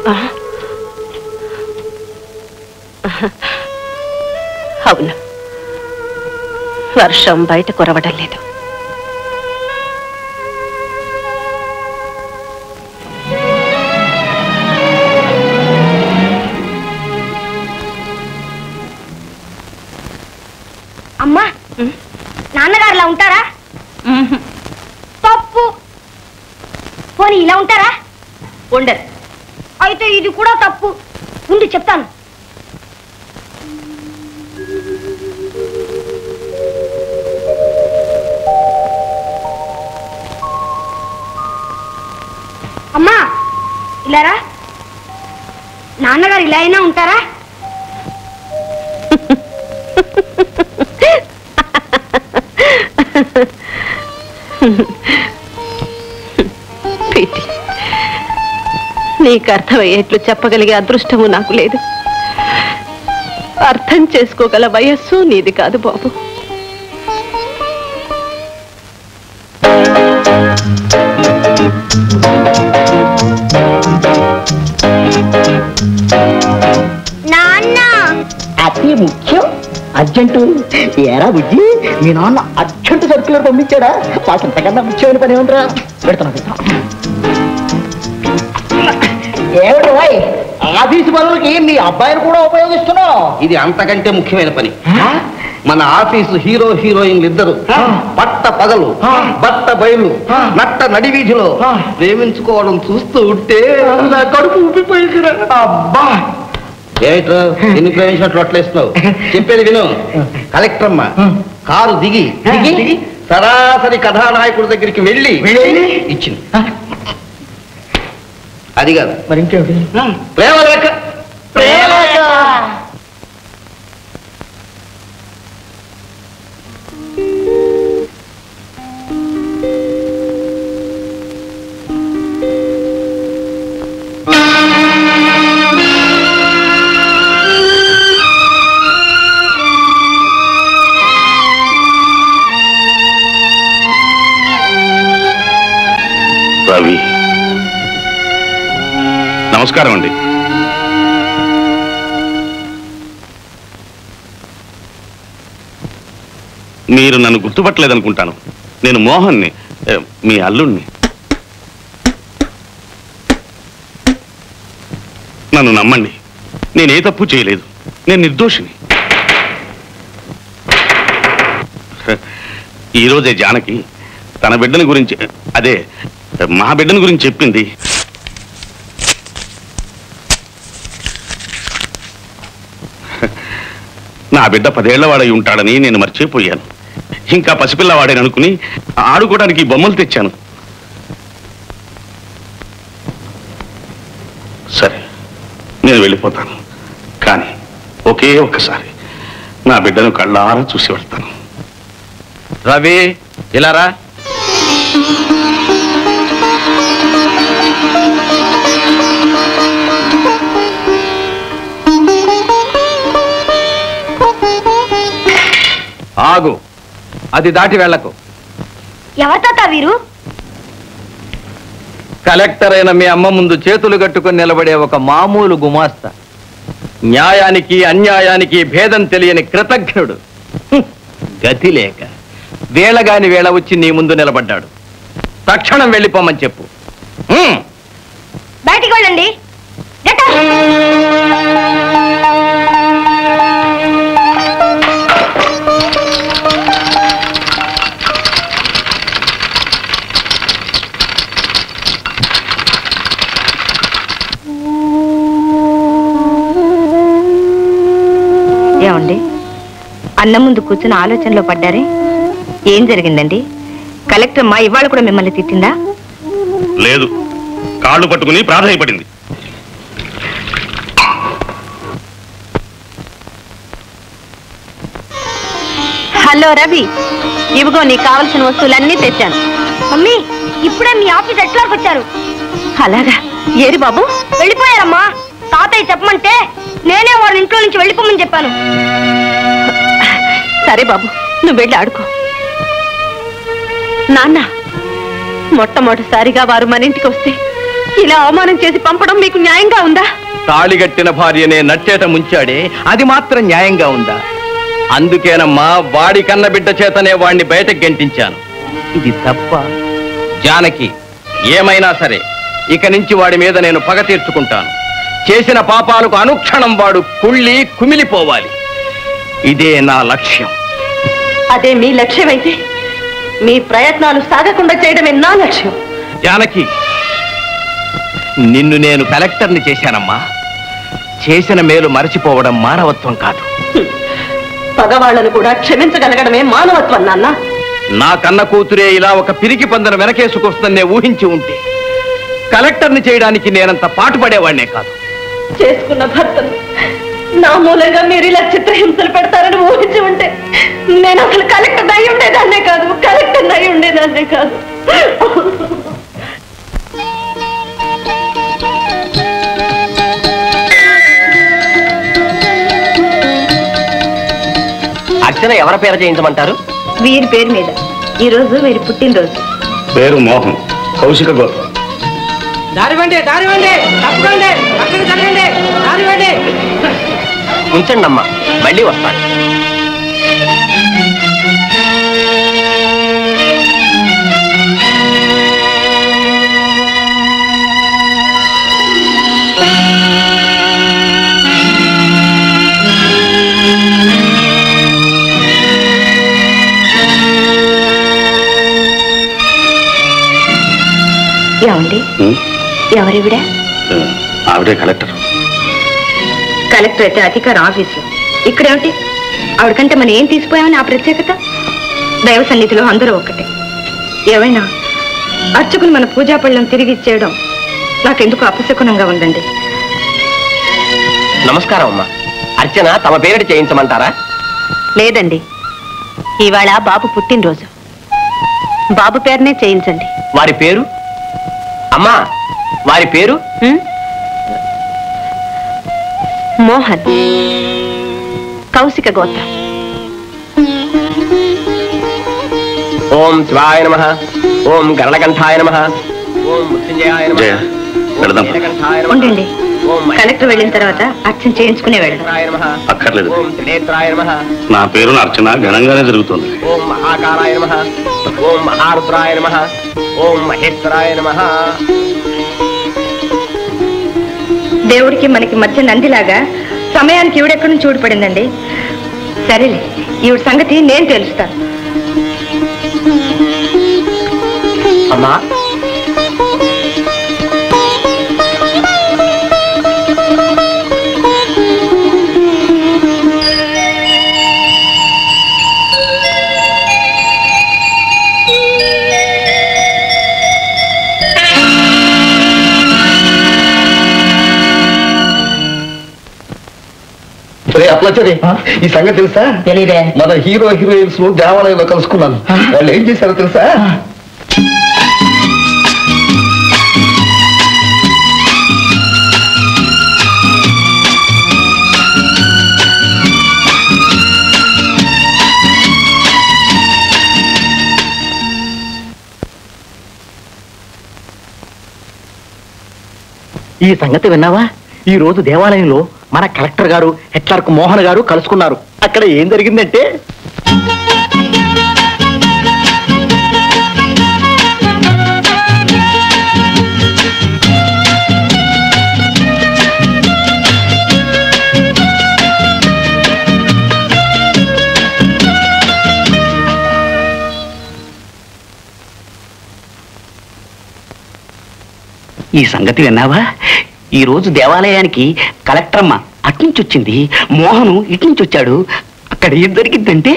అవును వర్షం బయట కురవడం లేదు అమ్మా నాన్నగారు ఇలా ఉంటారా తప్పు పోనీ ఇలా ఉంటారా ఉండరు అయితే ఇది కూడా తప్పు ఉండి చెప్తాను అమ్మా ఇలారా నాన్నగారు ఇలా అయినా ఉంటారా పీటి నీకు అర్థమయ్యేట్లు చెప్పగలిగే అదృష్టము నాకు లేదు అర్థం చేసుకోగల వయస్సు నీది కాదు బాబు నాన్న అతి ముఖ్యం అర్జెంటు ఏరా బుజ్జి మీ నాన్న అర్జెంటు సర్క్యులర్ పంపించాడా మాకు ఇంతకన్నా ముఖ్యమైన పని ఏమంటారా పెడతాను పెడతాను ఏమిటి ఓయ్ ఆఫీసు పనులకి మీ అబ్బాయిని కూడా ఉపయోగిస్తున్నావు ఇది అంతకంటే ముఖ్యమైన పని మన ఆఫీసు హీరో హీరోయిన్లు ఇద్దరు పట్ట పగలు బట్ట బయలు నట్ట నడి వీధిలో ప్రేమించుకోవడం చూస్తూ ఉంటే నా కడుపు ఉబ్బిపోయిందిరా అబ్బా ఏమిట్రా నిన్ను ప్రేమించినట్లు అట్లేస్తున్నావు చెప్పేది విను కలెక్టర్ అమ్మ కారు దిగి దిగి సరాసరి కథానాయకుడి దగ్గరికి వెళ్ళి ఇచ్చింది అది కాదు మరి ఇంకేమిటి ప్రేమ లేక నమస్కారం అండి మీరు నన్ను గుర్తుపట్టలేదనుకుంటాను నేను మోహన్ని ఏ, మీ అల్లుణ్ణి నన్ను నమ్మండి నేనే తప్పు చేయలేదు నేను నిర్దోషిని ఈరోజే జానకి తన బిడ్డని గురించి అదే మా బిడ్డని గురించి చెప్పింది నా బిడ్డ పదేళ్లవాడై ఉంటాడని నేను మర్చిపోయాను ఇంకా పసిపిల్లవాడని అనుకుని ఆడుకోవడానికి ఈ బొమ్మలు తెచ్చాను సరే నేను వెళ్ళిపోతాను కానీ ఒకే ఒక్కసారి నా బిడ్డను కళ్ళారా చూసి వెళ్తాను రవి ఇలా రా ఆగు అది దాటి వెళ్ళకు ఎవరి తాత వీరు కలెక్టర్ అయిన మీ అమ్మ ముందు చేతులు కట్టుకొని నిలబడే ఒక మామూలు గుమాస్తా న్యాయానికి అన్యాయానికి భేదం తెలియని కృతజ్ఞుడు హ్మ్. గతి లేక వేళగాని వేళ వచ్చి నీ ముందు నిలబడ్డాడు తక్షణం వెళ్ళిపోమని చెప్పు హ్మ్. బయటికి వెళ్ళండి ఏమండి అన్నం ముందు కూర్చుని ఆలోచనలో పడ్డారే ఏం జరిగిందండి కలెక్టర్ మా ఇవాళ కూడా మిమ్మల్ని తిట్టిందా లేదు కాళ్ళు పట్టుకుని ప్రాధాయపడింది హలో రవి ఇవిగో నీకు కావలసిన వస్తువులన్నీ తెచ్చాను మమ్మీ ఇప్పుడే మీ ఆఫీస్ ఎట్లా వచ్చారు అలాగా ఏరి బాబు వెళ్ళిపోయారమ్మా తాతయ్య చెప్పమంటే నేనే వాళ్ళ ఇంట్లో నుంచి వెళ్ళిపోమని చెప్పాను సరే బాబు నువ్వు వెళ్ళి ఆడుకో నాన్న మొట్టమొదటిసారిగా వారు మన ఇంటికి వస్తే ఇలా అవమానం చేసి పంపడం మీకు న్యాయంగా ఉందా తాళిగట్టిన భార్యనే నట్టేట ముంచాడే అది మాత్రం న్యాయంగా ఉందా అందుకేనమ్మా వాడి కన్న బిడ్డ చేతనే వాణ్ణి బయటకు గెంటించాను ఇది తప్ప జానకి ఏమైనా సరే ఇక నుంచి వాడి మీద నేను పగ తీర్చుకుంటాను చేసిన పాపాలకు అనుక్షణం వాడు కుళ్ళి కుమిలిపోవాలి ఇదే నా లక్ష్యం అదే మీ లక్ష్యమైతే మీ ప్రయత్నాలు సాగకుండా చేయడమే నా లక్ష్యం జానకి నిన్ను నేను కలెక్టర్ని చేశానమ్మా చేసిన మేలు మరచిపోవడం మానవత్వం కాదు పగవాళ్లను కూడా క్షమించగలగడమే మానవత్వం నాన్న నా కన్న కూతురే ఇలా ఒక పిరికి పందన వెనకేసుకొస్తుందని నేను ఊహించి ఉంటే కలెక్టర్ని చేయడానికి నేనంత పాటుపడేవాడినే కాదు చేసుకున్న భర్తను నా మూలంగా మీరు ఇలా చిత్రహింసలు పెడతారని ఊహించి ఉంటే నేను అసలు కలెక్టర్ అయి ఉండేదాన్నే కాదు కలెక్టర్ అయి ఉండేదాన్నే కాదు అర్చన ఎవరి పేర చేయించమంటారు వీరి పేరు మీద ఈ రోజు వీరి పుట్టినరోజు పేరు మోహన్ కౌశిక గోత్రం దారివ్వండి దారివ్వండి తప్పకండి పక్కకి జరగండి దారివ్వండి ఉంచండి అమ్మా మళ్ళీ వస్తాను ఏమండి ఉం? ఎవరివిడ ఆ, ఆవిడే కలెక్టర్ కలెక్టర్ అయితే అధికార ఆఫీసులో ఇక్కడేమిటి ఆవిడకంటే మనం ఏం తీసిపోయామని ఆ ప్రత్యేకత దైవ సన్నిధిలో అందరూ ఒక్కటే ఏమైనా అర్చకుని మన పూజా పళ్ళం తిరిగి ఇచ్చేయడం నాకెందుకు అపశకునంగా ఉందండి నమస్కారం అమ్మా అర్చన తమ పేరిట చేయించమంటారా లేదండి ఇవాళ బాబు పుట్టినరోజు బాబు పేరునే చేయించండి వారి పేరు అమ్మా వారి పేరు ఉం? మోహన్ కౌశిక గోత్రం ఓం శివాయ నమ ఓం గరళకంఠాయ నమ ఓం మృత్యుంజయాయ నమ జయ వెళదాం ఉండండి కలెక్టర్ వెళ్ళిన తర్వాత అర్చన చేయించుకునే వెళ్దాం అక్కర్లేదు ఓం త్రినేత్రాయ నమ నా పేరున అర్చన ఘనంగానే జరుగుతుంది ఓం మహాకారాయ నమ ఓం మహారుద్రాయ నమ ఓం మహేశ్వరాయ నమ దేవుడికి మనకి మధ్య నందిలాగా సమయానికి ఈవిడెక్కడి నుంచి ఊడిపడిందండి సరేలే ఈవిడ సంగతి నేను తెలుస్తాను అమ్మా రే అప్లచరి ఈ సంగతి తెలుసా తెలియదే మన హీరో హీరోయిన్స్ దేవాలయంలో కలుసుకున్నాను వాళ్ళు ఏం చేశారో తెలుసా ఈ సంగతి విన్నావా ఈ రోజు దేవాలయంలో మన కలెక్టర్ గారు హెడ్ మోహన్ గారు కలుసుకున్నారు అక్కడ ఏం జరిగిందంటే ఈ సంగతి విన్నావా ఈ రోజు దేవాలయానికి కలెక్టరమ్మ అట్నుంచి వచ్చింది మోహను ఇట్నుంచి వచ్చాడు అక్కడ ఏం జరిగిందంటే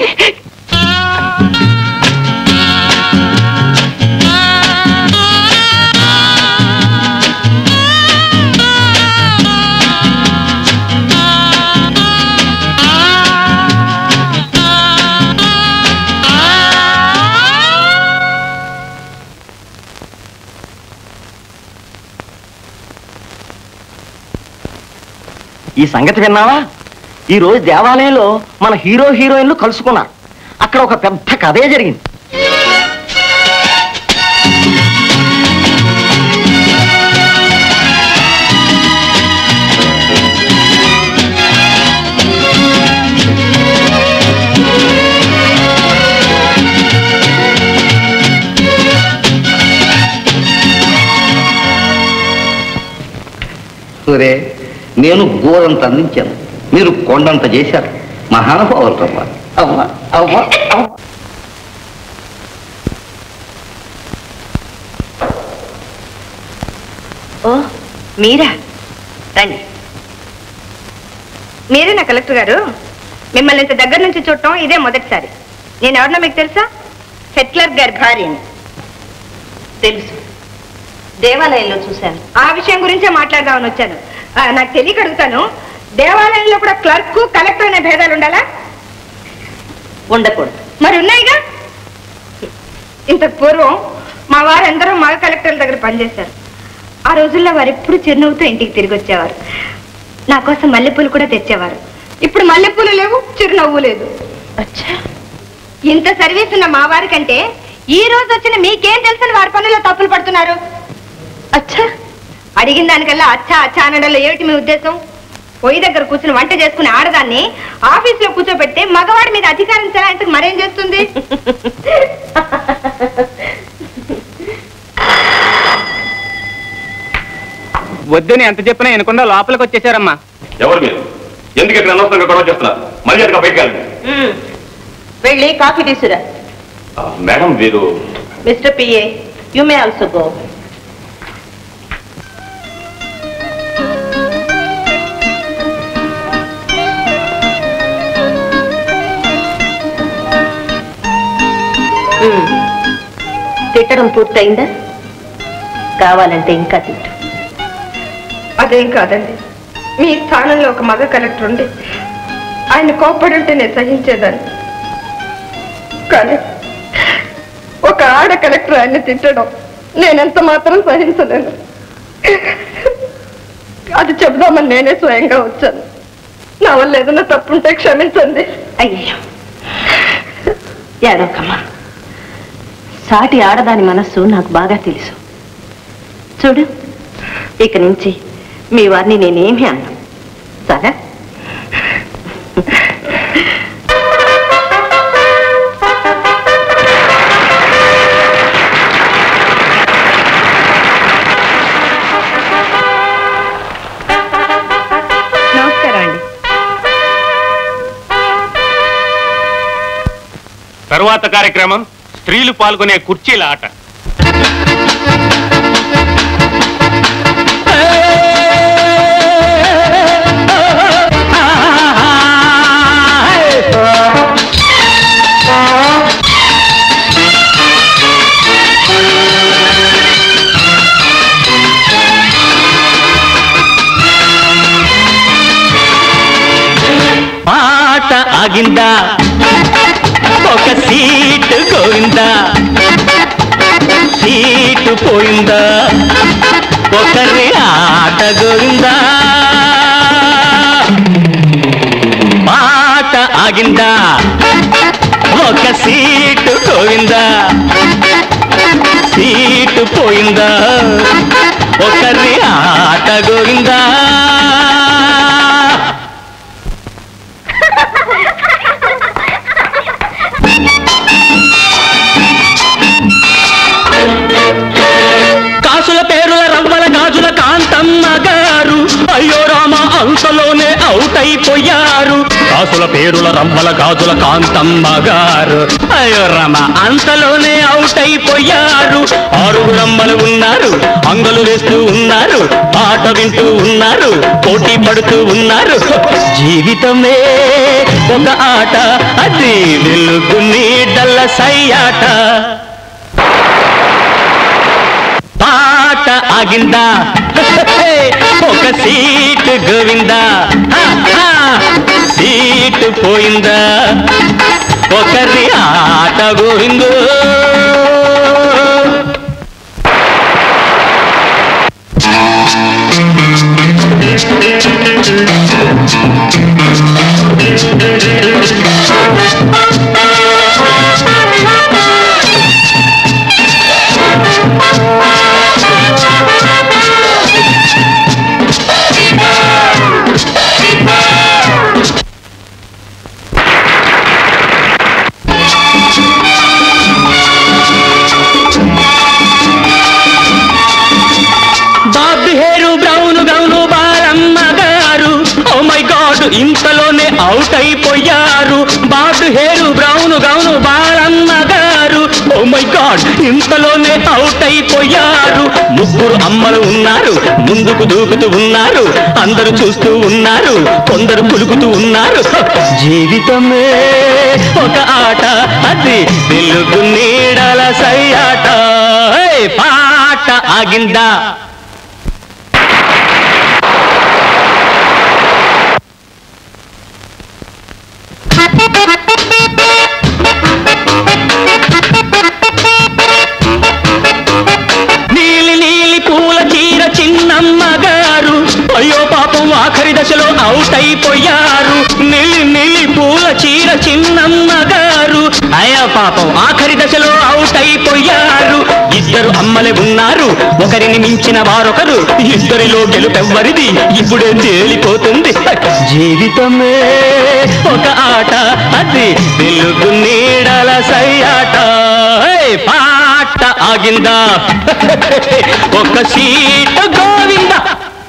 ఈ సంగతి విన్నావా ఈ రోజు దేవాలయంలో మన హీరో హీరోయిన్లు కలుసుకున్నారు అక్కడ ఒక పెద్ద కథే జరిగింది సరే నేను గోరంత అందించాను మీరు కొండంత చేశారు మహానుభావులు రవ్వ అవ్వ అవ్వ అవ్వ ఓ మీరా రండి మీరేనా కలెక్టర్ గారు మిమ్మల్ని ఇంత దగ్గర నుంచి చూడటం ఇదే మొదటిసారి నేను ఎవరినో మీకు తెలుసా హెట్లర్ గారి భార్యని తెలుసు దేవాలయంలో చూశాను ఆ విషయం గురించే మాట్లాడదామని వచ్చాను ఆ, నాకు తెలియక అడుగుతాను దేవాలయంలో కూడా క్లర్క్ కలెక్టర్ అనే భేదాలు ఉండాలా ఉండకూడదు మరి ఉన్నాయిగా ఇంతకు పూర్వం మా వారందరూ మగ కలెక్టర్ల దగ్గర పనిచేశారు ఆ రోజుల్లో వారు ఎప్పుడు చిరునవ్వుతో ఇంటికి తిరిగి వచ్చేవారు నా కోసం మల్లెపూలు కూడా తెచ్చేవారు ఇప్పుడు మల్లెపూలు లేవు చిరునవ్వు లేదు ఇంత సర్వీస్ ఉన్న మా వారి కంటే ఈ రోజు వచ్చిన మీకేం తెలుసని వారి పనుల్లో తప్పులు పడుతున్నారు అచ్చా అడిగిన దానికల్లా అచ్చా అచ్చా అనడంలో ఏమిటి మీ ఉద్దేశం పొయ్యి దగ్గర కూర్చుని వంట చేసుకునే ఆడదాన్ని ఆఫీసులో కూర్చోబెట్టి మగవాడి మీద అధికారం చెలాయించక మరేం చేస్తుంది వద్దని ఎంత చెప్పినా వినకుండా లోపలికి వచ్చేసారమ్మా ఎవరు మీరు ఎందుకు ఇక్కడ అనవసరంగా గొడవ చేస్తున్నారు మళ్ళీ అక్కడ బయటకు వెళ్ళండి వెళ్ళి కాఫీ తీసురా ఆ, మేడం వీరు mister PA you may also go తిట్టడం పూర్తయిందా కావాలంటే ఇంకా తిట్టు అదేం కాదండి మీ స్థానంలో ఒక మగ కలెక్టర్ ఉండి ఆయన కోప్పడి ఉంటే నేను సహించేదాన్ని కానీ ఒక ఆడ కలెక్టర్ ఆయన్ని తిట్టడం నేనెంత మాత్రం సహించలేను అది చెబుదామని నేనే స్వయంగా వచ్చాను నా వల్ల ఏదైనా తప్పుంటే క్షమించండి అయ్యో ఏడోకమ్మా సాటి ఆడదాని మనస్సు నాకు బాగా తెలుసు చూడు ఇక నుంచి మీ వారిని నేనేమీ అన్నా సరే నమస్కారం అండి తరువాత కార్యక్రమం స్త్రీలు పాల్గొనే కుర్చీల ఆట పాట ఆగిందా ఒక సీటు గోవిందా సీటు పోయిందా ఒకరి ఆట గోవిందా పాట ఆగిందా ఒక సీటు గోవిందా సీటు పోయిందా ఒకరి ఆట గోవిందా కాసుల పేరుల రవ్వల గాజుల కాంతమ్మ గారు అయ్యో రామ అంతలోనే అవుట్ అయిపోయారు కాసుల పేరుల రవ్వల గాజుల కాంతమ్మ గారు అయ్యో రామ అంతలోనే అవుట్ అయిపోయారు ఆరుగురమ్మలు ఉన్నారు అంగలు వేస్తూ ఉన్నారు పాట వింటూ ఉన్నారు పోటీ పడుతూ ఉన్నారు జీవితమే ఒక ఆట అది వెలుగు నీడల సయ్యాట పాట ఆగిందా ఒక సీటు గోవిందా హా, హా. సీటు పోయిందా ఒకరి ఆట గోవిందో బాబు హేరు బ్రౌన్ గౌను బాలమ్మ గారు ఓ మై గాడ్ ఇంతలోనే అవుట్ అయిపోయారు బాబు హేరు బ్రౌన్ గౌను బాలమ్మ గారు ఓ మై గాడ్ ఇంతలోనే అవుట్ అయిపోయారు ముగ్గురు అమ్మలు ఉన్నారు ముందుకు దూకుతూ ఉన్నారు అందరూ చూస్తూ ఉన్నారు కొందరు పులుకుతూ ఉన్నారు జీవితమే ఒక ఆట అది వెలుగు నీడల సయ్యాట ఏయ్, పాట ఆగిందా నీలి నీలి పూల చీర చిన్నమ్మ గారు అయ్యో పాపం ఆఖరి దశలో అవుట్ అయిపోయారు నీలి నీలి పూల చీర చిన్నమ్మ గారు అయ్యో పాపం ఆఖరి దశలో అవుట్ అయిపోయారు ఇద్దరు అమ్మలే ఉన్నారు ఒకరిని మించిన వారొకరు ఇద్దరిలో గెలుపెవ్వరిది ఇప్పుడే తేలిపోతుంది జీవితమే ఒక ఆట అది వెలుగు నీడల సయ్యాట ఏయ్, పాట ఆగిందా ఒక సీటు గోవిందా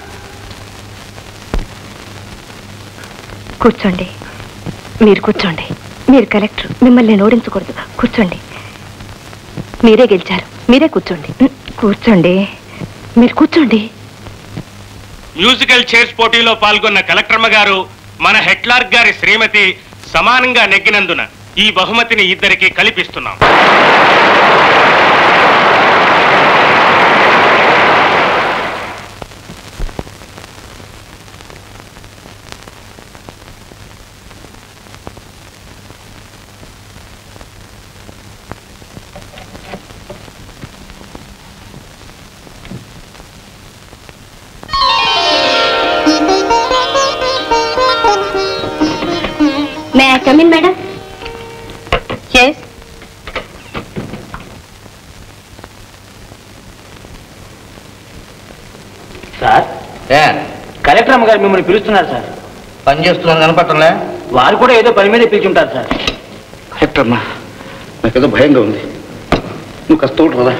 కూర్చోండి మీరు కూర్చోండి మీరు కలెక్టర్ మిమ్మల్ని నేను ఓడించకూడదు కూర్చోండి మీరే గెలిచారు మీరే కూర్చోండి ఉమ్, కూర్చోండి మీరు కూర్చోండి మ్యూజికల్ చైర్స్ పోటీలో పాల్గొన్న కలెక్టర్మ గారు మన హెడ్లార్క్ గారి శ్రీమతి సమానంగా నెగ్గినందున ఈ బహుమతిని ఇద్దరికి కల్పిస్తున్నాం may come in madam yes collector అమ్మగారు మిమ్మల్ని పిలుస్తున్నారు సార్ పని చేస్తున్నాను కనపట్టంలే వారు కూడా ఏదో పని మీద పిలిచుంటారు సార్ కరెక్ట్ అమ్మా నాకేదో భయంగా ఉంది నువ్వు కష్టం ఉంటుందా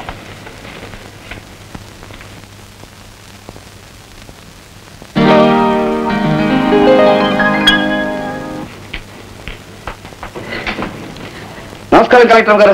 నమస్కారం కలెక్టర్ గారు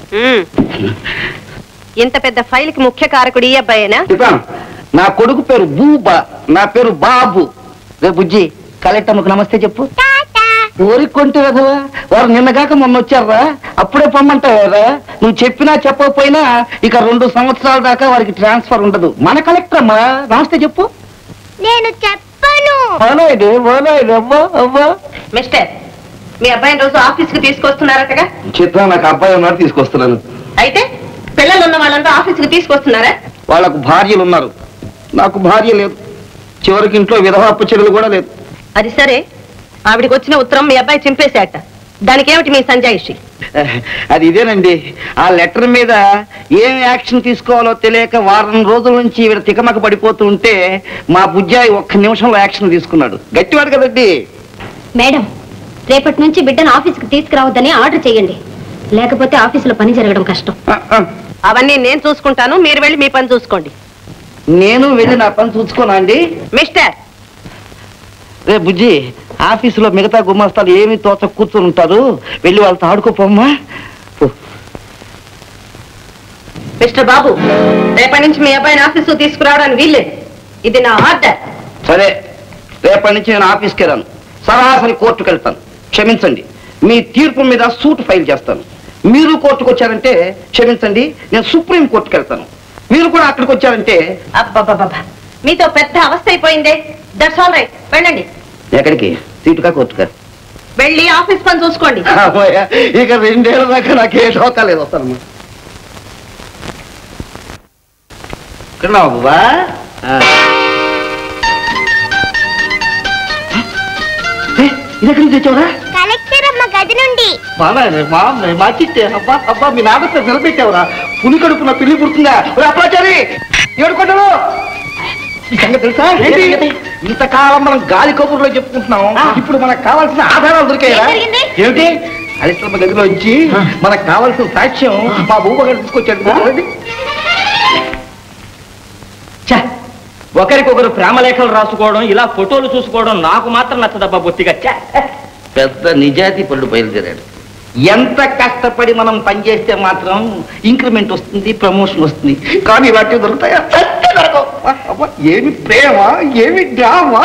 ఇంత పెద్ద ఫైల్ కి ముఖ్య కారకుడు ఈ అబ్బాయేనా చెప్పాను నా కొడుకు పేరు బూబా నా పేరు బాబు రే బుజ్జి కలెక్టర్కు నమస్తే చెప్పు ఊరికి కొంటే కదవా వారు నిన్నగాక మొన్న వచ్చారా అప్పుడే పొమ్మంటావారా నువ్వు చెప్పినా చెప్పకపోయినా ఇక రెండు సంవత్సరాల దాకా వారికి ట్రాన్స్ఫర్ ఉండదు మన కలెక్టర్ అమ్మా నమస్తే చెప్పు నేను చెప్పను ఓనాయిడే ఓనాయిడే అమ్మా అమ్మా మిస్టర్ మీ అబ్బాయిని రోజు ఆఫీస్ కి తీసుకొస్తున్నారటగా చిత్రం నాకు అబ్బాయి ఉన్నాడు తీసుకొస్తున్నాను అయితే పిల్లలు ఉన్న వాళ్ళంతా ఆఫీస్ కి తీసుకొస్తున్నారా వాళ్ళకు భార్యలు ఉన్నారు నాకు భార్య లేదు చివరికి ఇంట్లో విధవా అప్పచెరులు కూడా లేదు అది సరే ఆవిడికి వచ్చిన ఉత్తరం మీ అబ్బాయి చింపేశాట దానికి ఏమిటి మీ సంజాయిషి అది ఇదేనండి ఆ లెటర్ మీద ఏం యాక్షన్ తీసుకోవాలో తెలియక వారం రోజుల నుంచి ఈవిడ తికమక పడిపోతూ ఉంటే మా బుజ్జాయి ఒక్క నిమిషంలో యాక్షన్ తీసుకున్నాడు గట్టివాడు కదండి మేడం రేపటి నుంచి బిడ్డను ఆఫీస్కి తీసుకురావద్దని ఆర్డర్ చేయండి లేకపోతే ఆఫీసులో పని జరగడం కష్టం అవన్నీ నేను చూసుకుంటాను మీరు వెళ్ళి మీ పని చూసుకోండి నేను వెళ్ళి నా పని చూసుకోనా అండి మిస్టర్ రే బుజ్జి ఆఫీసులో మిగతా గుమాస్తాలు ఏమి తోచ కూర్చొని ఉంటారు వెళ్ళి వాళ్ళతో ఆడుకోపోమ్మా మిస్టర్ బాబు రేపటి నుంచి మీ అబ్బాయిని ఆఫీసు తీసుకురావడానికి వీల్లేదు ఇది నా ఆర్డర్ సరే రేపటి నుంచి నేను ఆఫీస్కి వెళ్ళాను సరాసరి కోర్టుకు వెళ్తాను క్షమించండి మీ తీర్పు మీద సూట్ ఫైల్ చేస్తాను మీరు కోర్టుకు వచ్చారంటే క్షమించండి నేను సుప్రీం కోర్టుకు వెళ్తాను మీరు కూడా అక్కడికి వచ్చారంటే అబ్బబ్బబ్బబ్బా మీతో పెద్ద అవస్థ అయిపోయిందే దట్స్ ఆల్ రైట్ వెళ్ళండి ఎక్కడికి సీటుగా కోర్టుగా వెళ్ళి ఆఫీస్ పని చూసుకోండి అమ్మయ్య, ఇక రెండేళ్ల దాకా నాకు ఏ షోకా లేదు వస్తానమ్మా ఇక్కడ బాబా ఇది ఎక్కడి నుంచి తెచ్చావురా కలెక్టర్ అమ్మ గది నుండి బాగా మా మా చిట్టే అబ్బా అబ్బా మీ నాన్నతో నిలబెట్టావురా పులి కడుపున పిల్లి పుడుతుందా ఒరే అప్పాచారి ఏడుకుంటావు ఈ సంగతి తెలుసా ఏంటి ఇంతకాలం మనం గాలి కబుర్లో చెప్పుకుంటున్నాం ఇప్పుడు మనకు కావాల్సిన ఆధారాలు దొరికాయా ఏం జరిగింది? ఏమిటి హరిశ్రమ గదిలో నుంచి మనకు కావాల్సిన సాక్ష్యం మా భూమ గారు తీసుకొచ్చాడు చూడండి. ఛ! ఒకరికొకరు ప్రేమ లేఖలు రాసుకోవడం ఇలా ఫోటోలు చూసుకోవడం నాకు మాత్రం నచ్చదబ్బా బొత్తిగా ఛ! పెద్ద నిజాతి పళ్ళు బయలుదేరాడు ఎంత కష్టపడి మనం పనిచేస్తే మాత్రం ఇంక్రిమెంట్ వస్తుంది ప్రమోషన్ వస్తుంది కానీ ఇలాంటివి దొరుకుతాయా చస్తే దొరకవు. అబ్బా, ఏమి ప్రేమ ఏమి డ్రామా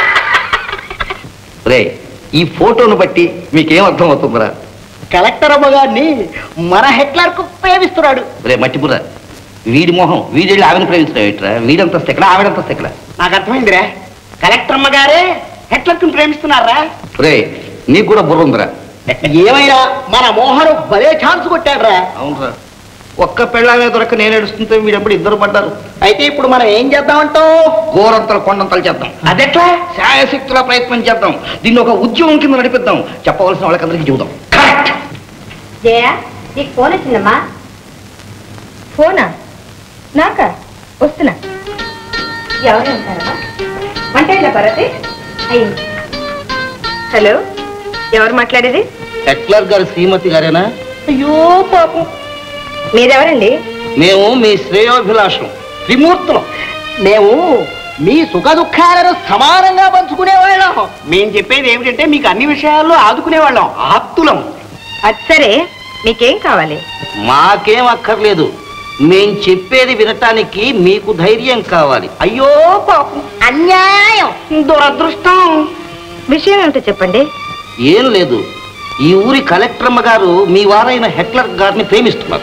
రే ఈ ఫోటోను బట్టి మీకేం అర్థం అవుతుందిరా కలెక్టర్ అమ్మ గారిని మన హెట్లర్ కు ప్రేమిస్తున్నాడు రే మట్టిపుర వీడి మొహం వీడి ఆవిడ ప్రేమించడం ఏంట్రా వీడంతస్తు ఎక్కడ ఆవిడంతస్తు ఎక్కడ నాకు అర్థమైందిరా కలెక్టర్ అమ్మ గారే హెట్లర్ కు ప్రేమిస్తున్నారా రే నీకు కూడా బుర్ర ఉందిరా ఏమైనా మన మోహన్ భలే ఛాన్స్ కొట్టాడురా అవునరా ఒక్క పెళ్ళామే దొరక నేను ఏడుస్తుంటే వీడప్పుడు ఇద్దరు పడ్డారు అయితే ఇప్పుడు మనం ఏం చేద్దామంటావు గోరంతలు కొండంతలు చేద్దాం అదెట్లా శాయశక్తుల ప్రయత్నం చేద్దాం దీన్ని ఒక ఉద్యోగం కింద నడిపిద్దాం చెప్పవలసిన వాళ్ళకందరికీ చూద్దాం జయ నీకు ఫోన్ వచ్చిందమ్మా ఫోనా నాకా వస్తున్నా ఎవరు ఉంటారమ్మా వంటేళ్ళ పరతి అయ్యింది హలో ఎవరు మాట్లాడేది హెట్లర్ గారి శ్రీమతి గారేనా అయ్యో పాపం మీరెవరండి మేము మీ శ్రేయోభిలాషం త్రిమూర్తులం మేము మీ సుఖ దుఃఖాలను సమానంగా పంచుకునేవాళ్ళం మేము చెప్పేది ఏమిటంటే మీకు అన్ని విషయాల్లో ఆదుకునేవాళ్ళం ఆప్తులం అది సరే మీకేం కావాలి మాకేం అక్కర్లేదు మేం చెప్పేది వినటానికి మీకు ధైర్యం కావాలి అయ్యో పాపం అన్యాయం దురదృష్టం విషయం ఏమిటో చెప్పండి ఏం లేదు ఈ ఊరి కలెక్టర్మ గారు మీ వారైన హెట్లర్ గారిని ప్రేమిస్తున్నారు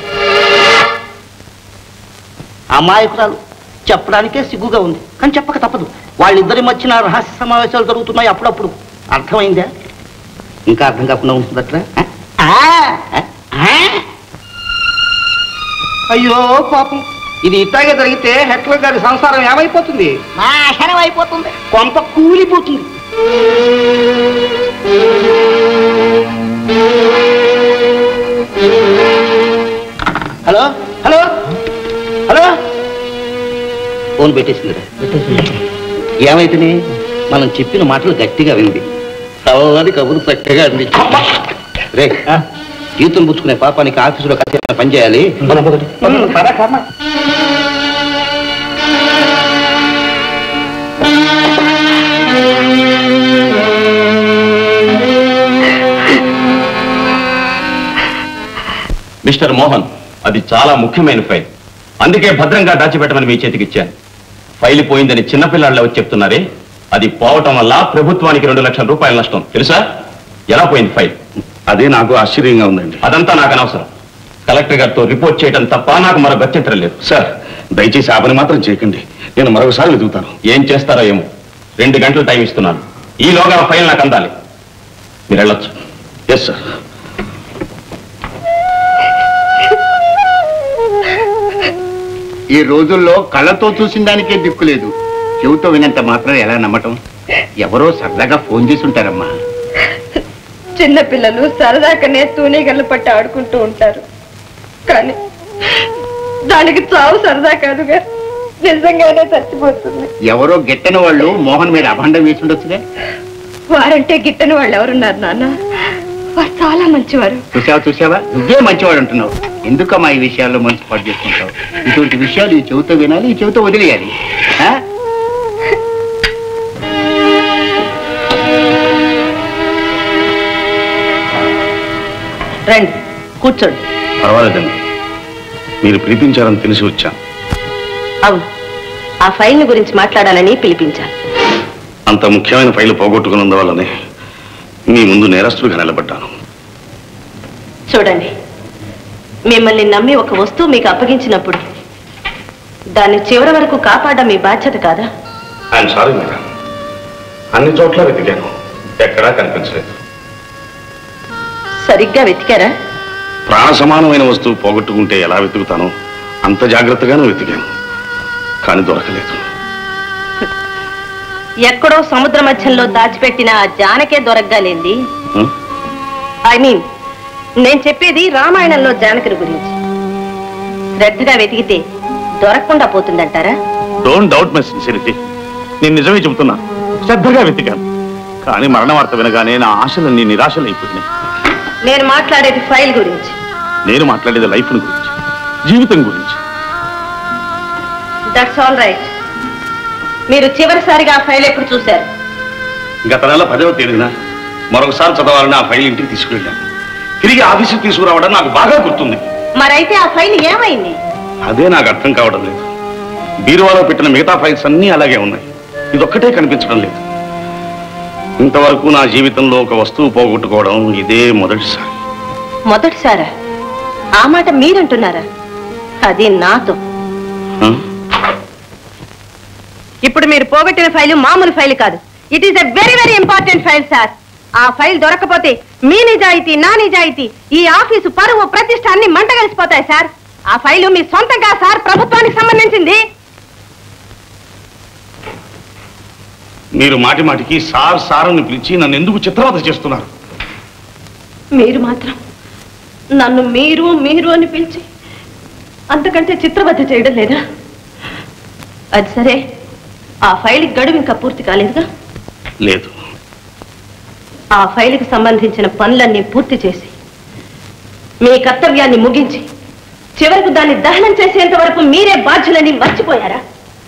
అమాయకురాలు చెప్పడానికే సిగ్గుగా ఉంది కానీ చెప్పక తప్పదు వాళ్ళిద్దరి మధ్యన రహస్య సమావేశాలు జరుగుతున్నాయి అప్పుడప్పుడు అర్థమైందా ఇంకా అర్థం కాకుండా ఉంటుందట్రా అయ్యో పాపం ఇది ఇట్లాగే జరిగితే హెట్లర్ గారి సంసారం ఏమైపోతుంది నాశనం అయిపోతుంది కొంప కూలిపోతుంది హలో హలో హలో ఫోన్ పెట్టేసిందిరా ఏమైతేనే మనం చెప్పిన మాటలు గట్టిగా వింది సవాలని కబురు చక్కగా అందించి రే జీతం పుచ్చుకునే పాపానికి ఆఫీసులో కాసేపు పని చేయాలి మనం మొదటి మిస్టర్ మోహన్ అది చాలా ముఖ్యమైన ఫైల్ అందుకే భద్రంగా దాచిపెట్టమని మీ చేతికి ఇచ్చాను ఫైల్ పోయిందని చిన్నపిల్లాళ్ళ వచ్చి చెప్తున్నారే అది పోవటం వల్ల ప్రభుత్వానికి రెండు లక్షల రూపాయల నష్టం తెలుసా ఎలా పోయింది ఫైల్ అదే నాకు ఆశ్చర్యంగా ఉందండి అదంతా నాకు అనవసరం కలెక్టర్ గారితో రిపోర్ట్ చేయడం తప్ప నాకు మరో గత్యంతరం లేదు సార్ దయచేసి ఆ పని మాత్రం చేయకండి నేను మరొకసారి వెతుకుతాను ఏం చేస్తారో ఏమో రెండు గంటలు టైం ఇస్తున్నాను ఈలోగా ఆ ఫైల్ నాకు అందాలి మీరు వెళ్ళొచ్చు ఎస్ సార్ ఈ రోజుల్లో కళ్ళతో చూసిన దానికే దిక్కులేదు చెవితో వినంత మాత్రం ఎలా నమ్మటం ఎవరో సరదాగా ఫోన్ చేసి ఉంటారమ్మా చిన్న పిల్లలు సరదాకనే తూనీగలు పట్టి ఆడుకుంటూ ఉంటారు కానీ దానికి చావు సరదా కాదుగా నిజంగానే చచ్చిపోతుంది ఎవరో గిట్టని వాళ్ళు మోహన్ మీద అభండం వేసి ఉండొచ్చుగా వారంటే గిట్టని వాళ్ళు ఎవరున్నారు నాన్న వారు చాలా మంచివారు చూసావా చూసావా నువ్వే మంచివాడు అంటున్నావు ఎందుకమ్మా ఈ విషయాల్లో మనసు పాటు చేసుకుంటావు ఇటువంటి విషయాలు ఈ చెవితో వినాలి ఈ చెవితో వదిలేయాలి ఆ? రండి కూర్చోండి పర్వాలేదండి మీరు పిలిపించారని తెలిసి వచ్చాను అవును ఆ ఫైల్ని గురించి మాట్లాడాలని పిలిపించాను అంత ముఖ్యమైన ఫైలు పోగొట్టుకున్నందువల్లనే మీ ముందు నేరస్తుడిగా నిలబడ్డాను చూడండి మిమ్మల్ని నమ్మి ఒక వస్తువు మీకు అప్పగించినప్పుడు దాన్ని చివరి వరకు కాపాడడం మీ బాధ్యత కాదా ఐఎమ్ సారీ మేడం అన్ని చోట్ల వెతికాను ఎక్కడా కనిపించలేదు సరిగ్గా వెతికారా ప్రాణ సమానమైన వస్తువు పోగొట్టుకుంటే ఎలా వెతుకుతానో అంత జాగ్రత్తగానే వెతికాను కానీ దొరకలేదు ఎక్కడో సముద్ర మధ్యంలో దాచిపెట్టిన ఆ జానకే దొరకగాలేంది హ్మ్? ఐ మీన్ నేను చెప్పేది రామాయణంలో జానకుని గురించి శ్రద్ధగా వెతికితే దొరకకుండా పోతుందంటారా డోంట్ డౌట్ మై సిన్సిరిటీ నేను నిజమే చెబుతున్నా శ్రద్ధగా వెతికాను కానీ మరణ వార్త వినగానే నా ఆశలన్నీ నిరాశలైపోయినాయి నేను మాట్లాడేది ఫైల్ గురించి నేను మాట్లాడేది లైఫ్ గురించి జీవితం గురించి దట్స్ ఆల్ రైట్ మీరు చివరిసారిగా ఆ ఫైల్ ఎప్పుడు చూశారు గత నెల పదవ తేదీన మరొకసారి చదవాలని ఆ ఫైల్ ఇంటికి తీసుకువెళ్ళాను తిరిగి ఆఫీసుకి తీసుకురావడం నాకు బాగా గుర్తుంది మరైతే ఆ ఫైల్ ఏమైంది అదే నాకు అర్థం కావడం లేదు బీరువాలో పెట్టిన మిగతా ఫైల్స్ అన్నీ అలాగే ఉన్నాయి ఇదొక్కటే కనిపించడం లేదు ఇంతవరకు నా జీవితంలో ఒక వస్తువు పోగొట్టుకోవడం ఇదే మొదటిసారి మొదటిసారా ఆ మాట మీరంటున్నారా అది నాతో ఆ? ఇప్పుడు మీరు పోగొట్టిన ఫైలు మామూలు ఫైల్ కాదు it is a very very important file sir ఆ ఫైల్ దొరకపోతే మీ నిజాయితీ నా నిజాయితీ ఈ ఆఫీసు పరువు ప్రతిష్ట అన్ని మంట కలిసిపోతాయి సార్ ఆ ఫైలు మీ సొంతంగా సార్ ప్రభుత్వానికి సంబంధించింది మీరు మాటి మాటికి సార్ సార్ అని పిలిచి నన్ను ఎందుకు చిత్రవత చేస్తున్నారు మీరు మాత్రం నన్ను మీరు మీరు అని పిలిచి అంతకంటే చిత్రబద్ధ చేయడం లేదా అది సరే ఆ ఫైల్ గడువు ఇంకా పూర్తి కాలేదుగా లేదు ఆ ఫైలుకి సంబంధించిన పనులన్నీ పూర్తి చేసి మీ కర్తవ్యాన్ని ముగించి చివరకు దాన్ని దహనం చేసేంత వరకు మీరే బాధ్యులని మర్చిపోయారా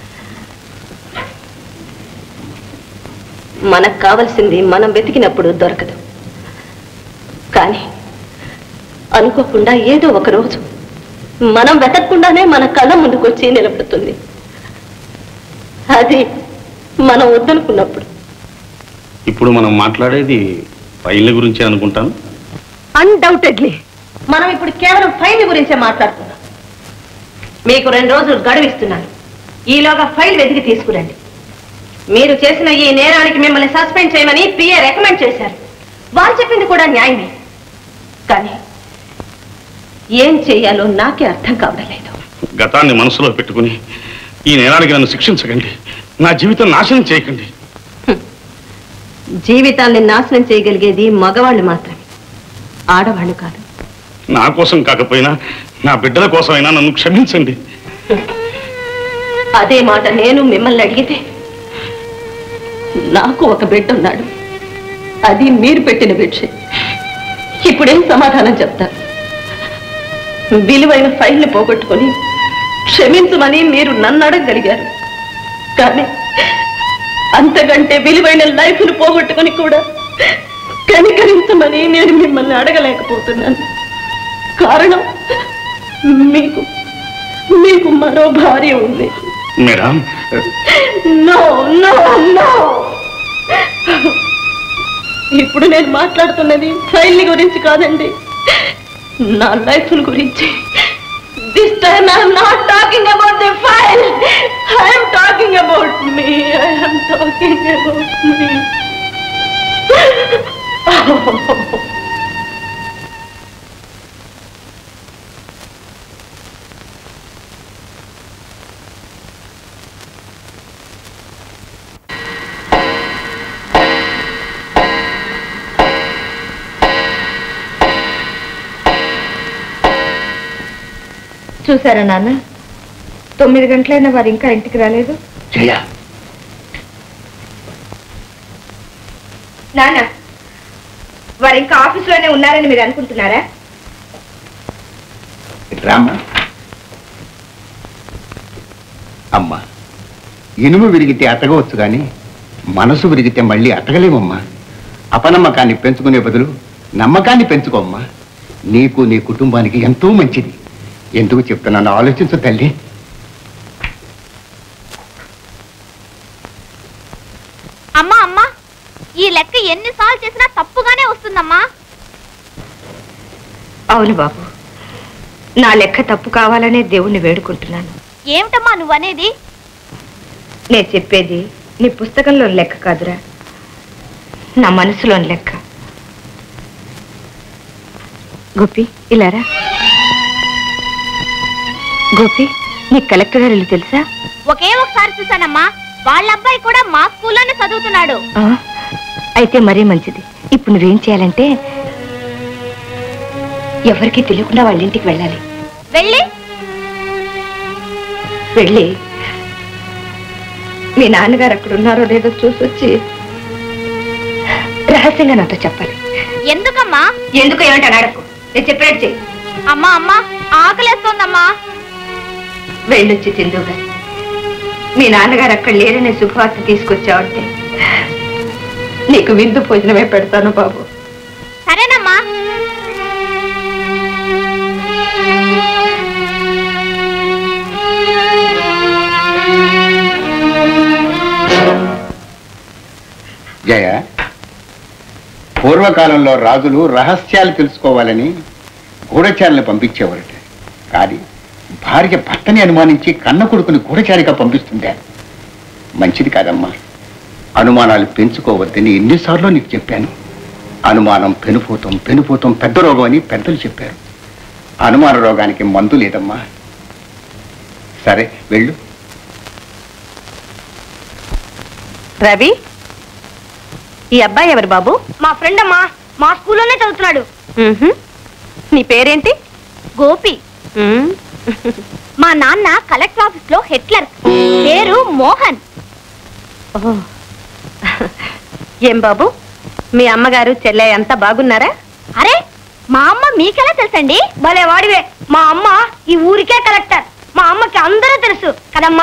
మనకు కావలసింది మనం వెతికినప్పుడు దొరకదు కానీ అనుకోకుండా ఏదో ఒక రోజు మనం వెతకకుండానే మన కళ్ళ ముందుకు వచ్చి నిలబడుతుంది అది మనం వద్దనుకున్నప్పుడు ఇప్పుడు మనం మాట్లాడేది ఫైళ్ళ గురించి అనుకుంటాను అన్డౌటెడ్లీ మనం ఇప్పుడు కేవలం ఫైల్ గురించే మాట్లాడుతున్నాం మీకు రెండు రోజులు గడువిస్తున్నాను ఈలోగా ఫైల్ వెతికి తీసుకురండి మీరు చేసిన ఈ నేరానికి మిమ్మల్ని సస్పెండ్ చేయమని పిఏ రికమెండ్ చేశారు వారు చెప్పింది కూడా న్యాయమే కానీ ఏం చేయాలో నాకే అర్థం కావడం లేదు గతాన్ని మనసులో పెట్టుకుని ఈ నేరానికి నన్ను శిక్షించకండి నా జీవితం నాశనం చేయకండి జీవితాల్ని నాశనం చేయగలిగేది మగవాళ్ళు మాత్రమే ఆడవాళ్ళు కాదు నా కోసం కాకపోయినా నా బిడ్డల కోసమైనా నన్ను క్షమించండి అదే మాట నేను మిమ్మల్ని అడిగితే నాకు ఒక బిడ్డ ఉన్నాడు అది మీరు పెట్టిన బిడ్డ ఇప్పుడేం సమాధానం చెప్తారు విలువైన ఫైల్ని పోగొట్టుకొని క్షమించమని మీరు నన్ను అడగగలిగారు కానీ అంతకంటే విలువైన లైఫ్ను పోగొట్టుకొని కూడా కనికరించమని నేను మిమ్మల్ని అడగలేకపోతున్నాను కారణం మీకు మీకు మరో భార్య ఉంది మేడం నో నో నో ఇప్పుడు నేను మాట్లాడుతున్నది ఫైల్ గురించి కాదండి నా లైఫ్ గురించి this time I'm not talking about the file I'm talking about me I'm talking about me చూసారా నాన్న తొమ్మిది గంటలైనా వారు ఇంకా ఇంటికి రాలేదు జయ నాన్న వారు ఇంకా ఆఫీసులోనే ఉన్నారని మీరు అనుకుంటున్నారా రామ్మా అమ్మా ఇనుము విరిగితే అతగవచ్చు కానీ మనసు విరిగితే మళ్ళీ అతగలేమమ్మా అపనమ్మకాన్ని పెంచుకునే బదులు నమ్మకాన్ని పెంచుకోమ్మా నీకు నీ కుటుంబానికి ఎంతో మంచిది ఎందుకు చెప్తున్నాను ఆలోచించు తల్లి అమ్మా అమ్మా ఈ లెక్క ఎన్నిసార్లు చేసినా తప్పుగానే వస్తుందమ్మా అవును బాబు నా లెక్క తప్పు కావాలనే దేవుణ్ణి వేడుకుంటున్నాను ఏమిటమ్మా నువ్వనేది నేను చెప్పేది నీ పుస్తకంలో లెక్క కాదురా నా మనసులోని లెక్క గోపి ఇలారా గోపి నీ కలెక్టర్ గారు ఇల్లు తెలుసా ఒకే ఒకసారి చూసానమ్మా వాళ్ళ అబ్బాయి కూడా మా స్కూల్లోనే చదువుతున్నాడు ఆ, అయితే మరీ మంచిది ఇప్పుడు నువ్వేం చేయాలంటే ఎవరికీ తెలియకుండా వాళ్ళ ఇంటికి వెళ్ళాలి వెళ్ళి వెళ్ళి మీ నాన్నగారు అక్కడ ఉన్నారో లేదో చూసొచ్చి రహస్యంగా నాతో చెప్పాలి ఎందుకమ్మా ఎందుకు ఏమంటాను అడగకు నేను చెప్పినట్టు చెయ్యి అమ్మా అమ్మా ఆకలేస్తోందమ్మా వెళ్ళొచ్చి తిందుగా మీ నాన్నగారు అక్కడ లేరనే శుభవార్త తీసుకొచ్చావంటే నీకు విందు భోజనమే పెడతాను బాబు సరేనమ్మా జయ పూర్వకాలంలో రాజులు రహస్యాలు తెలుసుకోవాలని గూఢచారులను పంపించేవారట కానీ భార్య భర్తని అనుమానించి కన్న కొడుకుని గూఢచారిగా పంపిస్తుందే మంచిది కాదమ్మా అనుమానాలు పెంచుకోవద్దని ఎన్నిసార్లు నీకు చెప్పాను అనుమానం పెనుపోతాం పెనుపోతాం పెద్ద రోగం అని పెద్దలు చెప్పారు అనుమాన రోగానికి మందు లేదమ్మా సరే వెళ్ళు రవి ఈ అబ్బాయి ఎవరు బాబు మా ఫ్రెండ్ అమ్మా మా స్కూల్లోనే చదువుతున్నాడు మ్మ్హ్మ్. నీ పేరేంటి గోపి మ్మ్. మా నాన్న కలెక్టర్ ఆఫీస్ లో హెడ్ క్లర్క్ పేరు మోహన్ ఓ. ఏం బాబు మీ అమ్మగారు చెల్లె అంతా బాగున్నారా అరే మా అమ్మ మీకెలా తెలుసండి భలే వాడివే మా అమ్మ ఈ ఊరికే కలెక్టర్ మా అమ్మకి అందరూ తెలుసు కదమ్మా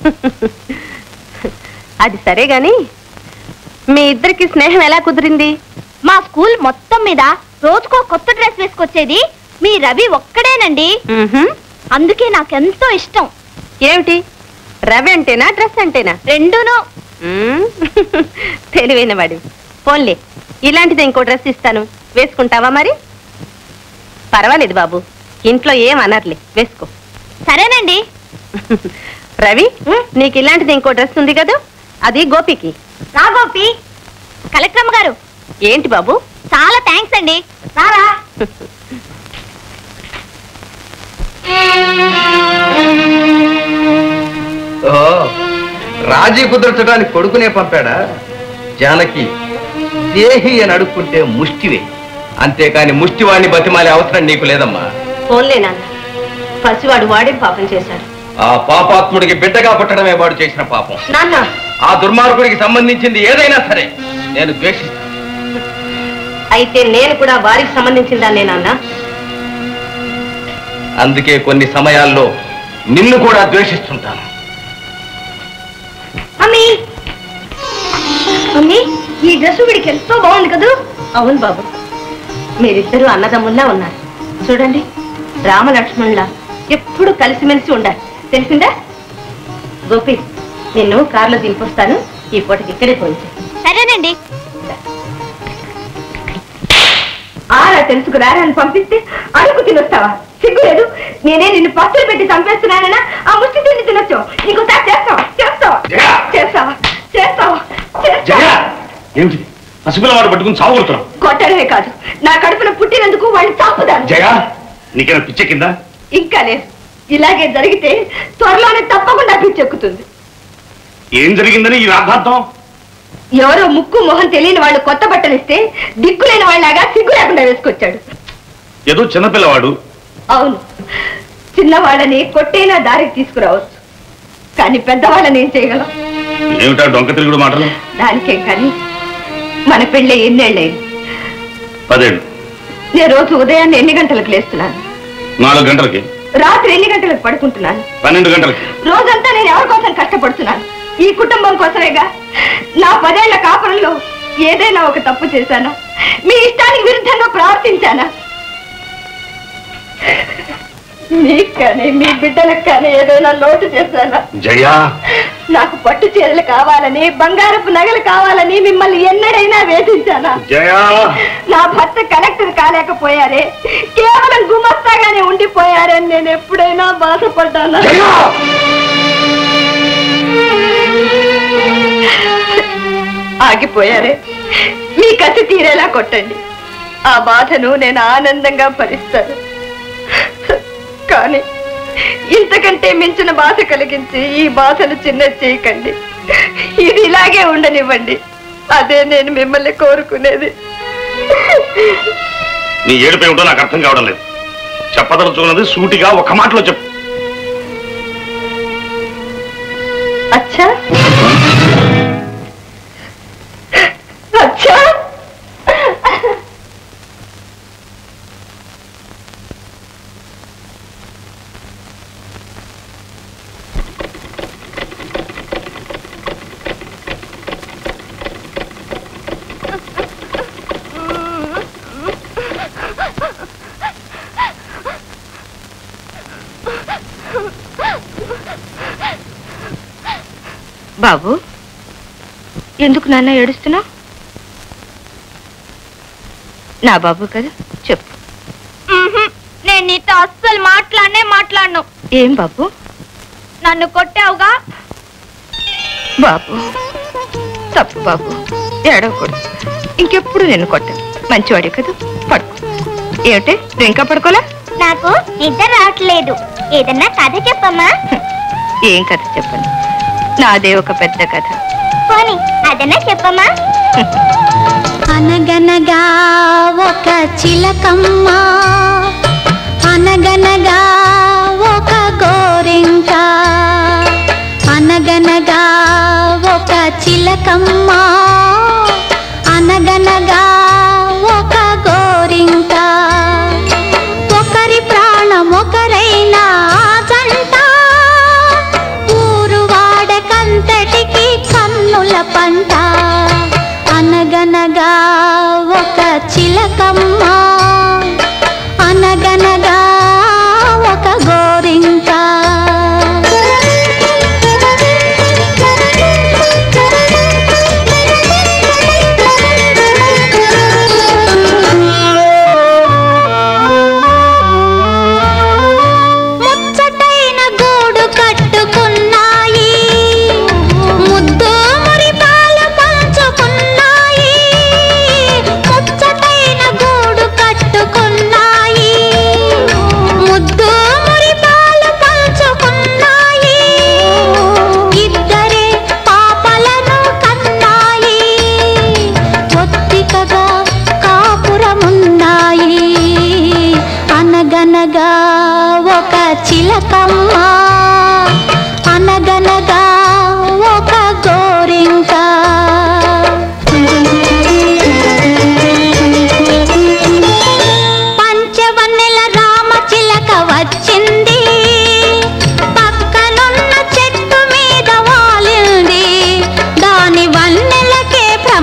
అది సరే గాని మీ ఇద్దరికి స్నేహం ఎలా కుదిరింది మా స్కూల్ మొత్తం మీద రోజుకో కొత్త డ్రెస్ వేసుకొచ్చేది మీ రవి ఒక్కడేనండి మ్మ్హ్మ్. అందుకే నాకెంతో ఇష్టం ఏమిటి రవి అంటేనా డ్రెస్ అంటేనా రెండూను మ్మ్. తెలివైన వాడి పోన్లే ఇలాంటిది ఇంకో డ్రెస్ ఇస్తాను వేసుకుంటావా మరి పర్వాలేదు బాబు ఇంట్లో ఏం అనర్లే వేసుకో సరేనండి రవి నీకు ఇలాంటిది ఇంకో డ్రెస్ ఉంది కదా అది గోపికి రా గోపి కలెక్టర్ అమ్మ గారు ఏంటి బాబు చాలా థ్యాంక్స్ అండి రారా ఓ రాజీ కుదర్చడానికి కొడుకునే పంపాడా జానకి దేహి అని అడుక్కుంటే ముష్టివే అంతేకాని ముష్టివాణ్ణి బతిమాలే అవసరం నీకు లేదమ్మా ఫోన్లే నాన్న పసివాడు వాడే పాపం చేశాడు ఆ పాపాత్ముడికి బిడ్డగా పుట్టడమే వాడు చేసిన పాపం నాన్న ఆ దుర్మార్గుడికి సంబంధించింది ఏదైనా సరే నేను ద్వేషిస్తాను అయితే నేను కూడా వారికి సంబంధించిన దాన్నే నాన్న అందుకే కొన్ని సమయాల్లో నిన్ను కూడా ద్వేషిస్తుంటాను మమ్మీ మమ్మీ ఈ డ్రెస్ వీడికి ఎంతో బాగుంది కదూ అవును బాబు మీరిద్దరూ అన్నదమ్ముల్లా ఉన్నారు చూడండి రామలక్ష్మణుల ఎప్పుడు కలిసిమెలిసి ఉండాలి తెలిసిందా గోపి నిన్ను కారులో దింపొస్తాను ఈ పూటకి ఇక్కడే పోయించు సరేనండి ఆరా తెలుసుకురారా అని పంపిస్తే అడుగు తినొస్తావా సిగ్గు లేదు నేనే నిన్ను పస్తులు పెట్టి చంపేస్తున్నానన్నా ఆ ముష్టి తిండి తినొచ్చు ఇంకోసారి చేస్తావా చేస్తావా చేస్తావా చేస్తావా చేస్తావా ఏమిటి పసిపిల్లవాడు పట్టుకుని చావుకొడుతున్నావు కొట్టడమే కాదు నా కడుపున పుట్టినందుకు వాడిని తాపుదాను జయా నీకేనా పిచ్చ కింద ఇంకా లేదు ఇలాగే జరిగితే త్వరలోనే తప్పకుండా పిచ్చెక్కుతుంది ఏం జరిగిందని ఈ రాద్ధాంతం ఎవరో ముక్కు మొహం తెలియని వాళ్ళు కొత్త బట్టలు ఇస్తే దిక్కులేని వాళ్ళలాగా సిగ్గు లేకుండా వేసుకొచ్చాడు ఏదో చిన్నపిల్లవాడు అవును చిన్నవాళ్ళని కొట్టైనా దారికి తీసుకురావచ్చు కానీ పెద్దవాళ్ళని ఏం చేయగలం ఏమిటా డొంక తిరుగుడు మాటలు దానికేం కానీ మన పెళ్ళి ఎన్నేళ్ళైంది పదేళ్ళు నేను రోజు ఉదయాన్నే ఎన్ని గంటలకు లేస్తున్నాను నాలుగు గంటలకి రాత్రి ఎన్ని గంటలకు పడుకుంటున్నాను పన్నెండు గంటలకి రోజంతా నేను ఎవరి కోసం కష్టపడుతున్నాను ఈ కుటుంబం కోసమేగా నా పదేళ్ల కాపురంలో ఏదైనా ఒక తప్పు చేశానా మీ ఇష్టానికి విరుద్ధంగా ప్రవర్తించానా మీకు కానీ మీ బిడ్డలకు కానీ ఏదైనా లోటు చేశానా జయా నాకు పట్టు చీరలు కావాలని బంగారపు నగలు కావాలని మిమ్మల్ని ఎన్నడైనా వేధించానా జయా నా భర్త కలెక్టర్ కాలేకపోయారే కేవలం గుమస్తాగానే ఉండిపోయారే అని నేను ఎప్పుడైనా బాధపడ్డానా ఆగిపోయారే మీ కసి తీరేలా కొట్టండి ఆ బాధను నేను ఆనందంగా భరిస్తాను కానీ ఇంతకంటే మించిన బాధ కలిగించి ఈ బాధను చిన్న చేయకండి ఇది ఇలాగే ఉండనివ్వండి అదే నేను మిమ్మల్ని కోరుకునేది నీ ఏడుపై ఉంటో నాకు అర్థం కావడం లేదు చెప్పదలుచుకున్నది సూటిగా ఒక మాటలో చెప్పు అచ్చా అచ్చా బాబు ఎందుకు నాన్న ఏడుస్తున్నావు నా బాబు కదా చెప్పు నేను నీతో అస్సలు మాట్లాడనే మాట్లాడను ఏం బాబు నన్ను కొట్టావుగా బాబు తప్పు బాబు ఏడవకూడదు ఇంకెప్పుడు నేను కొట్టను మంచివాడి కదా పడుకో ఏమిటి నువ్వు ఇంకా పడుకోలే నాకు నిద్ర రావట్లేదు ఏదన్నా కథ చెప్పమ్మా ఏం కథ చెప్పను నాదే ఒక పెద్ద కథ పోనీ అదన్నా చెప్పమ్మా అనగనగా ఒక చిలకమ్మ అనగనగా ఒక గోరింక అనగనగా ఒక చిలకమ్మ అనగనగా ఒక గోరింక ఒకరి ప్రాణం ఒకరైనా జంట ఊరు వాడకంతటికి కన్నుల పంట అనగనగా ఒక చిలకమ్మ అనగనగా ఒక గోరింక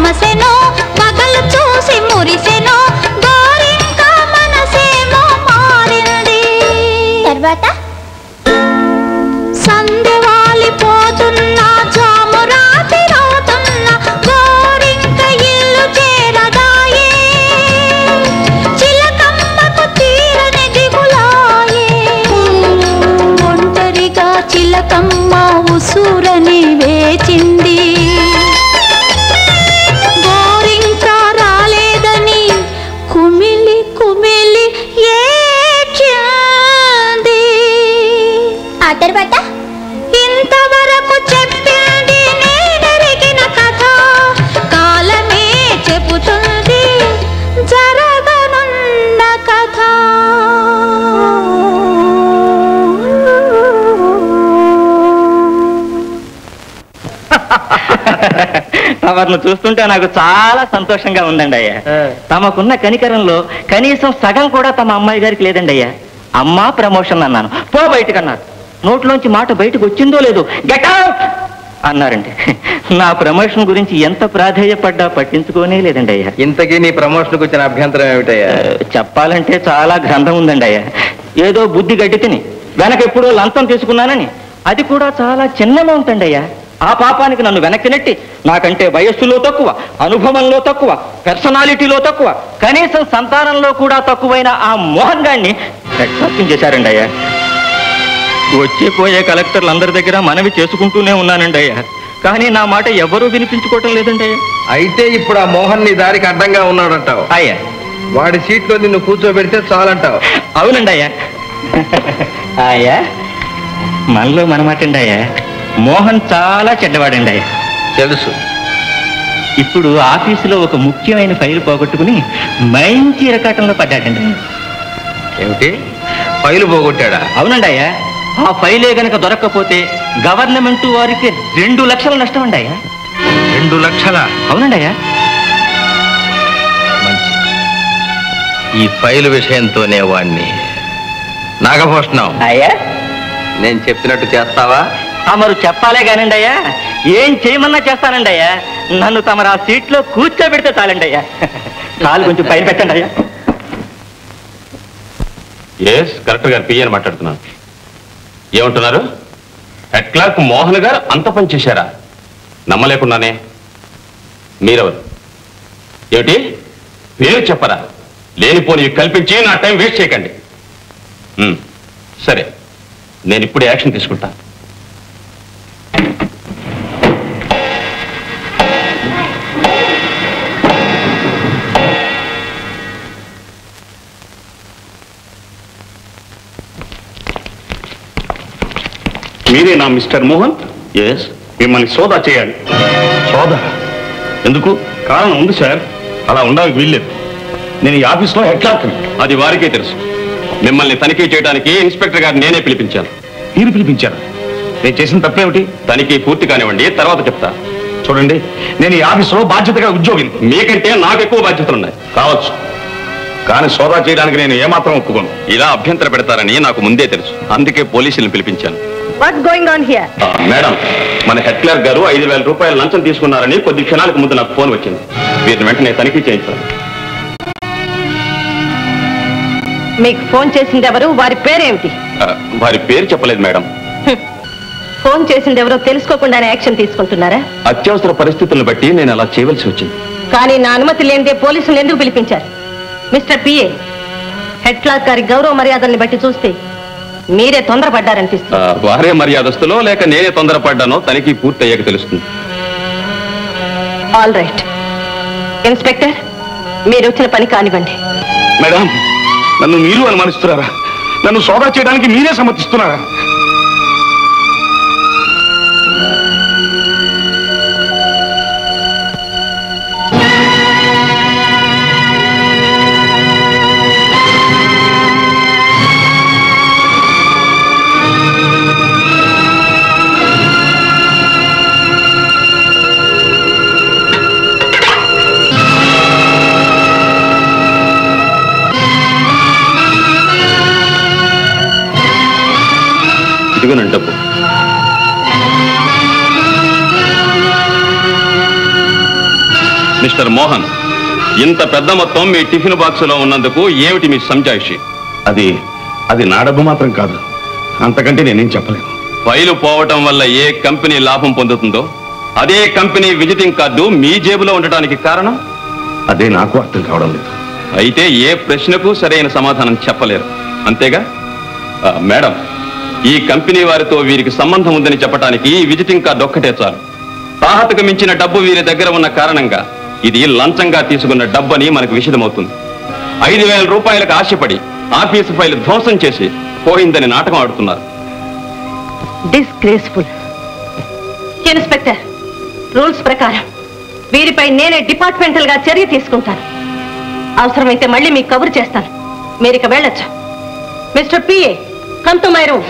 సమసెను పగలు చూసి మురిసెను గోరింక మనసేమో మారింది తర్వాత సంధ్య వాలిపోతున్న జాము రాత్రి రవుతున్న గోరింక ఇల్లు చేరదాయే చిలకమ్మకు తీరని దిగులాయే ఒంటరిగా చిలకమ్మ ఉసూరని వేచింది గోరింక రాలేదని కుమిలి కుమిలి ఏడ్చింది ఆ తర్వాత ఇంతవరకు చెప్పింది నేనెరిగిన కథ కాలమే చెబుతుంది జరగనున్న కథ తమను చూస్తుంటే నాకు చాలా సంతోషంగా ఉందండి అయ్యా తమకున్న కనికరంలో కనీసం సగం కూడా తమ అమ్మాయి గారికి లేదండి అయ్యా అమ్మా ప్రమోషన్ అన్నాను పో బయటకు అన్నారు నోట్లోంచి మాట బయటకు వచ్చిందో లేదో గెట్ అన్నారండి నా ప్రమోషన్ గురించి ఎంత ప్రాధేయపడ్డా పట్టించుకోనే లేదండి అయ్యా ఇంతకీ నీ ప్రమోషన్కి వచ్చిన అభ్యంతరం ఏమిటయ్యా చెప్పాలంటే చాలా గ్రంథం ఉందండి అయ్యా ఏదో బుద్ధి గడ్డి తిని వెనక ఎప్పుడో లంచం తీసుకున్నానని అది కూడా చాలా చిన్న అమౌంట్ అండి అయ్యా ఆ పాపానికి నన్ను వెనక్కి నెట్టి నాకంటే వయస్సులో తక్కువ అనుభవంలో తక్కువ పర్సనాలిటీలో తక్కువ కనీసం సంతానంలో కూడా తక్కువైన ఆ మోహన్ గారిని నిర్లక్ష్యం చేశారండి అయ్యా వచ్చే పోయే కలెక్టర్లు అందరి దగ్గర మనవి చేసుకుంటూనే ఉన్నానండి అయ్యా కానీ నా మాట ఎవరూ వినిపించుకోవటం లేదండి అయ్యా అయితే ఇప్పుడు ఆ మోహన్ నీ దారికి అడ్డంగా ఉన్నాడంటావు అయ్యా వాడి సీట్లో నిన్ను కూర్చోబెడితే చాలంటావు అవునండి అయ్యా అయ్యా మనలో మనమాటండి అయ్యా మోహన్ చాలా చెడ్డవాడండి అయ్యా తెలుసు ఇప్పుడు ఆఫీసులో ఒక ముఖ్యమైన ఫైల్ పోగొట్టుకుని మంచి ఇరకాటంలో పడ్డాడండి ఏమిటి ఫైలు పోగొట్టాడా అవునండి అయ్యా ఆ ఫైలే గనక దొరక్కపోతే గవర్నమెంట్ వారికి రెండు లక్షల నష్టం అండి అయ్యా రెండు లక్షల అవునండి అయ్యా ఈ ఫైలు విషయంతోనే వాణ్ణి నాగభూషణం అయ్యా నేను చెప్పినట్టు చేస్తావా తమరు చెప్పాలే కానండి అయ్యా ఏం చేయమన్నా చేస్తానండి అయ్యా నన్ను తమరు ఆ సీట్లో కూర్చోబెడితే చాలండి అయ్యా కాలు కొంచెం పైన పెట్టండి అయ్యా ఎస్ కరెక్ట్ గారు పియ్యని మాట్లాడుతున్నాను ఏమంటున్నారు హెడ్ క్లర్క్ మోహన్ గారు అంత పని చేశారా నమ్మలేకున్నానే మీరెవరు ఏమిటి పేరు చెప్పరా లేనిపోని కల్పించి నా టైం వేస్ట్ చేయకండి ఉమ్, సరే నేను ఇప్పుడు యాక్షన్ తీసుకుంటా మీరే నా మిస్టర్ మోహన్ ఎస్ మిమ్మల్ని సోదా చేయాలి సోదా ఎందుకు కారణం ఉంది సార్ అలా ఉండడానికి వీల్లేదు నేను ఈ ఆఫీస్లో హెడ్ క్లార్క్ని అది వారికే తెలుసు మిమ్మల్ని తనిఖీ చేయడానికి ఇన్స్పెక్టర్ గారు నేనే పిలిపించాను మీరు పిలిపించారు నేను చేసిన తప్పేమిటి తనిఖీ పూర్తి కానివ్వండి తర్వాత చెప్తా చూడండి నేను ఈ ఆఫీసులో బాధ్యతగా ఉద్యోగిని మీకంటే నాకు ఎక్కువ బాధ్యతలున్నాయి కావచ్చు కానీ సోదా చేయడానికి నేను ఏమాత్రం ఒప్పుకోను ఇలా అభ్యంతర పెడతారని నాకు ముందే తెలుసు అందుకే పోలీసులను పిలిపించాను వాట్స్ గోయింగ్ ఆన్ హియర్ ఆ, మేడం మన హెడ్ క్లర్క్ గారు ఐదు వేల రూపాయల లంచం తీసుకున్నారని కొద్ది క్షణాలకు ముందు నాకు ఫోన్ వచ్చింది వీరిని వెంటనే తనిఖీ చేయించాను మీకు ఫోన్ చేసింది ఎవరు వారి పేరేమిటి ఆ, వారి పేరు చెప్పలేదు మేడం ఫోన్ చేసింది ఎవరో తెలుసుకోకుండానే యాక్షన్ తీసుకుంటున్నారా అత్యవసర పరిస్థితులను బట్టి నేను అలా చేయవలసి వచ్చింది కానీ నా అనుమతి లేనిదే పోలీసులు ఎందుకు పిలిపించారు మిస్టర్ పిఏ హెడ్ క్లార్క్ గారి గౌరవ మర్యాదల్ని బట్టి చూస్తే మీరే తొందరపడ్డారనిపిస్తుంది ఆ, వారే మర్యాదస్తులో లేక నేనే తొందరపడ్డానో తనిఖీ పూర్తి అయ్యాక తెలుస్తుంది ఆల్ రైట్ ఇన్స్పెక్టర్ మీరు వచ్చిన పని కానివ్వండి మేడం నన్ను మీరు అనుమానిస్తున్నారా నన్ను సోదా చేయడానికి మీరే సమ్మతిస్తున్నారా మిస్టర్ మోహన్ ఇంత పెద్ద మొత్తం మీ టిఫిన్ బాక్సులో ఉన్నందుకు ఏమిటి మీ సంజాయిషి అది అది నా డబ్బు మాత్రం కాదు అంతకంటే నేనేం చెప్పలేను ఫైలు పోవటం వల్ల ఏ కంపెనీ లాభం పొందుతుందో అదే కంపెనీ విజిటింగ్ కార్డు మీ జేబులో ఉండటానికి కారణం అదే నాకు అర్థం కావడం లేదు అయితే ఏ ప్రశ్నకు సరైన సమాధానం చెప్పలేరు అంతేగా ఆ, మేడం ఈ కంపెనీ వారితో వీరికి సంబంధం ఉందని చెప్పడానికి ఈ విజిటింగ్ కార్డు ఒక్కటే చాలు తాహతకు మించిన డబ్బు వీరి దగ్గర ఉన్న కారణంగా ఇది లంచంగా తీసుకున్న డబ్బు అని మనకు విషదమవుతుంది ఐదు వేల రూపాయలకు ఆశపడి ఆఫీసు ఫైల్ ధ్వంసం చేసి పోయిందని నాటకం ఆడుతున్నారు డిస్గ్రేస్ఫుల్ ఇన్స్పెక్టర్ రూల్స్ ప్రకారం వీరిపై నేనే డిపార్ట్మెంటల్ గా చర్య తీసుకుంటాను అవసరమైతే మళ్ళీ మీకు కబురు చేస్తాను మీరు ఇక వెళ్ళొచ్చు mister PA come to my room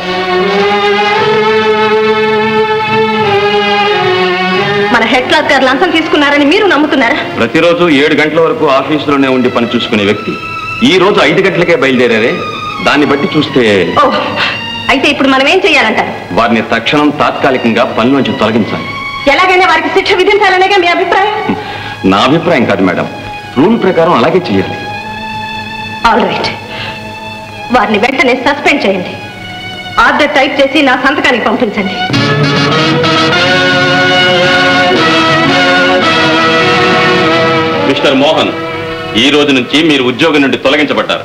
మన హెడ్ క్లాస్ గారు లంచం తీసుకున్నారని మీరు నమ్ముతున్నారా ప్రతిరోజు ఏడు గంటల వరకు ఆఫీసులోనే ఉండి పని చూసుకునే వ్యక్తి ఈ రోజు ఐదు గంటలకే బయలుదేరారే దాన్ని బట్టి చూస్తే ఓ అయితే ఇప్పుడు మనం ఏం చేయాలంటారు వారిని తక్షణం తాత్కాలికంగా పనిలోంచి తొలగించాలి ఎలాగైనా వారికి శిక్ష విధించాలనేగా మీ అభిప్రాయం నా అభిప్రాయం కాదు మేడం రూల్ ప్రకారం అలాగే చేయాలి ఆల్ రైట్ వారిని వెంటనే సస్పెండ్ చేయండి ఆర్డర్ టైప్ చేసి నా సంతకానికి పంపించండి మిస్టర్ మోహన్ ఈ రోజు నుంచి మీరు ఉద్యోగం నుండి తొలగించబడ్డారు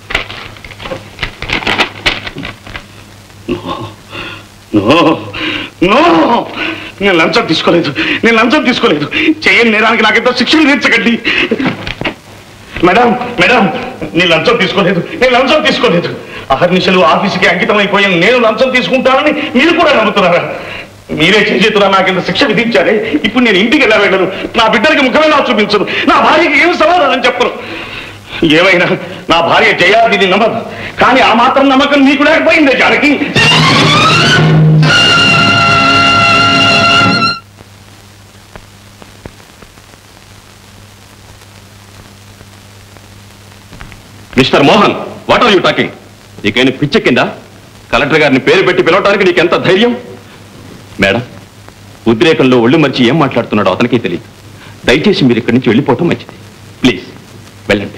నో నో నేను లంచం తీసుకోలేదు నేను లంచం తీసుకోలేదు చేయని నేరానికి నాకెంతో శిక్ష విధించకండి మేడం మేడం నేను లంచం తీసుకోలేదు నేను లంచం తీసుకోలేదు అహర్నిశలు ఆఫీసుకి అంకితం అయిపోయాను నేను లంచం తీసుకుంటానని మీరు కూడా నమ్ముతున్నారా మీరే చేతున్నా నాకింత శిక్ష విధించారే ఇప్పుడు నేను ఇంటికి ఎలా వెళ్ళను నా బిడ్డలకి ముఖమేలా చూపించను నా భార్యకి ఏం సమాధానం చెప్పను ఏమైనా నా భార్య జయాదిని నమ్మదు కానీ ఆ మాత్రం నమ్మకం నీకు లేకపోయిందే Janaki mister Mohan what are you talking నీకైనా పిచ్చెక్కిందా కలెక్టర్ గారిని పేరు పెట్టి పిలవటానికి నీకెంత ధైర్యం మేడం ఉద్రేకంలో ఒళ్ళు మర్చి ఏం మాట్లాడుతున్నాడో అతనికే తెలియదు దయచేసి మీరు ఇక్కడి నుంచి వెళ్ళిపోవటం మంచిది ప్లీజ్ వెళ్ళండి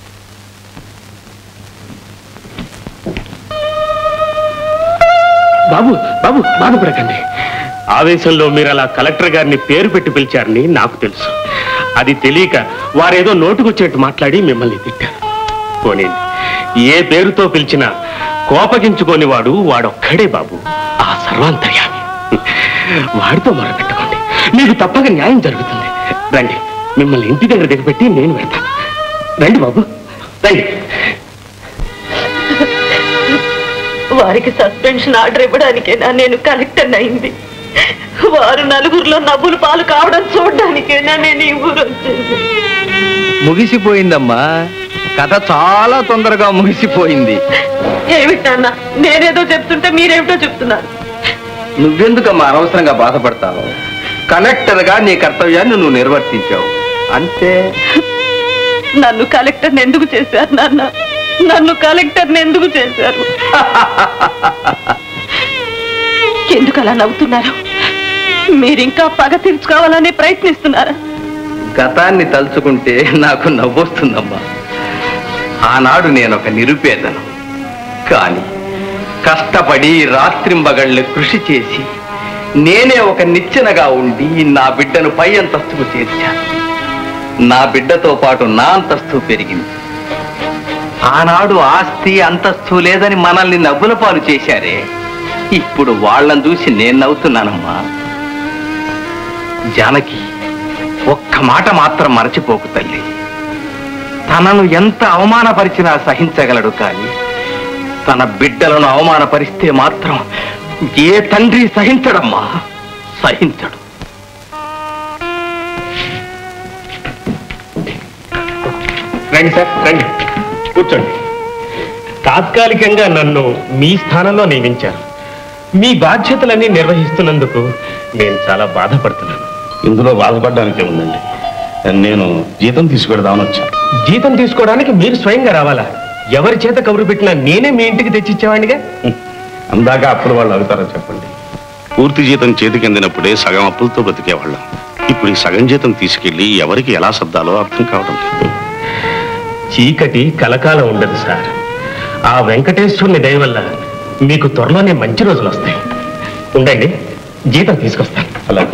బాబు బాబు బాధపడకండి ఆవేశంలో మీరు అలా కలెక్టర్ గారిని పేరు పెట్టి పిలిచారని నాకు తెలుసు అది తెలియక వారేదో నోటుకొచ్చేట్టు మాట్లాడి మిమ్మల్ని తిట్టారు పోనీండి ఏ పేరుతో పిలిచినా కోపగించుకోని వాడు వాడొక్కడే బాబు ఆ సర్వాంతర్యామి వాడితో మొరపెట్టుకోండి మీకు తప్పక న్యాయం జరుగుతుంది రండి మిమ్మల్ని ఇంటి దగ్గర దిగబెట్టి నేను వెళ్తాను రండి బాబు రండి వారికి సస్పెన్షన్ ఆర్డర్ ఇవ్వడానికేనా నేను కలెక్టర్ అయింది వారు నలుగురిలో నవ్వులు పాలు కావడం చూడడానికేనా నేను ఈ ఊరు వచ్చింది ముగిసిపోయిందమ్మా కథ చాలా తొందరగా ముగిసిపోయింది ఏమిటన్నా నేనేదో చెప్తుంటే మీరేమిటో చెప్తున్నారు నువ్వెందుకమ్మా అనవసరంగా బాధపడతావు కలెక్టర్గా నీ కర్తవ్యాన్ని నువ్వు నిర్వర్తించావు అంతే నన్ను కలెక్టర్ ఎందుకు చేశారు నాన్న నన్ను కలెక్టర్ ఎందుకు చేశారు ఎందుకు అలా నవ్వుతున్నారు మీరింకా పగ తీర్చుకోవాలని ప్రయత్నిస్తున్నారా గతాన్ని తలుచుకుంటే నాకు నవ్వొస్తుందమ్మా ఆనాడు నేను ఒక నిరుపేదను కానీ కష్టపడి రాత్రింబగళ్ళు కృషి చేసి నేనే ఒక నిచ్చెనగా ఉండి నా బిడ్డను పై అంతస్తుకు చేర్చాను నా బిడ్డతో పాటు నా అంతస్తు పెరిగింది ఆనాడు ఆస్తి అంతస్తు లేదని మనల్ని నవ్వుల పాలు చేశారే ఇప్పుడు వాళ్ళని చూసి నేను నవ్వుతున్నానమ్మా జానకి ఒక్క మాట మాత్రం మరచిపోకు తల్లి తనను ఎంత అవమానపరిచినా సహించగలడు కానీ తన బిడ్డలను అవమానపరిస్తే మాత్రం ఏ తండ్రి సహించడమ్మా సహించడు రండి సార్ రండి కూర్చోండి తాత్కాలికంగా నన్ను మీ స్థానంలో నియమించారు మీ బాధ్యతలన్నీ నిర్వహిస్తున్నందుకు నేను చాలా బాధపడుతున్నాను ఇందులో బాధపడడానికి ఉందండి నేను జీతం తీసుకెడదామని వచ్చాను జీతం తీసుకోవడానికి మీరు స్వయంగా రావాలా ఎవరి చేత కబురు పెట్టినా నేనే మీ ఇంటికి తెచ్చిచ్చేవాడిగా అందాక అప్పుడు వాళ్ళు అవుతారో చెప్పండి పూర్తి జీతం చేతికి అందినప్పుడే సగం అప్పులతో బ్రతికేవాళ్ళం ఇప్పుడు ఈ సగం జీతం తీసుకెళ్లి ఎవరికి ఎలా సర్దాలో అర్థం కావడం లేదు చీకటి కలకాలం ఉండదు సార్ ఆ వెంకటేశ్వరుని దయ వల్ల మీకు త్వరలోనే మంచి రోజులు వస్తాయి ఉండండి జీతం తీసుకొస్తాను అలాగే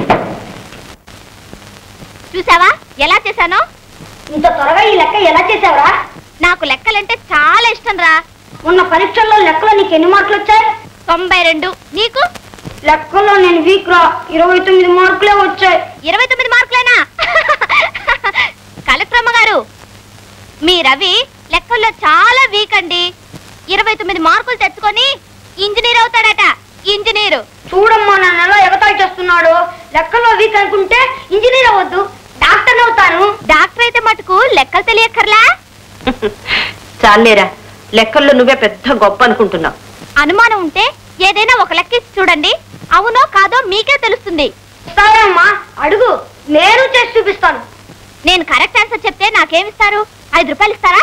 చూసావా ఎలా చేశాను ఇంత త్వరగా ఈ లెక్క ఎలా చేసావురా నాకు లెక్కలంటే చాలా ఇష్టం రా ఉన్న పరీక్షల్లో లెక్కలో నీకు ఎన్ని మార్కులు వచ్చాయి తొంభై రెండు నీకు లెక్కల్లో నేను వీక్ రా ఇరవై తొమ్మిది మార్కులే వచ్చాయి ఇరవై తొమ్మిది మార్కులేనా కలెక్టర్ అమ్మగారు మీ రవి లెక్కల్లో చాలా వీక్ అండి ఇరవై తొమ్మిది మార్కులు తెచ్చుకొని ఇంజనీర్ అవుతాడట ఇంజనీరు చూడమ్మా నన్ను ఎలా ఎగతాళి చేస్తున్నాడు లెక్కల్లో వీక్ అనుకుంటే ఇంజనీర్ అవ్వద్దు డాక్టర్ అవుతాను డాక్టర్ అయితే మటుకు లెక్కలు తెలియక్కర్లా చాలేరా లెక్కల్లో నువ్వే పెద్ద గొప్ప అనుకుంటున్నావు అనుమానం ఉంటే ఏదైనా ఒక లెక్క ఇచ్చి చూడండి అవునో కాదో మీకే తెలుస్తుంది అమ్మా అడుగు నేను చేసి చూపిస్తాను నేను కరెక్ట్ ఆన్సర్ చెప్తే నాకేమిస్తారు ఐదు రూపాయలు ఇస్తారా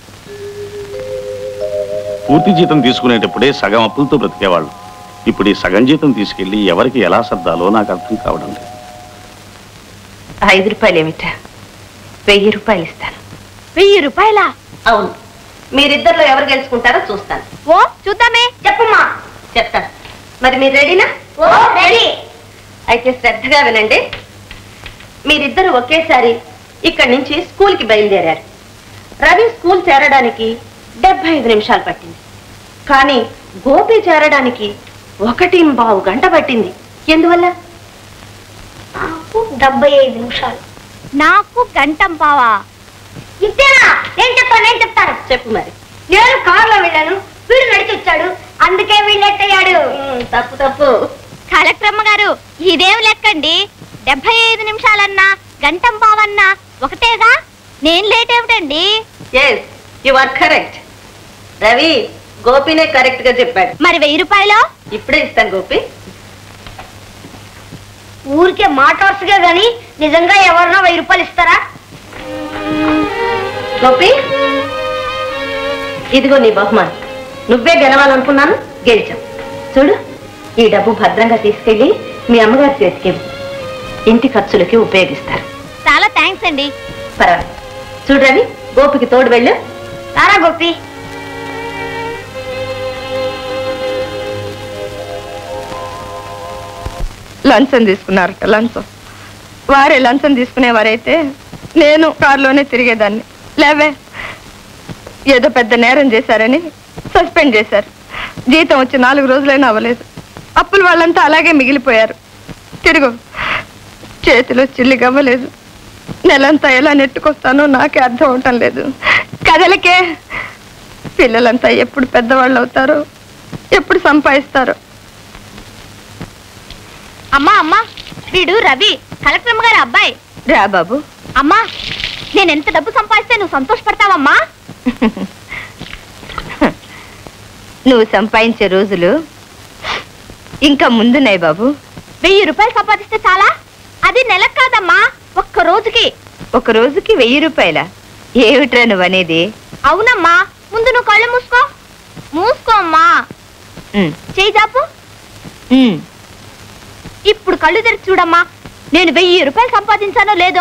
పూర్తి జీతం తీసుకునేటప్పుడే సగం అప్పులతో బ్రతికేవాళ్ళు ఇప్పుడు ఈ సగం జీతం తీసుకెళ్లి ఎవరికి ఎలా సర్దాలో నాకు అర్థం కావడం లేదు ఐదు రూపాయలు ఏమిటా వెయ్యి రూపాయలు ఇస్తాను వెయ్యి రూపాయలా అవును మీరిద్దరిలో ఎవరు గెలుచుకుంటారో చూస్తాను ఓ చూద్దామే చెప్పమ్మా చెప్తాను మరి మీరు రెడీనా ఓ రెడీ అయితే శ్రద్ధగా వినండి మీరిద్దరు ఒకేసారి ఇక్కడి నుంచి స్కూల్కి బయలుదేరారు రవి స్కూల్ చేరడానికి డెబ్బై ఐదు నిమిషాలు పట్టింది కానీ గోపి చేరడానికి ఒకటి బావు గంట పట్టింది ఎందువల్ల నాకు డెబ్బై ఐదు నిమిషాలు నాకు గంటం పావా ఇంతేనా నేను చెప్తాను నేను చెప్తాను చెప్పు మరి నేను కారులో వెళ్ళాను వీడు నడిచి వచ్చాడు అందుకే వీళ్ళు అయ్యాడు తప్పు తప్పు కలెక్టర్ అమ్మగారు ఇదేం లెక్కండి డెబ్బై ఐదు నిమిషాలన్నా గంటం పావన్నా ఒకటేగా నేను లేట్ ఏమిటండి yes you are correct Ravi గోపినే కరెక్ట్ గా చెప్పాడు మరి వెయ్యి రూపాయలు ఇప్పుడే ఇస్తాను గోపి ఊరికే మాట వరుసగా గాని నిజంగా ఎవరన్నా వెయ్యి రూపాయలు ఇస్తారా గోపి ఇదిగో నీ బహుమానం నువ్వే గెలవాలనుకున్నాను గెలిచావు చూడు ఈ డబ్బు భద్రంగా తీసుకెళ్లి మీ అమ్మగారి చేతికి ఇవ్వు. ఇంటి ఖర్చులకి ఉపయోగిస్తారు చాలా థ్యాంక్స్ అండి పర్వాలేదు చూడు రవి గోపికి తోడు వెళ్ళు సారా గోపి లంచం తీసుకున్నారట లంచం వారే లంచం తీసుకునేవారైతే నేను కారులోనే తిరిగేదాన్ని లేవే ఏదో పెద్ద నేరం చేశారని సస్పెండ్ చేశారు జీతం వచ్చి నాలుగు రోజులైనా అవ్వలేదు అప్పులు వాళ్ళంతా అలాగే మిగిలిపోయారు తిరుగు చేతిలో చిల్లి గవ్వలేదు నెలంతా ఎలా నెట్టుకొస్తానో నాకే అర్థం అవటం లేదు కథలకే పిల్లలంతా ఎప్పుడు పెద్దవాళ్ళు అవుతారో ఎప్పుడు సంపాదిస్తారో అమ్మా అమ్మా వీడు రవి కలెక్టర్ అమ్మగారి అబ్బాయి రా బాబు అమ్మా నేను ఎంత డబ్బు సంపాదిస్తే నువ్వు సంతోషపడతావమ్మా నువ్వు సంపాదించే రోజులు ఇంకా ముందున్నాయి బాబు వెయ్యి రూపాయలు సంపాదిస్తే చాలా అది నెలకు కాదమ్మా ఒక్క రోజుకి ఒక రోజుకి వెయ్యి రూపాయల ఏమిట్రా నువ్వు అనేది అవునమ్మా ముందు నువ్వు కళ్ళు మూసుకో మూసుకో అమ్మా ఉమ్, చేయి చాపు ఉమ్. ఇప్పుడు కళ్ళు తెరిచి చూడమ్మా నేను వెయ్యి రూపాయలు సంపాదించానో లేదో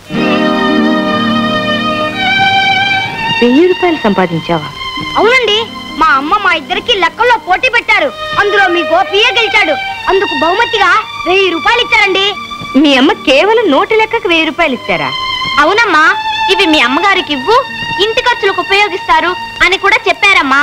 వెయ్యి రూపాయలు సంపాదించావా అవునండి మా అమ్మ మా ఇద్దరికి లెక్కల్లో పోటీ పెట్టారు అందులో మీ గోపియే గెలిచాడు అందుకు బహుమతిగా వెయ్యి రూపాయలు ఇచ్చారండి మీ అమ్మ కేవలం నోటు లెక్కకు వెయ్యి రూపాయలు ఇచ్చారా అవునమ్మా ఇవి మీ అమ్మగారికి ఇవ్వు ఇంటి ఖర్చులకు ఉపయోగిస్తారు అని కూడా చెప్పారమ్మా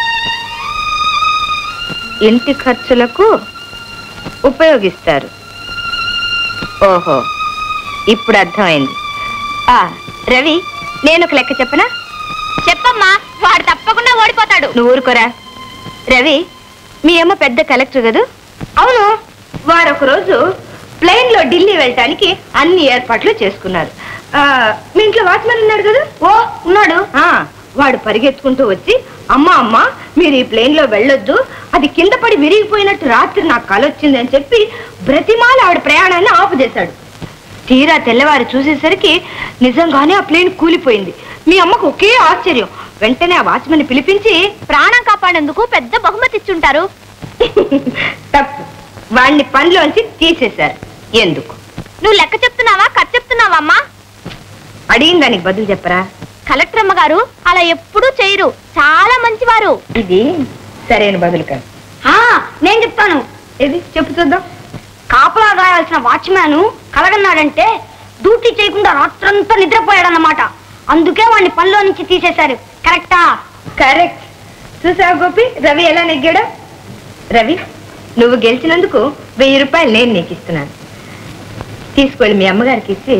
ఇంటి ఖర్చులకు ఉపయోగిస్తారు ఓహో ఇప్పుడు అర్థమైంది ఆ రవి నేను ఒక లెక్క చెప్పనా చెప్పమ్మా వాడు తప్పకుండా ఓడిపోతాడు నువ్వు ఊరుకోరా రవి మీ అమ్మ పెద్ద కలెక్టర్ కదూ అవును వారు ఒక రోజు ప్లేన్ లో ఢిల్లీ వెళ్ళటానికి అన్ని ఏర్పాట్లు చేసుకున్నారు ఆ, మీ ఇంట్లో వాచ్మెన్ ఉన్నాడు కదా ఓ ఉన్నాడు ఆ, వాడు పరిగెత్తుకుంటూ వచ్చి అమ్మ అమ్మ మీరు ఈ ప్లేన్ లో వెళ్ళొద్దు అది కింద పడి విరిగిపోయినట్టు రాత్రి నాకు కలొచ్చింది అని చెప్పి బ్రతిమాల ఆవిడ ప్రయాణాన్ని ఆపు చేశాడు తీరా తెల్లవారు చూసేసరికి నిజంగానే ఆ ప్లేన్ కూలిపోయింది మీ అమ్మకు ఒకే ఆశ్చర్యం వెంటనే ఆ వాచ్మెన్ పిలిపించి ప్రాణం కాపాడేందుకు పెద్ద బహుమతి ఇచ్చుంటారు తప్పు వాణ్ణి పనిలోంచి తీసేశారు ఎందుకు నువ్వు లెక్క చెప్తున్నావా కథ చెప్తున్నావా అమ్మా అడిగిన దానికి బదులు చెప్పరా కలెక్టర్ అమ్మ గారు అలా ఎప్పుడూ చేయరు చాలా మంచివారు ఇది సరైన బదులు కాదు నేను చెప్తాను ఏది చెప్పు చూద్దాం కాపలా గాయాల్సిన వాచ్మ్యాన్ కలగన్నాడంటే డ్యూటీ చేయకుండా రాత్రంతా నిద్రపోయాడన్నమాట అందుకే వాడిని పనిలో నుంచి తీసేశారు కరెక్టా కరెక్ట్ చూసావు గోపి రవి ఎలా నెగ్గాడో రవి నువ్వు గెలిచినందుకు వెయ్యి రూపాయలు నేను నీకు ఇస్తున్నాను తీసుకెళ్ళి మీ అమ్మగారికి ఇచ్చి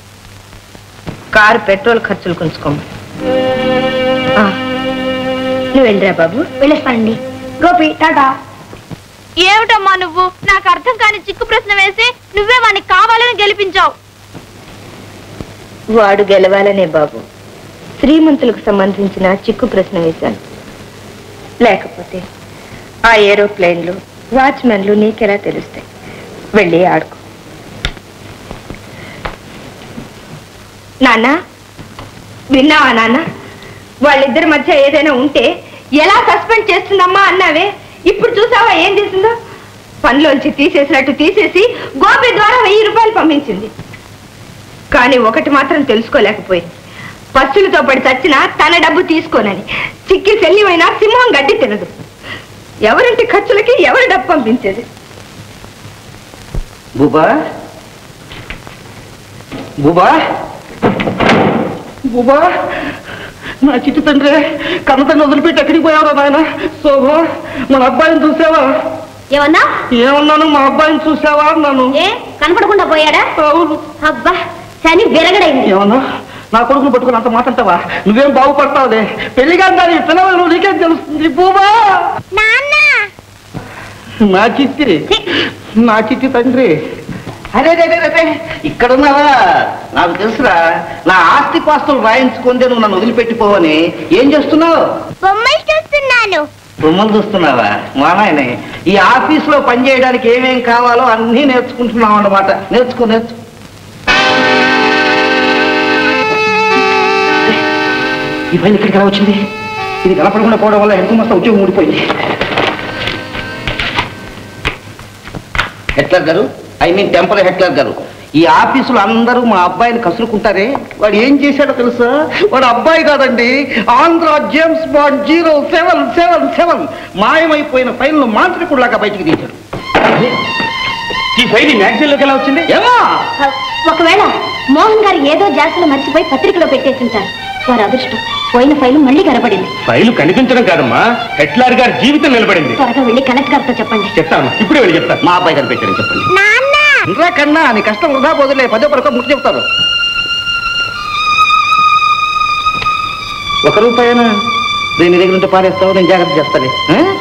కారు పెట్రోల్ ఖర్చులు కొంచుకోమా నువ్వు వెళ్ళిరా బాబు వెళ్ళేస్తానండి గోపి టాటా ఏమిటమ్మా నువ్వు నాకు అర్థం కాని చిక్కు ప్రశ్న వేసి నువ్వే వాడిని కావాలని గెలిపించావు వాడు గెలవాలనే బాబు శ్రీమంతులకు సంబంధించిన చిక్కు ప్రశ్న వేశాను లేకపోతే ఆ ఏరోప్లేన్లు వాచ్మెన్లు నీకెలా తెలుస్తాయి వెళ్ళి ఆడుకో నాన్న విన్నావా నాన్న వాళ్ళిద్దరి మధ్య ఏదైనా ఉంటే ఎలా సస్పెండ్ చేస్తుందమ్మా అన్నావే ఇప్పుడు చూసావా ఏం చేసిందో పనిలోంచి తీసేసినట్టు తీసేసి గోపి ద్వారా వెయ్యి రూపాయలు పంపించింది కానీ ఒకటి మాత్రం తెలుసుకోలేకపోయింది పచ్చులతో పడి చచ్చినా తన డబ్బు తీసుకోనని చిక్కి శల్యమైన సింహం గడ్డి తినదు ఎవరింటి ఖర్చులకి ఎవరు డబ్బు పంపించేది బుబా బుబా బుబా నా చిట్టి తండ్రి కన్న తండ్రి వదిలిపెట్టి ఎక్కడికి పోయావురా నాయన శోభ మన అబ్బాయిని చూసావా ఏమన్నా ఏమన్నాను మా అబ్బాయిని చూసావా అన్నాను ఏ కనపడకుండా పోయాడా అవును అబ్బా శని విరగడైంది ఏమన్నా నా కొడుకును పట్టుకుని అంత మాట అంటావా నువ్వేం బాగుపడతావులే పెళ్లి కానీ పిల్లలు నువ్వు నీకేం తెలుస్తుంది బూబా నా చిట్టి నా చిట్టి తండ్రి అరే రే రే, రే, రే ఇక్కడున్నావా నాకు తెలుసురా నా ఆస్తి పాస్తులు రాయించుకుందే నువ్వు నన్ను వదిలిపెట్టిపోవని ఏం చేస్తున్నావు బొమ్మలు చూస్తున్నాను బొమ్మలు చూస్తున్నావా మా నాయనే ఈ ఆఫీస్ లో పనిచేయడానికి ఏమేం కావాలో అన్నీ నేర్చుకుంటున్నావు అన్నమాట నేర్చుకో నేర్చుకో ఈ ఫైల్ ఇక్కడికి ఎలా వచ్చింది ఇది కనపడకుండా పోవడం వల్ల ఎంత మొత్తం ఉద్యోగం ఊడిపోయింది హెట్లర్ గారు ఐ మీన్ టెంపరీ హెట్లర్ గారు ఈ ఆఫీసులో అందరూ మా అబ్బాయిని కసురుకుంటారే వాడు ఏం చేశాడో తెలుసా వాడు అబ్బాయి కాదండి Andhra James Bond zero seven seven seven మాయమైపోయిన ఫైల్ను మాంత్రికుడిలాగా బయటికి తీశాడు ఈ ఫైల్ మ్యాగజైన్లోకి ఎలా వచ్చింది ఏమో ఒకవేళ మోహన్ గారు ఏదో జాస్తిలో మర్చిపోయి పత్రికలో పెట్టేసి ఉంటారు వారి అదృష్టం పోయిన ఫైలు మళ్ళీ కనబడింది ఫైలు కనిపించడం కాదమ్మా హెట్లర్ గారి జీవితం నిలబడింది త్వరగా వెళ్ళి కలెక్టర్ గారితో చెప్పండి చెప్తాను ఇప్పుడే వెళ్ళి చెప్తాను మా అబ్బాయి కనిపెట్టాడని చెప్పండి ఇంకా కన్నా నీ కష్టం వృధా పోదులే పదో పరకో ముట్టి చెప్తారు ఒక రూపాయనా నేను నీ దగ్గర ఉంటే పారేస్తావు నేను జాగ్రత్త చేస్తాను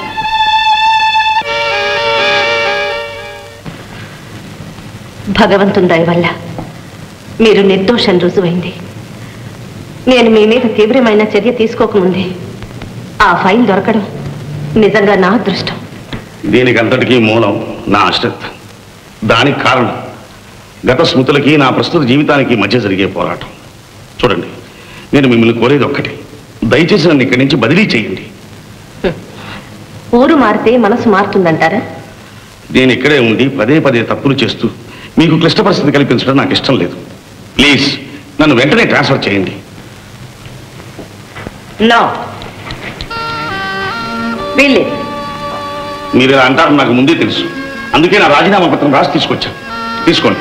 భగవంతుని దయ వల్ల మీరు నిర్దోషం రుజువైంది నేను మీ మీద తీవ్రమైన చర్య తీసుకోకముందే ఆ ఫైల్ దొరకడం నిజంగా నా అదృష్టం దీనికి అంతటికీ మూలం నా అశ్రద్ధ దానికి కారణం గత స్మృతులకి నా ప్రస్తుత జీవితానికి మధ్య జరిగే పోరాటం చూడండి నేను మిమ్మల్ని కోరేది ఒక్కటి దయచేసి నన్ను ఇక్కడి నుంచి బదిలీ చేయండి ఊరు మారితే మనసు మారుతుందంటారా నేను ఇక్కడే ఉండి పదే పదే తప్పులు చేస్తూ మీకు క్లిష్ట పరిస్థితి కల్పించడం నాకు ఇష్టం లేదు ప్లీజ్ నన్ను వెంటనే ట్రాన్స్ఫర్ చేయండి నో వీళ్ళే మీరు ఇలా అంటారు నాకు ముందే తెలుసు అందుకే నా రాజీనామా పత్రం రాసి తీసుకొచ్చాను తీసుకోండి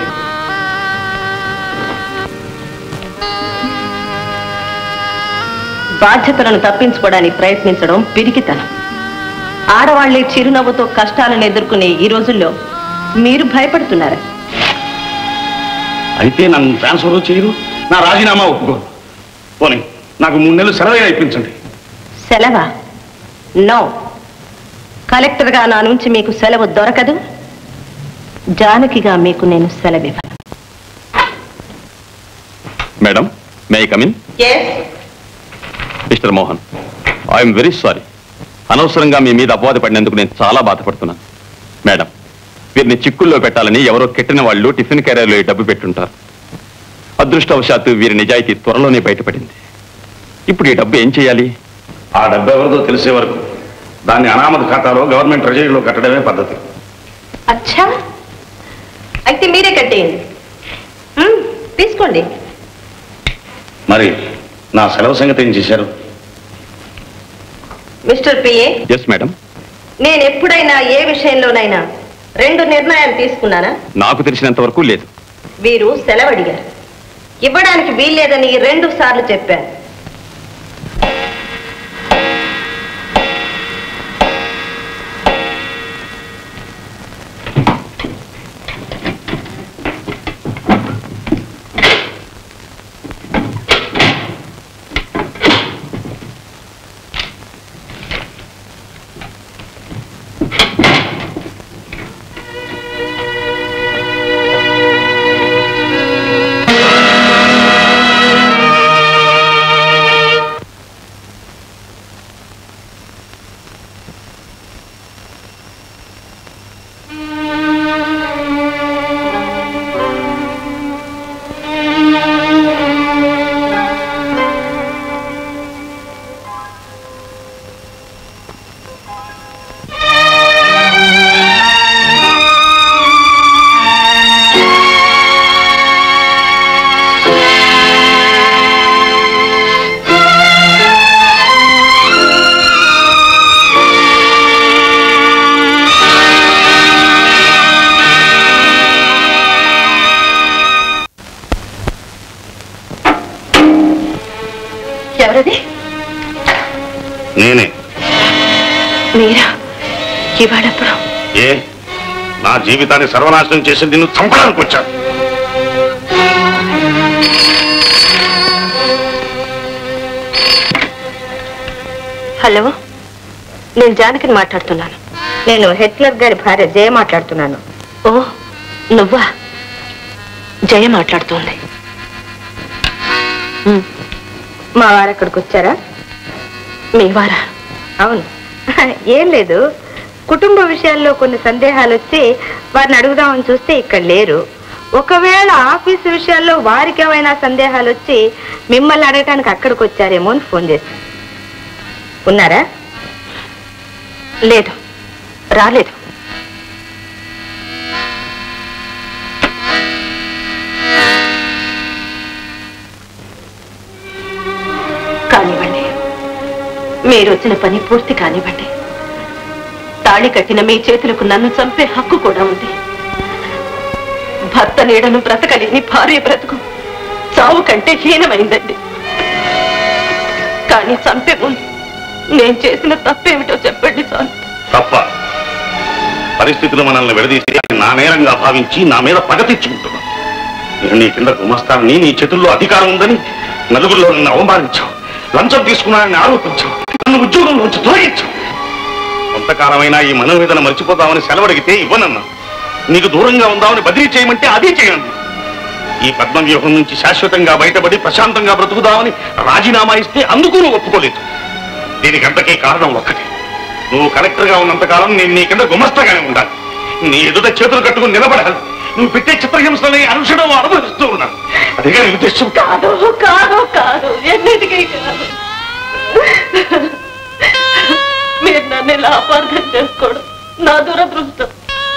బాధ్యతలను తప్పించుకోవడానికి ప్రయత్నించడం పిరికితనం ఆడవాళ్లే చిరునవ్వుతో కష్టాలను ఎదుర్కొనే ఈ రోజుల్లో మీరు భయపడుతున్నారా అయితే నన్ను ట్రాన్స్ఫర్ చేయరు నా రాజీనామా ఒప్పుకోరు పోనీ నాకు మూడు నెలలు సెలవే ఇప్పించండి సెలవా నో కలెక్టర్గా నా నుంచి మీకు సెలవు దొరకదు జానకిగా మీకు నేను సెలవివ్వను madam may I come in mister Mohan I'm very sorry అనవసరంగా మీ మీద అపవాద పడినందుకు నేను చాలా బాధపడుతున్నాను మేడం వీరిని చిక్కుల్లో పెట్టాలని ఎవరో కెట్టిన వాళ్ళు టిఫిన్ క్యారియర్లో ఈ డబ్బు పెట్టుంటారు అదృష్టవశాత్తు వీరి నిజాయితీ త్వరలోనే బయటపడింది ఇప్పుడు ఈ డబ్బు ఏం చేయాలి ఆ డబ్బు ఎవరిదో తెలిసే వరకు దాన్ని అనామత ఖాతాలో గవర్నమెంట్ ట్రెజరీలో కట్టడమే పద్ధతి అచ్చా అయితే మీరే కట్టేయండి తీసుకోండి మరి నా సెలవు సంగతి ఏం చేశారు మిస్టర్ పిఏ ఎస్ మేడం నేను ఎప్పుడైనా ఏ విషయంలోనైనా రెండు నిర్ణయాలు తీసుకున్నానా నాకు తెలిసినంత వరకు లేదు వీరు సెలవు అడిగారు ఇవ్వడానికి వీల్లేదని రెండు సార్లు చెప్పాను ఎవరది నేనే మీరా ఇవాళప్పుడు ఏ నా జీవితాన్ని సర్వనాశనం చేసి నిన్ను చంపడానికి వచ్చాను హలో నేను జానకిని మాట్లాడుతున్నాను నేను హిట్లర్ గారి భార్య జయ మాట్లాడుతున్నాను ఓ నువ్వా జయ మాట్లాడుతోంది ఉమ్, మా వారు అక్కడికి వచ్చారా మీ వారా అవును ఏం లేదు కుటుంబ విషయాల్లో కొన్ని సందేహాలు వచ్చి వారిని అడుగుదామని చూస్తే ఇక్కడ లేరు ఒకవేళ ఆఫీసు విషయాల్లో వారికి ఏమైనా సందేహాలు వచ్చి మిమ్మల్ని అడగటానికి అక్కడికి వచ్చారేమో అని ఫోన్ చేసి ఉన్నారా లేదు రాలేదు కానివ్వండి మీరు వచ్చిన పని పూర్తి కానివ్వండి తాళి కట్టిన మీ చేతులకు నన్ను చంపే హక్కు కూడా ఉంది భర్త నీడను బ్రతకలేని భార్య బ్రతుకు చావు కంటే హీనమైందండి కానీ చంపే ముందు నేను చేసిన తప్పేమిటో చెప్పండి చాలు తప్ప పరిస్థితులు మనల్ని విడదీసి అది నా నేరంగా భావించి నా మీద పగ తెచ్చుకుంటున్నాను నేను నీ కింద గుమస్తానని నీ చేతుల్లో అధికారం ఉందని నలుగురిలో నన్ను అవమానించావు లంచం తీసుకున్నానని ఆరోపించావు నన్ను ఉద్యోగంలోంచి తొలగించావు కొంతకాలమైనా ఈ మనోవేదన మర్చిపోతామని సెలవడిగితే ఇవ్వనన్నా నీకు దూరంగా ఉందామని బదిలీ చేయమంటే అదే చేయండి ఈ పద్మ వ్యూహం నుంచి శాశ్వతంగా బయటపడి ప్రశాంతంగా బ్రతుకుదామని రాజీనామా ఇస్తే అందుకు నువ్వు ఒప్పుకోలేదు దీనికి అంతకే కారణం ఒక్కటే నువ్వు కలెక్టర్ గా ఉన్నంతకాలం నేను నీ కింద గుమస్తగానే ఉండాలి నీ ఎదుట చేతులు కట్టుకుని నిలబడాలి నువ్వు పెట్టే చిత్రహింసలని అనుషణం అనుభవిస్తూ ఉన్నాను అదేగా నీ ఉద్దేశం కాదు కాదు కాదు ఎన్నిటికీ కాదు మీరు నన్ను ఇలా అపార్థం చేసుకోవడం నా దురదృష్టం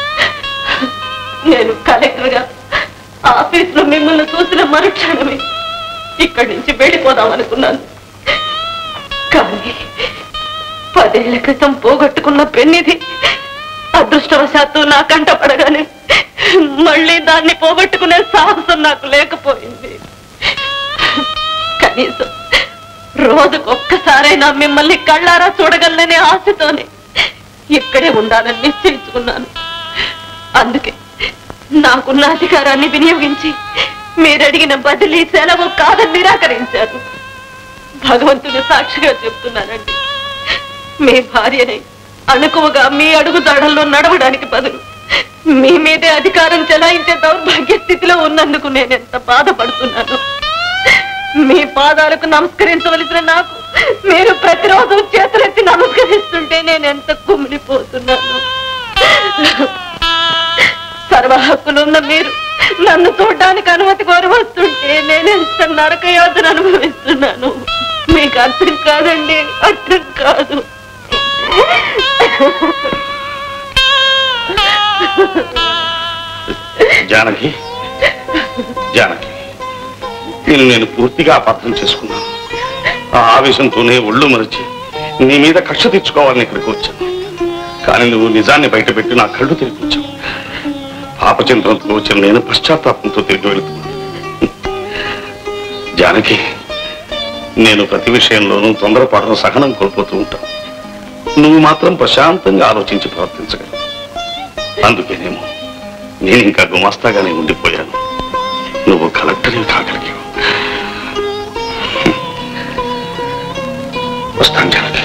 నేను కలెక్టర్ గా ఆఫీస్ లో మిమ్మల్ని చూసిన మరుక్షణమే ఇక్కడి నుంచి వెళ్ళిపోదాం అనుకున్నాను కానీ పదేళ్ల క్రితం పోగొట్టుకున్న పెన్నిది అదృష్టవశాత్తు నా కంట పడగానే మళ్ళీ దాన్ని పోగొట్టుకునే సాహసం నాకు లేకపోయింది కనీసం రోజుకు ఒక్కసారైనా మిమ్మల్ని కళ్ళారా చూడగలననే ఆశతోనే ఇక్కడే ఉండాలని నిశ్చయించుకున్నాను అందుకే నాకున్న అధికారాన్ని వినియోగించి మీరడిగిన బదిలీ సెలవు కాదని నిరాకరించారు భగవంతుని సాక్షిగా చెప్తున్నానండి మీ భార్యని అనుకువగా మీ అడుగుదాడల్లో నడవడానికి బదులు మీ మీదే అధికారం చెలాయించే దౌర్భాగ్య స్థితిలో ఉన్నందుకు నేను ఎంత బాధపడుతున్నాను మీ పాదాలకు నమస్కరించవలసిన నాకు మీరు ప్రతిరోజు చేతులెత్తి నమస్కరిస్తుంటే నేను ఎంత కుమిలిపోతున్నాను సర్వ హక్కులున్న మీరు నన్ను చూడడానికి అనుమతి కోరి వస్తుంటే నేను ఎంత నరక యాతన అనుభవిస్తున్నాను మీకు అర్థం కాదండి అర్థం కాదు జానకి జానకి నేను నేను పూర్తిగా అపార్థం చేసుకున్నాను ఆ ఆవేశంతోనే ఒళ్ళు మరచి నీ మీద కక్ష తెచ్చుకోవాలని ఇక్కడికి వచ్చాను కానీ నువ్వు నిజాన్ని బయటపెట్టి నా కళ్ళు తిరిగి వచ్చావు పాపచింతనతో వచ్చిన నేను పశ్చాత్తాపంతో తిరిగి వెళుతున్నాను జానకి నేను ప్రతి విషయంలోనూ తొందరపాటును సహనం కోల్పోతూ ఉంటాను నువ్వు మాత్రం ప్రశాంతంగా ఆలోచించి ప్రవర్తించగలవు అందుకేనేమో నేను ఇంకా గుమాస్తాగానే ఉండిపోయాను నువ్వు కలెక్టర్ని కాగలిగావు వస్తాను జానకి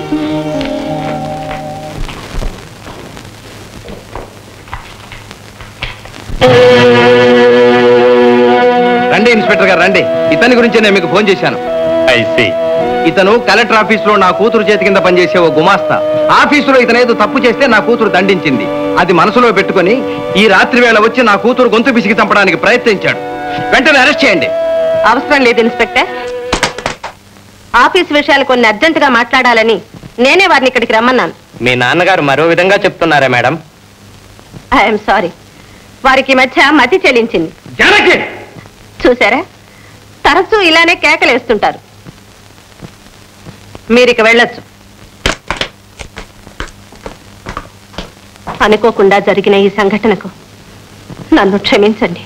రండి ఇన్స్పెక్టర్ గారు రండి ఇతని గురించి నేను మీకు ఫోన్ చేశాను ఐసి ఇతను కలెక్టర్ ఆఫీస్ లో నా కూతురు చేతి కింద పనిచేసే ఓ గుమాస్తా ఆఫీసులో ఇతను ఏదో తప్పు చేస్తే నా కూతురు దండించింది అది మనసులో పెట్టుకొని ఈ రాత్రి వేళ వచ్చి నా కూతురు గొంతు పిసికి చంపడానికి ప్రయత్నించాడు వెంటనే అరెస్ట్ చేయండి అవసరం లేదు ఇన్స్పెక్టర్ ఆఫీస్ విషయాలు కొన్ని అర్జెంటుగా మాట్లాడాలని నేనే వారిని ఇక్కడికి రమ్మన్నాను మీ నాన్నగారు మరో విధంగా చెప్తున్నారా మేడం ఐఎమ్ సారీ వారికి ఈ మధ్య మతి చెల్లించింది చూసారా తరచూ ఇలానే కేకలేస్తుంటారు మీరిక వెళ్ళొచ్చు అనుకోకుండా జరిగిన ఈ సంఘటనకు నన్ను క్షమించండి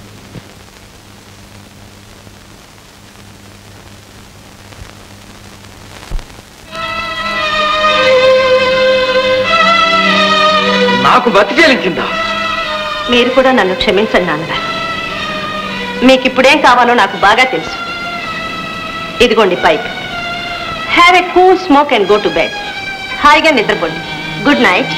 నాకు బతి చెల్లించిందా మీరు కూడా నన్ను క్షమించండి నాన్నగారు మీకు ఇప్పుడేం కావాలో నాకు బాగా తెలుసు ఇదిగోండి pipe have a cool smoke and go to bed హాయిగా నిద్రపోండి గుడ్ నైట్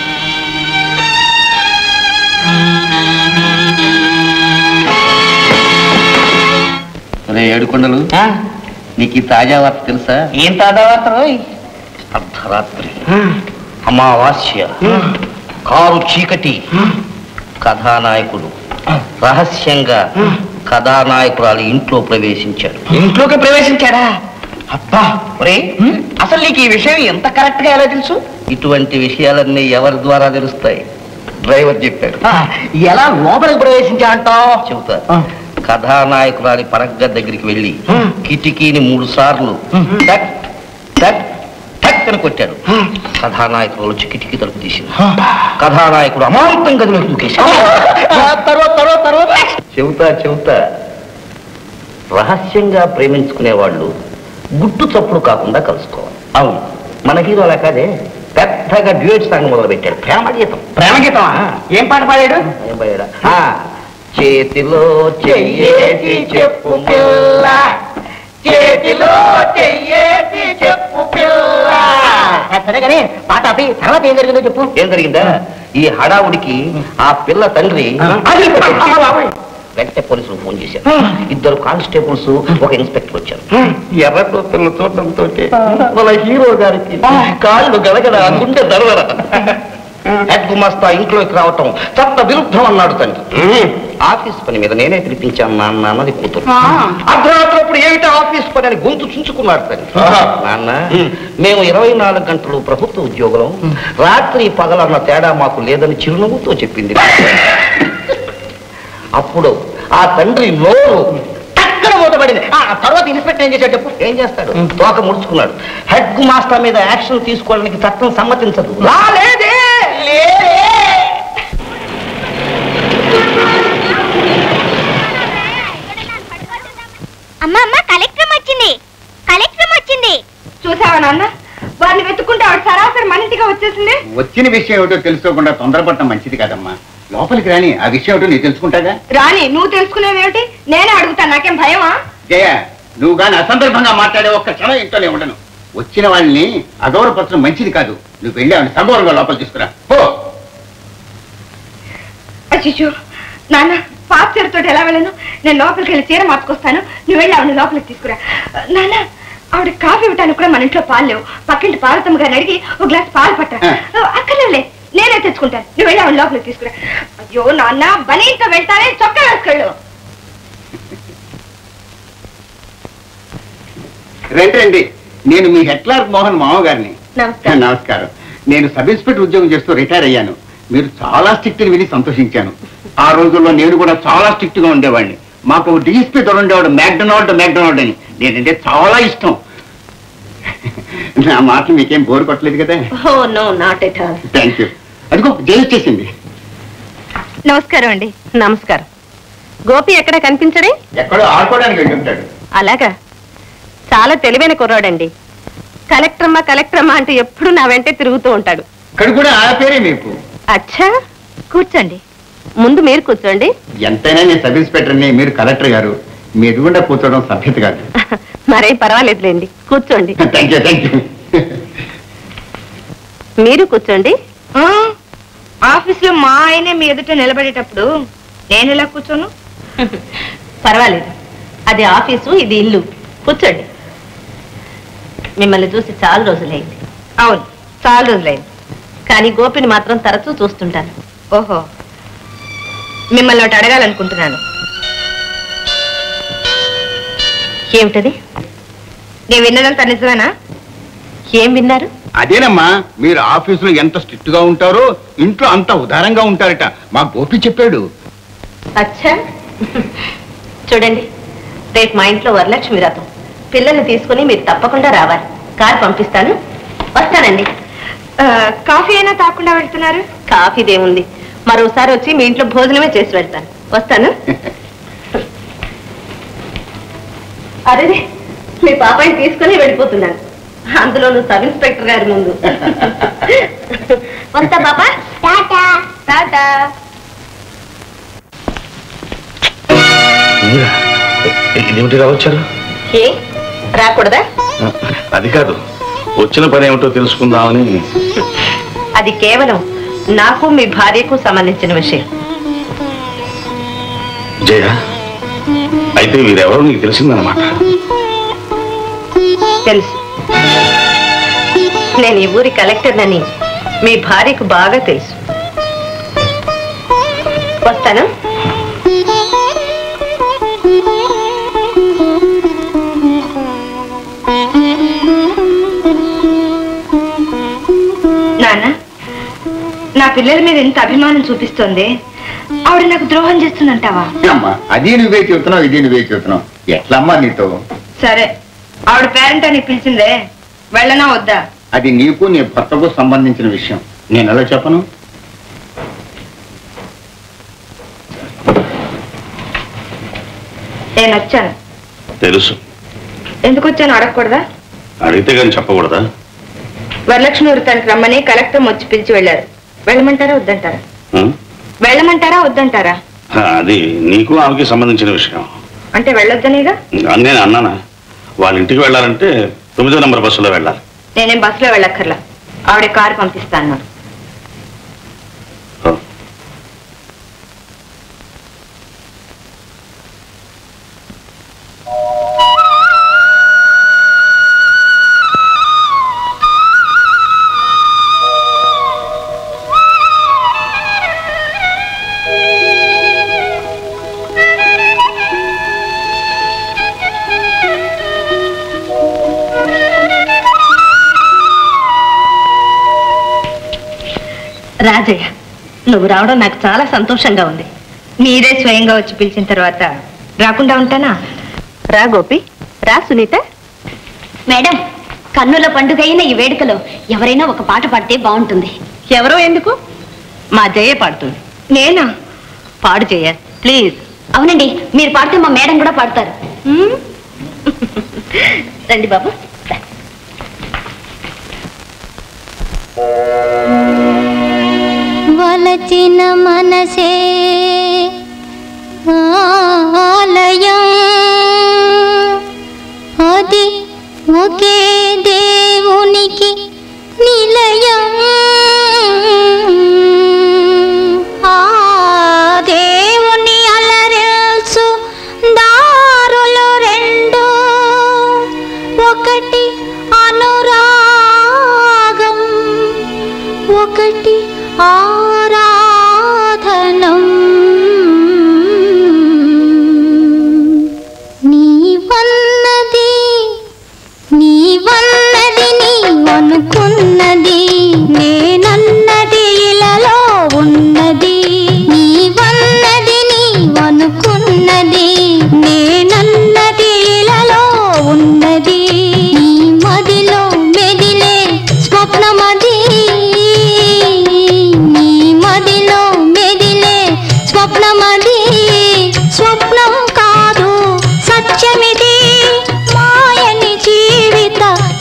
రే ఏడుకొండలు నీకు ఈ తాజా వార్త తెలుసా ఏం తాజా వార్త అర్ధరాత్రి అమావాస్య కారు చీకటి కథానాయకుడు రహస్యంగా కథానాయకురాలు ఇంట్లో ప్రవేశించాడు ఇంట్లోకి ప్రవేశించాడా అబ్బా ఒరే అసలు నీకు ఈ విషయం ఎంత కరెక్ట్ గా ఎలా తెలుసు ఇటువంటి విషయాలన్నీ ఎవరి ద్వారా తెలుస్తాయి డ్రైవర్ చెప్పాడు ఆ, ఎలా లోపలికి ప్రవేశించా అంటావు చెబుతా కథానాయకురాలి పరగ్గ దగ్గరికి వెళ్ళి కిటికీని మూడు సార్లు టక్ టక్ టక్ అని కొట్టాడు కథానాయకురాలు వచ్చి కిటికీ తలుపు తీసింది కథానాయకుడు అమాంతం గదిలో దూకేశాడు తర్వాత తర్వాత తర్వాత చెబుతా చెబుతా రహస్యంగా ప్రేమించుకునే వాళ్ళు గుట్టు చప్పుడు కాకుండా కలుసుకోవాలి అవును మన హీరో అలా కాదే పెద్దగా డ్యూయట్ సాంగ్ మొదలు పెట్టాడు ప్రేమ గీతం ప్రేమ గీతమా ఏం పాట పాడాడు ఏం పాడాడా? ఆ, చేతిలో చెయ్యేసి చెప్పు పిల్ల చేతిలో చెయ్యేసి చెప్పు పిల్ల సరే కానీ పాట ఆపి తర్వాత ఏం జరిగిందో చెప్పు ఏం జరిగిందా ఈ హడావుడికి ఆ పిల్ల తండ్రి వెంటనే పోలీసులు ఫోన్ చేశారు ఇద్దరు కానిస్టేబుల్స్ ఒక ఇన్స్పెక్టర్ వచ్చారు ఎర్ర పిల్ల చూడటంతో మన హీరో గారికి కాళ్ళు గడగడ గుండె దరదర హెడ్ గుమాస్తా ఇంట్లోకి రావటం చట్ట విరుద్ధం అన్నాడు తండ్రి ఆఫీస్ పని మీద నేనే పిలిపించాను నాన్న అన్నది కూతురు అర్ధరాత్రప్పుడు ఏమిటా ఆఫీస్ పని అని గొంతు చుంచుకున్నాడు తండ్రి నాన్న మేము ఇరవై నాలుగు గంటలు ప్రభుత్వ ఉద్యోగులం రాత్రి పగలన్న తేడా మాకు లేదని చిరునవ్వుతో చెప్పింది అప్పుడు ఆ తండ్రి నోరు అక్కడ మూతపడింది ఆ తర్వాత ఇన్స్పెక్టర్ ఏం చేశాడు చెప్పు ఏం చేస్తాడు తోక ముడుచుకున్నాడు హెడ్ గుమాస్తా మీద యాక్షన్ తీసుకోవడానికి చట్టం సమ్మతించదు రాలేదే లేదే అమ్మ అమ్మ కలెక్టర్ వచ్చింది కలెక్టర్ వచ్చింది చూసావా నాన్న వారిని వెతుక్కుంటే ఆవిడ సరాసరి మన ఇంటిగా వచ్చేసింది వచ్చిన విషయం ఏమిటో తెలుసుకోకుండా తొందరపడటం మంచిది కాదమ్మా లోపలికి రాని ఆ విషయం ఏమిటో నేను తెలుసుకుంటాగా రాణి నువ్వు తెలుసుకునేదేమిటి నేనే అడుగుతాను నాకేం భయమా జయ నువ్వు గాని అసందర్భంగా మాట్లాడే ఒక్క క్షణం ఇంట్లోనే ఉండను వచ్చిన వాళ్ళని అగౌరవపరచడం మంచిది కాదు నువ్వు వెళ్ళి ఆవిడ సగౌరవంగా లోపల తీసుకురా పో అచ్చిచు నాన్న పాత చీరతో ఎలా వెళ్ళను నేను లోపలికి వెళ్ళి చీర మార్చుకొస్తాను నువ్వు వెళ్ళి ఆవిడ లోపలికి తీసుకురా నాన్న ఆవిడ కాఫీ ఇవ్వటానికి కూడా మన ఇంట్లో పాలు లేవు పక్కింటి పార్వతమ్మ గారిని అడిగి ఒక గ్లాస్ పాలు పట్టా అక్కర్లేదులే నేనే తెచ్చుకుంటాను నువ్వు వెళ్ళి ఆవిడ లోపలికి తీసుకురా అయ్యో నాన్న బనీతో వెళ్తానే చొక్కా వేసుకెళ్ళు రండి రండి నేను మీ హెడ్ క్లార్క్ మోహన్ మామగారిని నమస్కారం నమస్కారం నేను సబ్ ఇన్స్పెక్టర్ ఉద్యోగం చేస్తూ రిటైర్ అయ్యాను మీరు చాలా స్ట్రిక్ట్ విని సంతోషించాను ఆ రోజుల్లో నేను కూడా చాలా స్ట్రిక్ట్ గా ఉండేవాడిని మాకు డిఎస్పీ దొరుండేవాడు మ్యాక్డొనాల్డ్ మ్యాక్డొనాల్డ్ అని నేనంటే చాలా ఇష్టం నా మాటలు మీకేం బోర్ కొట్టలేదు కదా oh no not at all thank you అదిగో జై వచ్చేసింది నమస్కారం అండి నమస్కారం గోపి ఎక్కడ కనిపించడే ఎక్కడో ఆడుకోవడానికి వెళ్ళి ఉంటాడు అలాగా చాలా తెలివైన కుర్రాడండి కలెక్టరమ్మా కలెక్టరమ్మా అంటూ ఎప్పుడు నా వెంటే తిరుగుతూ ఉంటాడు ఇక్కడ కూడా ఆ పేరే మీకు అచ్చా కూర్చోండి ముందు మీరు కూర్చోండి ఎంతైనా నేను సబ్ ఇన్స్పెక్టర్ని మీరు కలెక్టర్ గారు మీ ఎదుగుండా కూర్చోవడం సభ్యత కాదు మరేం పర్వాలేదులేండి కూర్చోండి థ్యాంక్ యూ థ్యాంక్ యూ మీరు కూర్చోండి ఆ, ఆఫీస్లో మా ఆయనే మీ ఎదుట నిలబడేటప్పుడు నేను ఎలా కూర్చోను పర్వాలేదు అది ఆఫీసు ఇది ఇల్లు కూర్చోండి మిమ్మల్ని చూసి చాలా రోజులైంది అవును చాలా రోజులైంది కానీ గోపిని మాత్రం తరచూ చూస్తుంటాను ఓహో మిమ్మల్ని ఒకటి అడగాలనుకుంటున్నాను ఏమిటది నేను విన్నదంతా నిజమేనా ఏం విన్నారు అదేనమ్మా మీరు ఆఫీసులో ఎంత స్ట్రిక్ట్ గా ఉంటారో ఇంట్లో అంత ఉదారంగా ఉంటారట మా గోపి చెప్పాడు అచ్చా చూడండి రేపు మా ఇంట్లో వరలక్ష్మి రథం పిల్లల్ని తీసుకుని మీరు తప్పకుండా రావాలి కారు పంపిస్తాను వస్తానండి ఆ, కాఫీ అయినా తాకుండా వెళ్తున్నారు కాఫీదేముంది మరోసారి వచ్చి మీ ఇంట్లో భోజనమే చేసి వెళ్తాను వస్తాను అరే మీ పాపాయిని తీసుకుని వెళ్ళిపోతున్నాను అందులోను సబ్ ఇన్స్పెక్టర్ గారి ముందు వస్తా పాపా టాటా టాటా ఇదేమిటి రావచ్చారు ఏ రాకూడదా అది కాదు వచ్చిన పని ఏమిటో తెలుసుకుందామని అది కేవలం నాకు మీ భార్యకు సంబంధించిన విషయం జయ అయితే వీరెవరో నీకు తెలిసిందన్నమాట తెలుసు నేను ఈ ఊరి కలెక్టర్నని మీ భార్యకు బాగా తెలుసు వస్తాను నాన్న నా పిల్లల మీద ఎంత అభిమానం చూపిస్తోంది ఆవిడ నాకు ద్రోహం చేస్తుందంటావా అమ్మా అది నువ్వే చెబుతున్నావు ఇది నువ్వే చెబుతున్నావు ఎట్లమ్మా నీతో సరే ఆవిడ పేరెంట్ అని పిలిచిందే వెళ్ళనా వద్దా అది నీకు నీ భర్తకు సంబంధించిన విషయం నేను ఎలా చెప్పను నేను వచ్చాను తెలుసు ఎందుకు వచ్చాను అడగకూడదా అడిగితే కానీ చెప్పకూడదా వరలక్ష్మి వృత్తానికి రమ్మని కలెక్టర్ వచ్చి పిలిచి వెళ్ళారు వెళ్ళమంటారా వద్దంటారా ఆ? వెళ్ళమంటారా వద్దంటారా ఆ, అది నీకు ఆమెకి సంబంధించిన విషయం అంటే వెళ్ళొద్దనేగా అని నేను అన్నానా వాళ్ళ ఇంటికి వెళ్ళాలంటే తొమ్మిదో నెంబర్ బస్సులో వెళ్ళాలి నేనేం బస్సులో వెళ్ళక్కర్లా ఆవిడ కారు పంపిస్తాను రాజయ్య నువ్వు రావడం నాకు చాలా సంతోషంగా ఉంది మీరే స్వయంగా వచ్చి పిలిచిన తర్వాత రాకుండా ఉంటానా రా గోపి రా సునీత మేడం కన్నుల పండుగ అయిన ఈ వేడుకలో ఎవరైనా ఒక పాట పాడితే బాగుంటుంది ఎవరో ఎందుకు మా జయ పాడుతుంది నేనా పాడు జయ ప్లీజ్ అవునండి మీరు పాడితే మా మేడం కూడా పాడతారు రండి బాబు వలచిన మనసే ఆలయం అది ఒకే దేవునికి నిలయం ఆ దేవుని అలరెల్సు దారులు రెండు ఒకటి అనురాగం ఒకటి ఆరాధనం నీవన్నది నీవన్నది నీవనుకున్నది నేనన్నది ఇలలో ఉన్నది నీవన్నది నీవనుకున్నది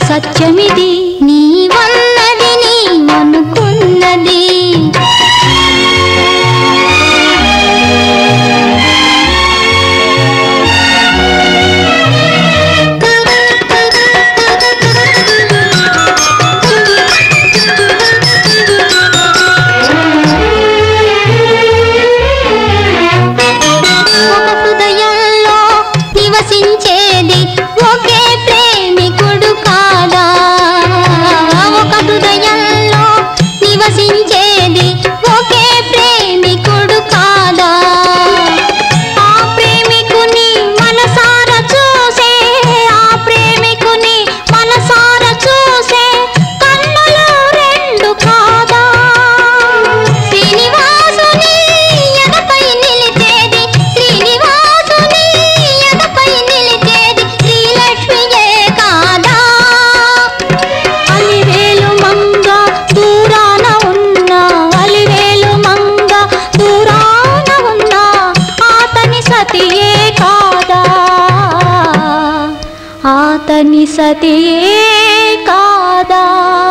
సత్యమిది నీవన్నది నీవనుకున్నది ఒక హృదయంలో నివసించేది ఒకే ప్రేమికుడు కాదా ఒక హృదయంలో నివసించేది ఒకే ప్రేమికుడు కాదా ఆ ప్రేమికుని మనసార చూసే ఆ ప్రేమికుని మనసార చూసే కన్నులు రెండు కాదా శ్రీనివాసుని ఎదపై నిలిచేది శ్రీనివాసుని ఎదపై నిలిచేది శ్రీలక్ష్మియే కాదా అలివేలు మంగ దూరాన ఉన్న అలివేలు మంగ దూరాన ఉన్న ఆతని సతియే కాదా ఆతని సతియే కాదా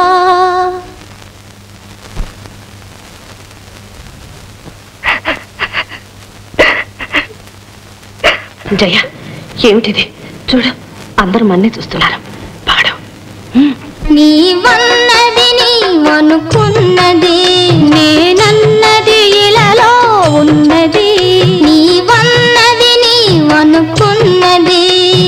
జయ ఏమిటిది చూడు అందరూ మన్నే చూస్తున్నారు నీవన్నది నీవనుకున్నది నేనన్నది ఇలలో ఉన్నది నీవన్నది నీవనుకున్నది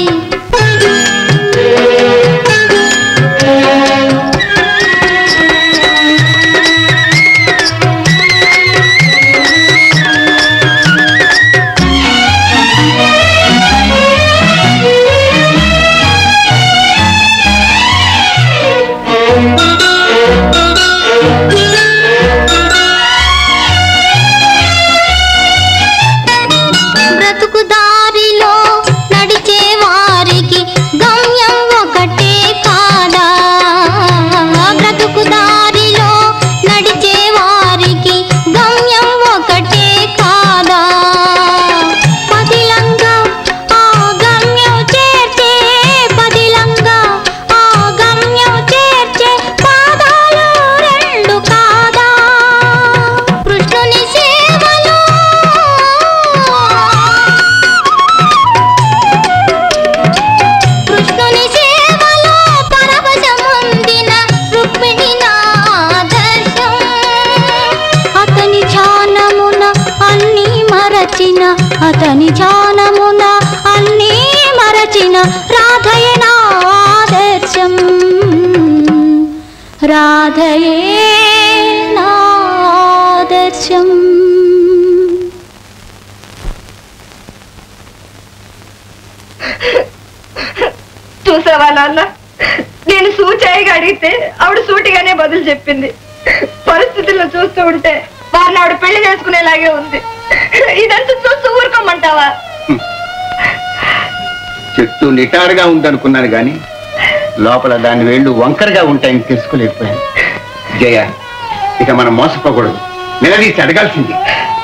బ్రతుకు దారిలో నడిచే వారికి గమ్యం ఒకటే కాదా బ్రతుకు దారిలో నడిచే వారికి గమ్యం ఒకటే కాదా పదిలంగా ఆ గమ్యం చేర్చే పదిలంగా ఆ గమ్యం చేర్చే పాదాలు రెండు కాదా కృష్ణుని సేవలో కృష్ణుని సేవలో పరవశముందిన రుక్మిణి నాదర్శం అతని ధ్యానమున అన్ని మరచిన అతని ధ్యానమున అన్ని మరచిన రాధయ నాదర్శం రాధయే నాదర్శం చూసావా నాన్న నేను సూచాయిగా అడిగితే ఆవిడ సూటిగానే బదులు చెప్పింది పరిస్థితుల్లో చూస్తూ ఉంటే వారిని ఆవిడ పెళ్లి చేసుకునేలాగే ఉంది ఇదంతా చూస్తూ ఊరుకోమంటావా చెట్టు నిటారుగా ఉందనుకున్నాను గాని లోపల దాని వేళ్ళు వంకరగా ఉంటాయని తెలుసుకోలేకపోయాను జయ ఇక మనం మోసపోకూడదు నిలదీసి అడగాల్సింది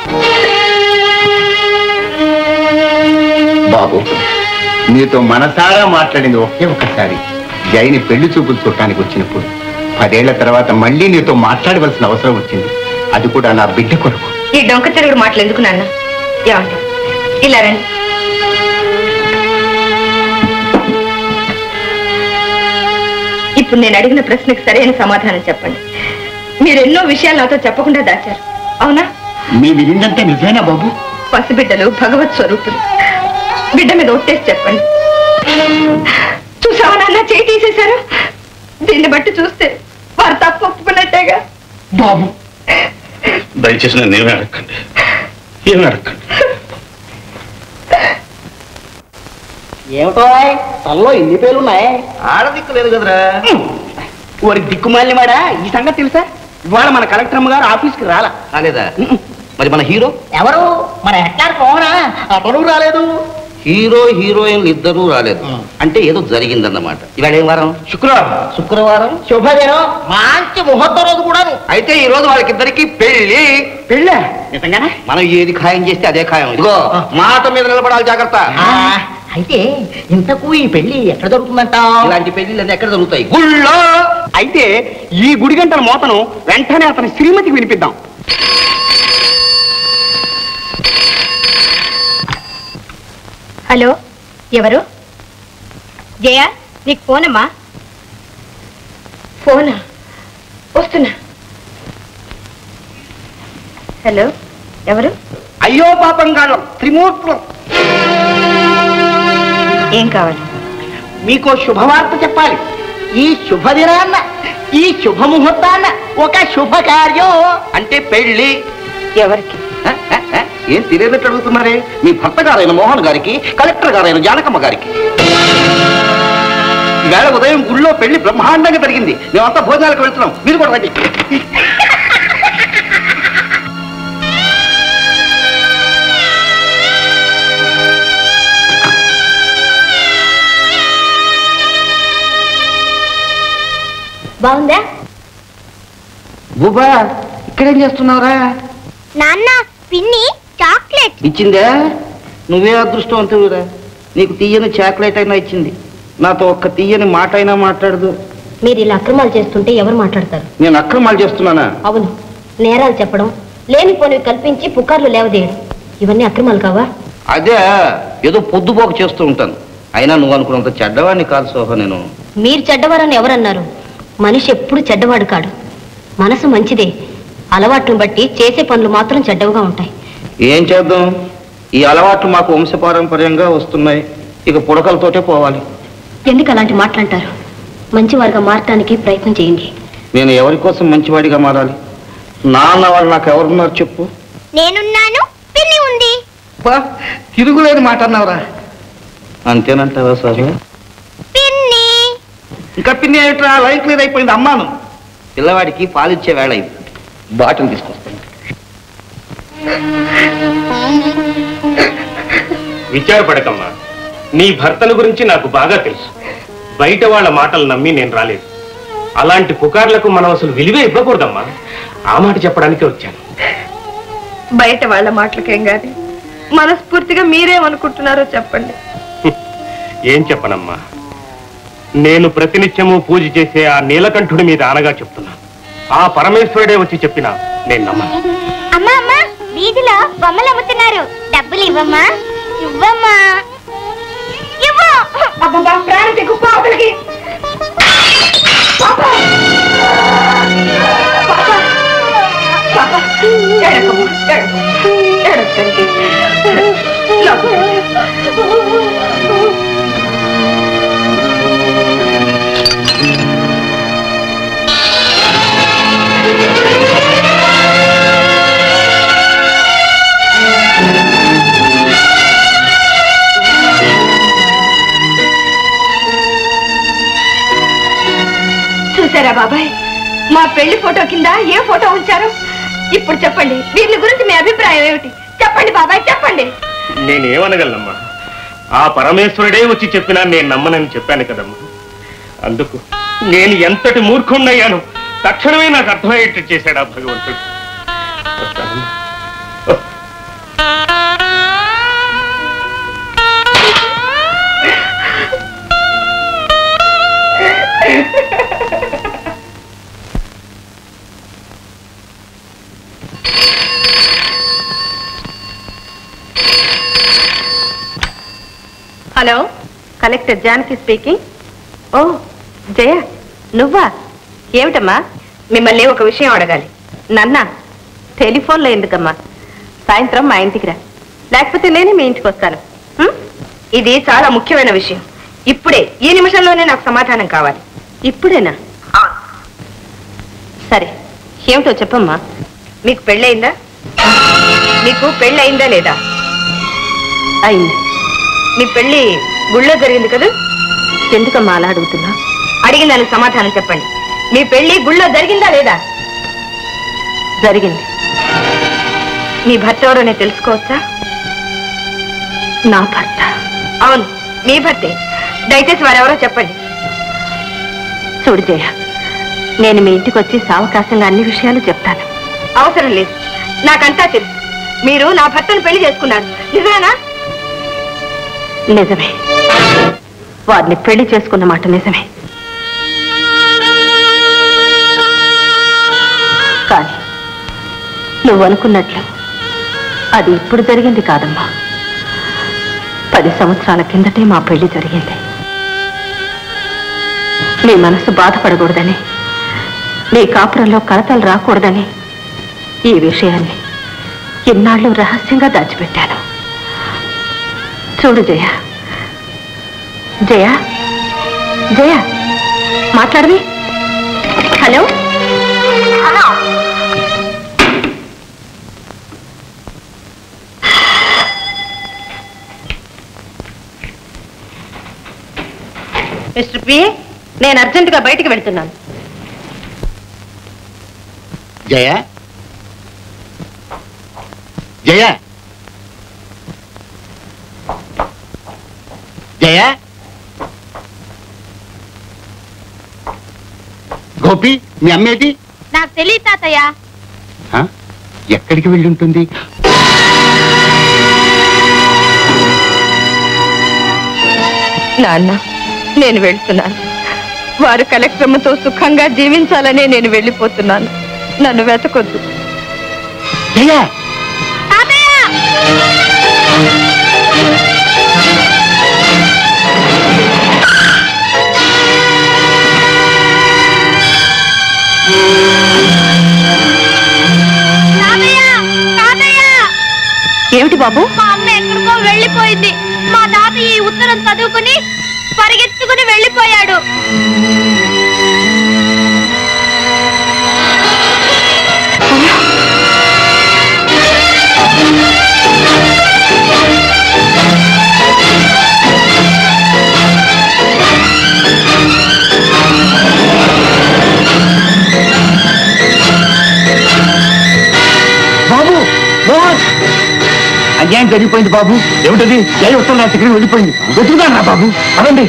బాబు నీతో మనసారా మాట్లాడింది ఒకే ఒకసారి జైని పెళ్లి చూపులు చూడటానికి వచ్చినప్పుడు పదేళ్ల తర్వాత మళ్ళీ నీతో మాట్లాడవలసిన అవసరం వచ్చింది అది కూడా నా బిడ్డ కొరకు ఈ డొంక తిరుగుడు మాటలు ఎందుకు నాన్న ఏమండి ఇలా రండి ఇప్పుడు నేను అడిగిన ప్రశ్నకు సరైన సమాధానం చెప్పండి మీరు ఎన్నో విషయాలు నాతో చెప్పకుండా దాచారు అవునా మీ విరిందంటే నిజమేనా బాబు పసిబిడ్డలు భగవత్ స్వరూపులు బిడ్డ మీద ఒట్టేసి చెప్పండి చూసావా నాన్న చేయి తీసేశారు దీన్ని బట్టి చూస్తే వారు తప్పు ఒప్పుకున్నట్టేగా బాబు దయచేసి నన్ను ఏమీ అడగండి ఏమీ అడగండి ఏమిటో తల్లో ఇన్ని పేర్లు ఉన్నాయి ఆడదిక్కు లేదు కదరా వారి దిక్కుమాలిన వాడా ఈ సంగతి తెలుసా ఇవాళ మన కలెక్టర్ అమ్మ గారు ఆఫీస్కి రాలా రాలేదా మరి మన హీరో ఎవరు మన హెక్టార్ కోనా అతను రాలేదు హీరో హీరోయిన్లు ఇద్దరూ రాలేదు అంటే ఏదో జరిగిందన్నమాట ఇవాళ ఏం వారం శుక్రవారం శుక్రవారం శుభదినం మంచి ముహూర్త రోజు కూడాను అయితే ఈ రోజు వాళ్ళకిద్దరికి పెళ్లి పెళ్ళ నిజంగానే మనం ఏది ఖాయం చేస్తే అదే ఖాయం ఇదిగో మాట మీద నిలబడాలి జాగ్రత్త అయితే ఇంతకు ఈ పెళ్లి ఎక్కడ జరుగుతుందంట ఇలాంటి పెళ్లిళ్ళన్నీ ఎక్కడ జరుగుతాయి గుళ్ళో అయితే ఈ గుడి గంటల మోతను వెంటనే అతని శ్రీమతికి వినిపిద్దాం హలో ఎవరు జయ నీకు ఫోనమ్మా ఫోనా వస్తున్నా హలో ఎవరు అయ్యో పాపం కాలం త్రిమూర్తులు ఏం కావాలి మీకు శుభవార్త చెప్పాలి ఈ శుభదినాన్న ఈ శుభముహూర్తాన్న ఒక శుభకార్యం అంటే పెళ్లి ఎవరికి హ, హ, హ, ఏం తెలియనట్టు అడుగుతున్నారే మీ భర్త గారైన మోహన్ గారికి కలెక్టర్ గారైన జానకమ్మ గారికి ఈవేళ ఉదయం గుళ్ళో పెళ్లి బ్రహ్మాండంగా జరిగింది మేమంతా భోజనాలకు వెళ్తున్నాం మీరు కూడా రండి బాగుందా బుబా ఇక్కడేం చేస్తున్నావురా నాన్న పిన్ని చాక్లెట్ ఇచ్చిందా నువ్వే అదృష్టవంతుడురా నీకు తీయని చాక్లెట్ అయినా ఇచ్చింది నాతో ఒక్క తీయని మాట అయినా మాట్లాడదు మీరు ఇలా అక్రమాలు చేస్తుంటే ఎవరు మాట్లాడతారు నేను అక్రమాలు చేస్తున్నానా అవును నేరాలు చెప్పడం లేనిపోనివి కల్పించి పుకార్లు లేవదేయడం ఇవన్నీ అక్రమాలు కావా అదే ఏదో పొద్దుపోక చేస్తూ ఉంటాను అయినా నువ్వు అనుకున్నంత చెడ్డవాడిని కాదు సోహ నేను మీరు చెడ్డవారని ఎవరన్నారు మనిషి ఎప్పుడు చెడ్డవాడు కాడు మనసు మంచిదే అలవాట్లను బట్టి చేసే పనులు మాత్రం చెడ్డవుగా ఉంటాయి ఏం చేద్దాం ఈ అలవాట్లు మాకు వంశపారంపర్యంగా వస్తున్నాయి ఇక పుడకలతోటే పోవాలి ఎందుకు అలాంటి మాట్లాంటారు మంచివారుగా మారటానికి ప్రయత్నం చేయండి నేను ఎవరి కోసం మంచివాడిగా మారాలి నాన్న వాళ్ళు నాకు ఎవరున్నారు చెప్పు నేనున్నాను పిన్ని ఉంది తిరుగులేని మాట అన్నావురా అంతేనంటావా సార్ పిన్ని ఇంకా పిన్ని ఏమిట్రా లైన్ క్లియర్ అయిపోయింది అమ్మాను పిల్లవాడికి పాలిచ్చే వేళ ఇది బాటిల్ తీసుకొస్తాను విచారపడకమ్మా నీ భర్తల గురించి నాకు బాగా తెలుసు బయట వాళ్ళ మాటలు నమ్మి నేను రాలేదు అలాంటి పుకార్లకు మనం అసలు విలువే ఇవ్వకూడదమ్మా ఆ మాట చెప్పడానికే వచ్చాను బయట వాళ్ళ మాటలకేం గాని మనస్ఫూర్తిగా మీరేమనుకుంటున్నారో చెప్పండి ఏం చెప్పనమ్మా నేను ప్రతినిత్యము పూజ చేసే ఆ నీలకంఠుడి మీద ఆనగా చెప్తున్నాను ఆ పరమేశ్వరుడే వచ్చి చెప్పినా నేను నమ్మను అమ్మా అమ్మా వీధిలో బొమ్మలు అమ్ముతున్నారు డబ్బులు ఇవ్వమ్మా ఇవ్వమ్మా ఇవ్వు అబ్బా ప్రాణం తెగు పాపలకి చూసారా బాబాయ్ మా పెళ్లి ఫోటో కింద ఏ ఫోటో ఉంచారు ఇప్పుడు చెప్పండి దీని గురించి మీ అభిప్రాయం ఏమిటి చెప్పండి బాబాయ్ చెప్పండి నేనేమనగలనమ్మా ఆ పరమేశ్వరుడే వచ్చి చెప్పినా నేను నమ్మనని చెప్పాను కదమ్మా అందుకు నేను ఎంతటి మూర్ఖుణ్ణయ్యాను తక్షణమే నాకు అర్థమయ్యేట్టు చేశాడు ఆ భగవంతుడు వస్తానమ్మా. Hello collector Janaki speaking oh Jaya నువ్వా ఏమిటమ్మా మిమ్మల్ని ఒక విషయం అడగాలి నన్న టెలిఫోన్లో ఎందుకమ్మా సాయంత్రం మా ఇంటికి రా లేకపోతే నేనే మీ ఇంటికి వస్తాను ఉం? ఇది చాలా ముఖ్యమైన విషయం ఇప్పుడే ఈ నిమిషంలోనే నాకు సమాధానం కావాలి ఇప్పుడేనా సరే ఏమిటో చెప్పమ్మా మీకు పెళ్ళయిందా మీకు పెళ్ళయిందా లేదా అయింది మీ పెళ్లి గుళ్ళో జరిగింది కదా ఎందుకమ్మా అలా అడుగుతున్నా అడిగిన దానికి సమాధానం చెప్పండి మీ పెళ్లి గుళ్ళో జరిగిందా లేదా జరిగింది మీ భర్త ఎవరో నేను తెలుసుకోవచ్చా నా భర్త అవును మీ భర్తే దయచేసి వారెవరో చెప్పండి చూడు జయ నేను మీ ఇంటికి వచ్చి సావకాశంగా అన్ని విషయాలు చెప్తాను అవసరం లేదు నాకంతా తెలుసు మీరు నా భర్తను పెళ్లి చేసుకున్నారు నిజమేనా నిజమే వారిని పెళ్లి చేసుకున్న మాట నిజమే కానీ నువ్వు అనుకున్నట్లు అది ఇప్పుడు జరిగింది కాదమ్మా పది సంవత్సరాల కిందటే మా పెళ్లి జరిగింది నీ మనసు బాధపడకూడదని నీ కాపురంలో కలతలు రాకూడదని ఈ విషయాన్ని ఇన్నాళ్ళు రహస్యంగా దాచిపెట్టాను చూడు జయ జయ జయ మాట్లాడవి హలో హలో మిస్టర్ పి నేను అర్జెంటుగా బయటికి వెళ్తున్నాను జయ జయ జయ గోపి మీ అమ్మేటి నాకు తెలియదు తాతయ్య ఆ? ఎక్కడికి వెళ్ళి ఉంటుంది నాన్న నేను వెళ్తున్నాను వారు కలెక్రమతో సుఖంగా జీవించాలనే నేను వెళ్ళిపోతున్నాను నన్ను వెతకొద్దు జయ ఏమిటి బాబు మా అమ్మ ఎక్కడికో వెళ్ళిపోయింది మా తాత ఈ ఉత్తరం చదువుకుని పరిగెత్తుకుని వెళ్ళిపోయాడు బాబు మోహన్ అన్యాయం జరిగిపోయింది బాబు ఏమిటది జయ ఉత్తరం నా దగ్గర వెళ్ళిపోయింది వెతుకుతాను రా బాబు అనండి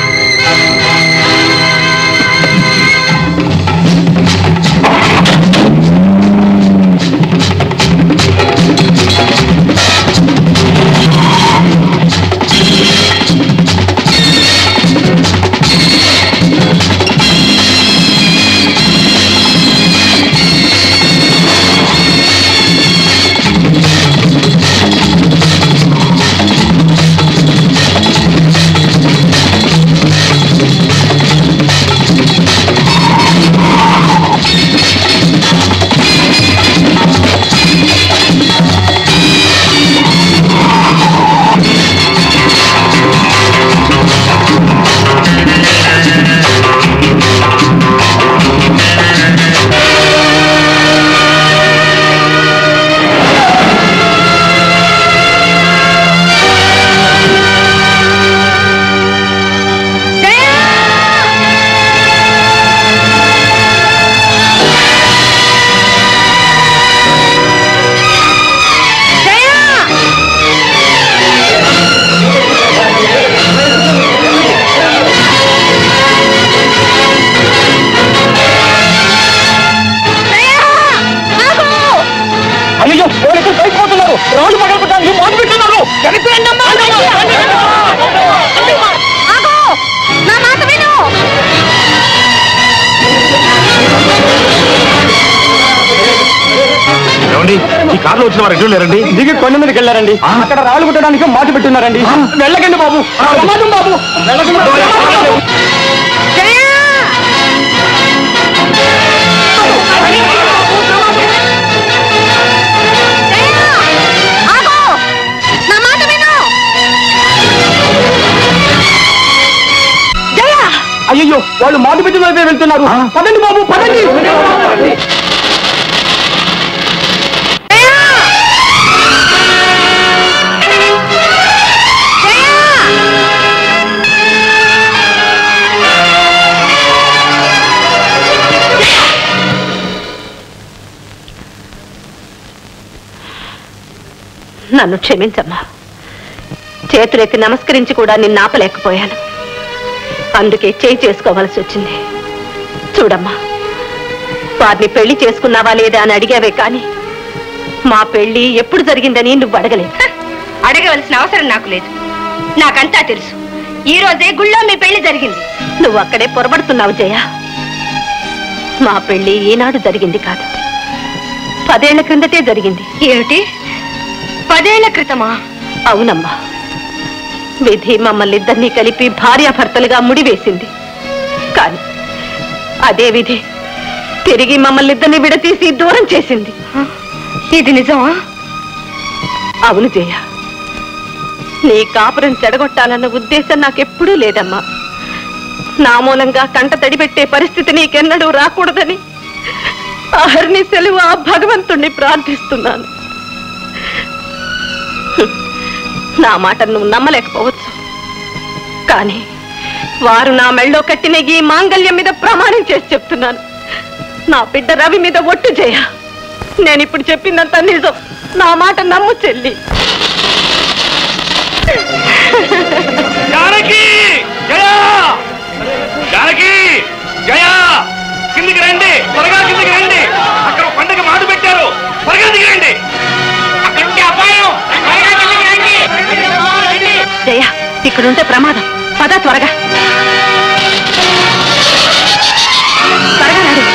అయ్యో పోలీసులు పైపోతున్నారు రాళ్ళు పగలుపుతాను మాటు పెట్టున్నారు నా మాట విను ఏమండి ఈ కార్లో వచ్చిన వారు ఎటు లేరండి దిగి కొండ మీదకి వెళ్ళారండి అక్కడ రాళ్ళు కొట్టడానికి మాట పెట్టున్నారండి వెళ్ళకండి బాబు ప్రమాదం బాబు వెళ్ళకండి బాబు. నా మాట విను అయ్యో వాళ్ళు మాట పెట్టి వైపే వెళ్తున్నారు పదండి బాబు పదండి నన్ను క్షమించమ్మా చేతులెత్తి నమస్కరించి కూడా నిన్ను ఆపలేకపోయాను అందుకే చేయి చేసుకోవాల్సి వచ్చింది చూడమ్మా వారిని పెళ్లి చేసుకున్నావా లేదా అని అడిగావే కానీ మా పెళ్లి ఎప్పుడు జరిగిందని నువ్వు అడగలేదు అడగవలసిన అవసరం నాకు లేదు నాకంతా తెలుసు ఈ రోజే గుళ్ళో మీ పెళ్లి జరిగింది నువ్వు అక్కడే పొరబడుతున్నావు జయ మా పెళ్లి ఈనాడు జరిగింది కాదు పదేళ్ల క్రిందటే జరిగింది ఏమిటి పదేళ్ల క్రితమా అవునమ్మా విధి మమ్మల్ని ఇద్దరినీ కలిపి భార్యాభర్తలుగా ముడివేసింది కాని అదే విధి తిరిగి మమ్మల్ని ఇద్దరిని విడతీసి దూరం చేసింది ఇది నిజమా అవును జయ నీ కాపురం చెడగొట్టాలన్న ఉద్దేశం నాకెప్పుడూ లేదమ్మా నా మూలంగా కంట తడిపెట్టే పరిస్థితి నీకెన్నడూ రాకూడదని అహర్ని సెలవు ఆ భగవంతుణ్ణి ప్రార్థిస్తున్నాను హ్మ్. నా మాట నువ్వు నమ్మలేకపోవచ్చు కానీ వారు నా మెళ్ళో కట్టిన ఈ మాంగల్యం మీద ప్రమాణం చేసి చెప్తున్నాను నా బిడ్డ రవి మీద ఒట్టు చేయ నేను ఇప్పుడు చెప్పిందంతా నిజం నా మాట నమ్ము చెల్లి జానకి జయ జానకి జయ కిందికి రండి త్వరగా కిందికి రండి అక్కడ పండుగ మాడు పెట్టారు త్వరగా దిగి రండి అక్కడ ఉంటే అపాయం త్వరగా కిందికి రండి జయ ఇక్కడుంటే ప్రమాదం పద త్వరగా త్వరగా నడు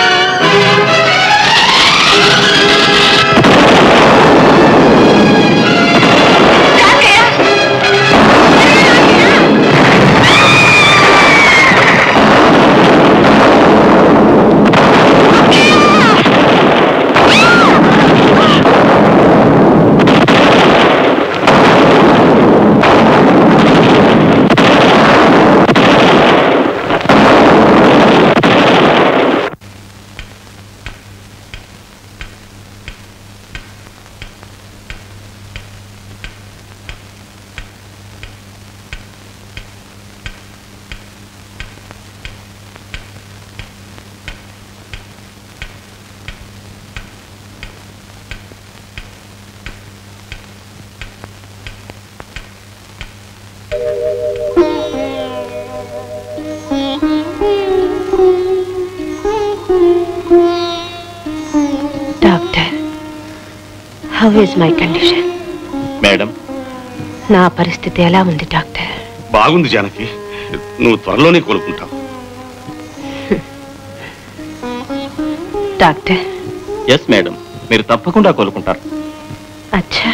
doctor how is my condition madam నా పరిస్థితి ఎలా ఉంది డాక్టర్ బాగుంది జానకి నువ్వు త్వరలోనే కోలుకుంటావు డాక్టర్ ఎస్ మేడం మీరు తప్పకుండా కోలుకుంటారు అచ్చా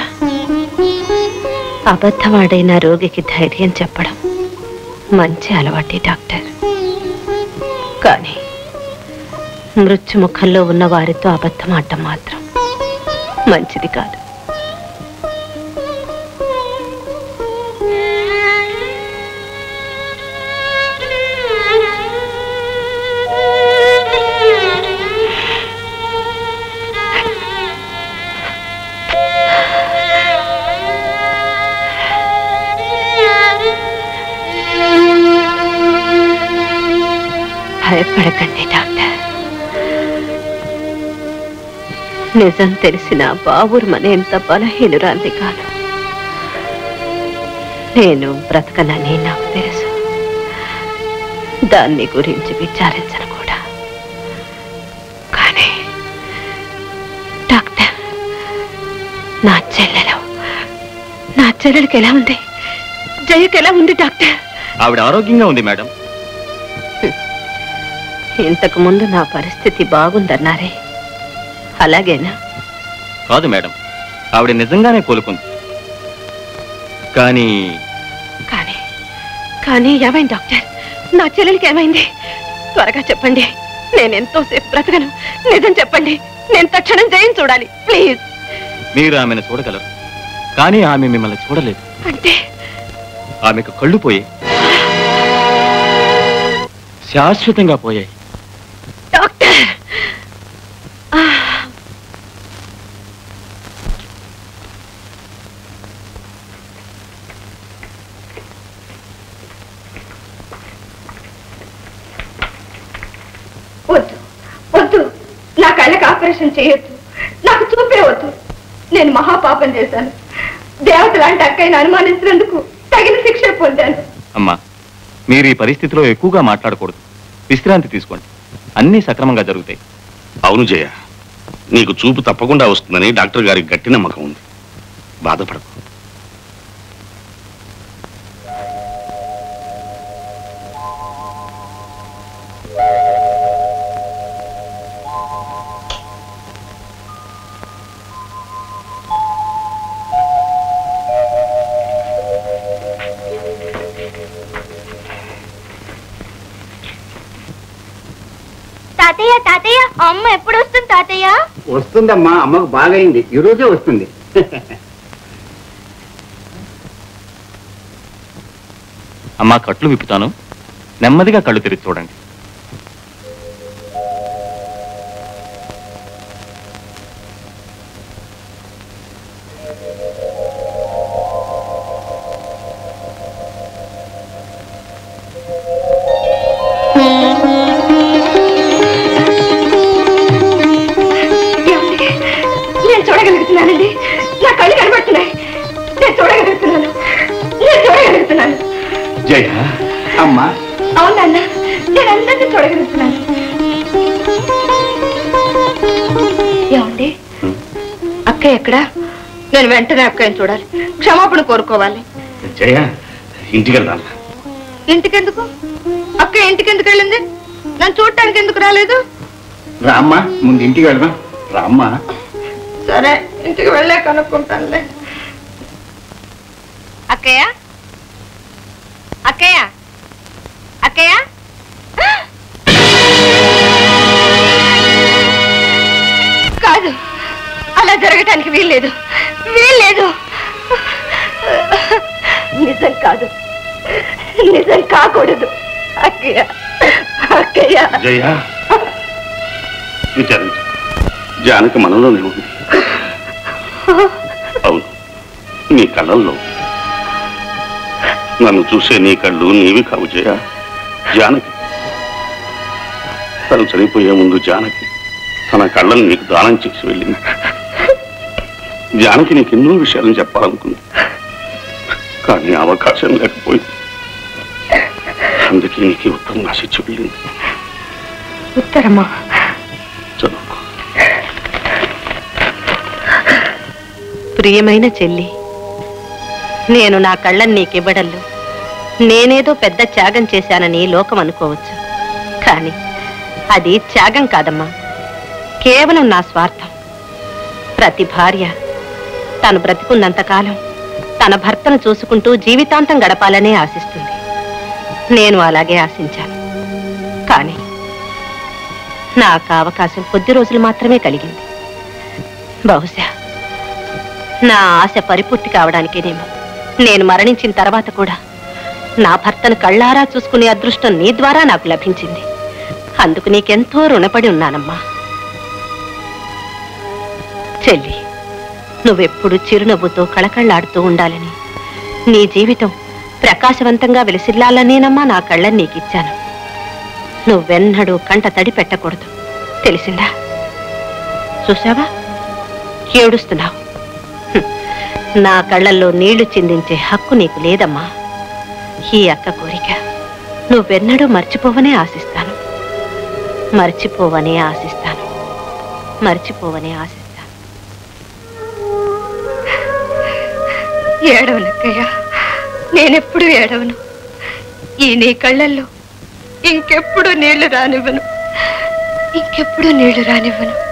అబద్ధమాడైన రోగికి ధైర్యం చెప్పడం మంచి అలవాటే డాక్టర్ కానీ మృత్యుముఖంలో ఉన్న వారితో అబద్ధం ఆడటం మాత్రం మంచిది కాదు భయపడకండి డాక్టర్ నిజం తెలిసిన బాబురు మనేంత బలహీనురాల్ని కాను నేను బ్రతకనని నాకు తెలుసు దాన్ని గురించి విచారించను కూడా కానీ డాక్టర్ నా చెల్లెలు నా చెల్లెలకి ఎలా ఉంది జయకి ఎలా ఉంది డాక్టర్ ఆవిడ ఆరోగ్యంగా ఉంది మేడం ఇంతకు ముందు నా పరిస్థితి బాగుందన్నారే అలాగేనా కాదు మేడం ఆవిడ నిజంగానే కోలుకుంది కానీ కానీ కానీ ఏమైంది డాక్టర్ నా చెల్లెలికి ఏమైంది త్వరగా చెప్పండి నేను ఎంతోసేపు బ్రతకను నిజం చెప్పండి నేను తక్షణం జయం చూడాలి ప్లీజ్ మీరు ఆమెను చూడగలరు కానీ ఆమె మిమ్మల్ని చూడలేదు అంటే ఆమెకు కళ్ళు పోయాయి శాశ్వతంగా పోయాయి డాక్టర్ ఆ, వద్దు వద్దు నా కళ్ళకి ఆపరేషన్ చేయొద్దు నాకు చూపే వద్దు నేను మహాపాపం చేశాను దేవత లాంటి అక్కయ్యను అనుమానించినందుకు తగిన శిక్ష పొందాను అమ్మా మీరు ఈ పరిస్థితిలో ఎక్కువగా మాట్లాడకూడదు విశ్రాంతి తీసుకోండి అన్నీ సక్రమంగా జరుగుతాయి అవును జయ నీకు చూపు తప్పకుండా వస్తుందని డాక్టర్ గారికి గట్టి నమ్మకం ఉంది బాధపడకు తాతయ్య తాతయ్య అమ్మ ఎప్పుడు వస్తుంది తాతయ్య వస్తుందమ్మా అమ్మకు బాగైంది ఈ రోజే వస్తుంది అమ్మా కట్లు విప్పుతాను నెమ్మదిగా కళ్ళు తెరిచి చూడండి ఏమండి? నేను చూడగలుగుతున్నానండి నా కళ్ళు కనబడుతున్నాయి నేను చూడగలుగుతున్నాను నేను చూడగలుగుతున్నాను జయ అమ్మా అవునన్న నేను అందరినీ చూడగలుగుతున్నాను ఏమండి అక్క ఎక్కడ నేను వెంటనే అక్కని చూడాలి క్షమాపణ కోరుకోవాలి జయ ఇంటికి వెళ్దాం ఇంటికెందుకు అక్క ఇంటికెందుకు వెళ్ళింది నన్ను చూడటానికి ఎందుకు రాలేదు రామ్మా ముందు ఇంటికి వెళ్దాం రామ్మా సరే ఇంటికి వెళ్ళే కనుక్కుంటానులే అక్కయ్య అక్కయ్య అక్కయ్య కాదు అలా జరగటానికి వీల్లేదు వీల్లేదు నిజం కాదు నిజం కాకూడదు అక్కయ్య అక్కయ్య జయ విచారించు జానకి మనలోనే ఉంది అవును నీ కళ్ళల్లో నన్ను చూసే నీ కళ్ళు నీవి కావు జయ జానకి తను చనిపోయే ముందు జానకి తన కళ్ళను నీకు దానం చేసి వెళ్ళింది జానకి నీకు ఎన్నో విషయాలను చెప్పాలనుకుంది కానీ అవకాశం లేకపోయింది అందుకే నీకు ఈ ఉత్తరం రాసిచ్చి వెళ్ళింది ఉత్తరమా చదువుకో ప్రియమైన చెల్లి నేను నా కళ్ళని నీకివ్వడంలో నేనేదో పెద్ద త్యాగం చేశానని లోకం అనుకోవచ్చు కానీ అది త్యాగం కాదమ్మా కేవలం నా స్వార్థం ప్రతి భార్య తను బ్రతికున్నంతకాలం తన భర్తను చూసుకుంటూ జీవితాంతం గడపాలనే ఆశిస్తుంది నేను అలాగే ఆశించాను కానీ నాకు ఆ అవకాశం కొద్ది రోజులు మాత్రమే కలిగింది బహుశా నా ఆశ పరిపూర్తి కావడానికేనేమో నేను మరణించిన తర్వాత కూడా నా భర్తను కళ్ళారా చూసుకునే అదృష్టం నీ ద్వారా నాకు లభించింది అందుకు నీకెంతో రుణపడి ఉన్నానమ్మా చెల్లి నువ్వెప్పుడు చిరునవ్వుతో కళకళ్ళాడుతూ ఉండాలని నీ జీవితం ప్రకాశవంతంగా వెలిసిల్లాలనేనమ్మా నా కళ్ళని నీకిచ్చాను నువ్వెన్నడూ కంట తడి పెట్టకూడదు తెలిసిందా చూసావా ఏడుస్తున్నావు హ్మ్. నా కళ్ళల్లో నీళ్లు చిందించే హక్కు నీకు లేదమ్మా ఈ అక్క కోరిక నువ్వెన్నడూ మర్చిపోవనే ఆశిస్తాను మర్చిపోవనే ఆశిస్తాను మర్చిపోవనే ఆశిస్తాను ఏడవనక్కయ్య నేనెప్పుడు ఏడవను ఈ నీ కళ్ళల్లో ఇంకెప్పుడు నీళ్లు రానివ్వను ఇంకెప్పుడు నీళ్లు రానివ్వను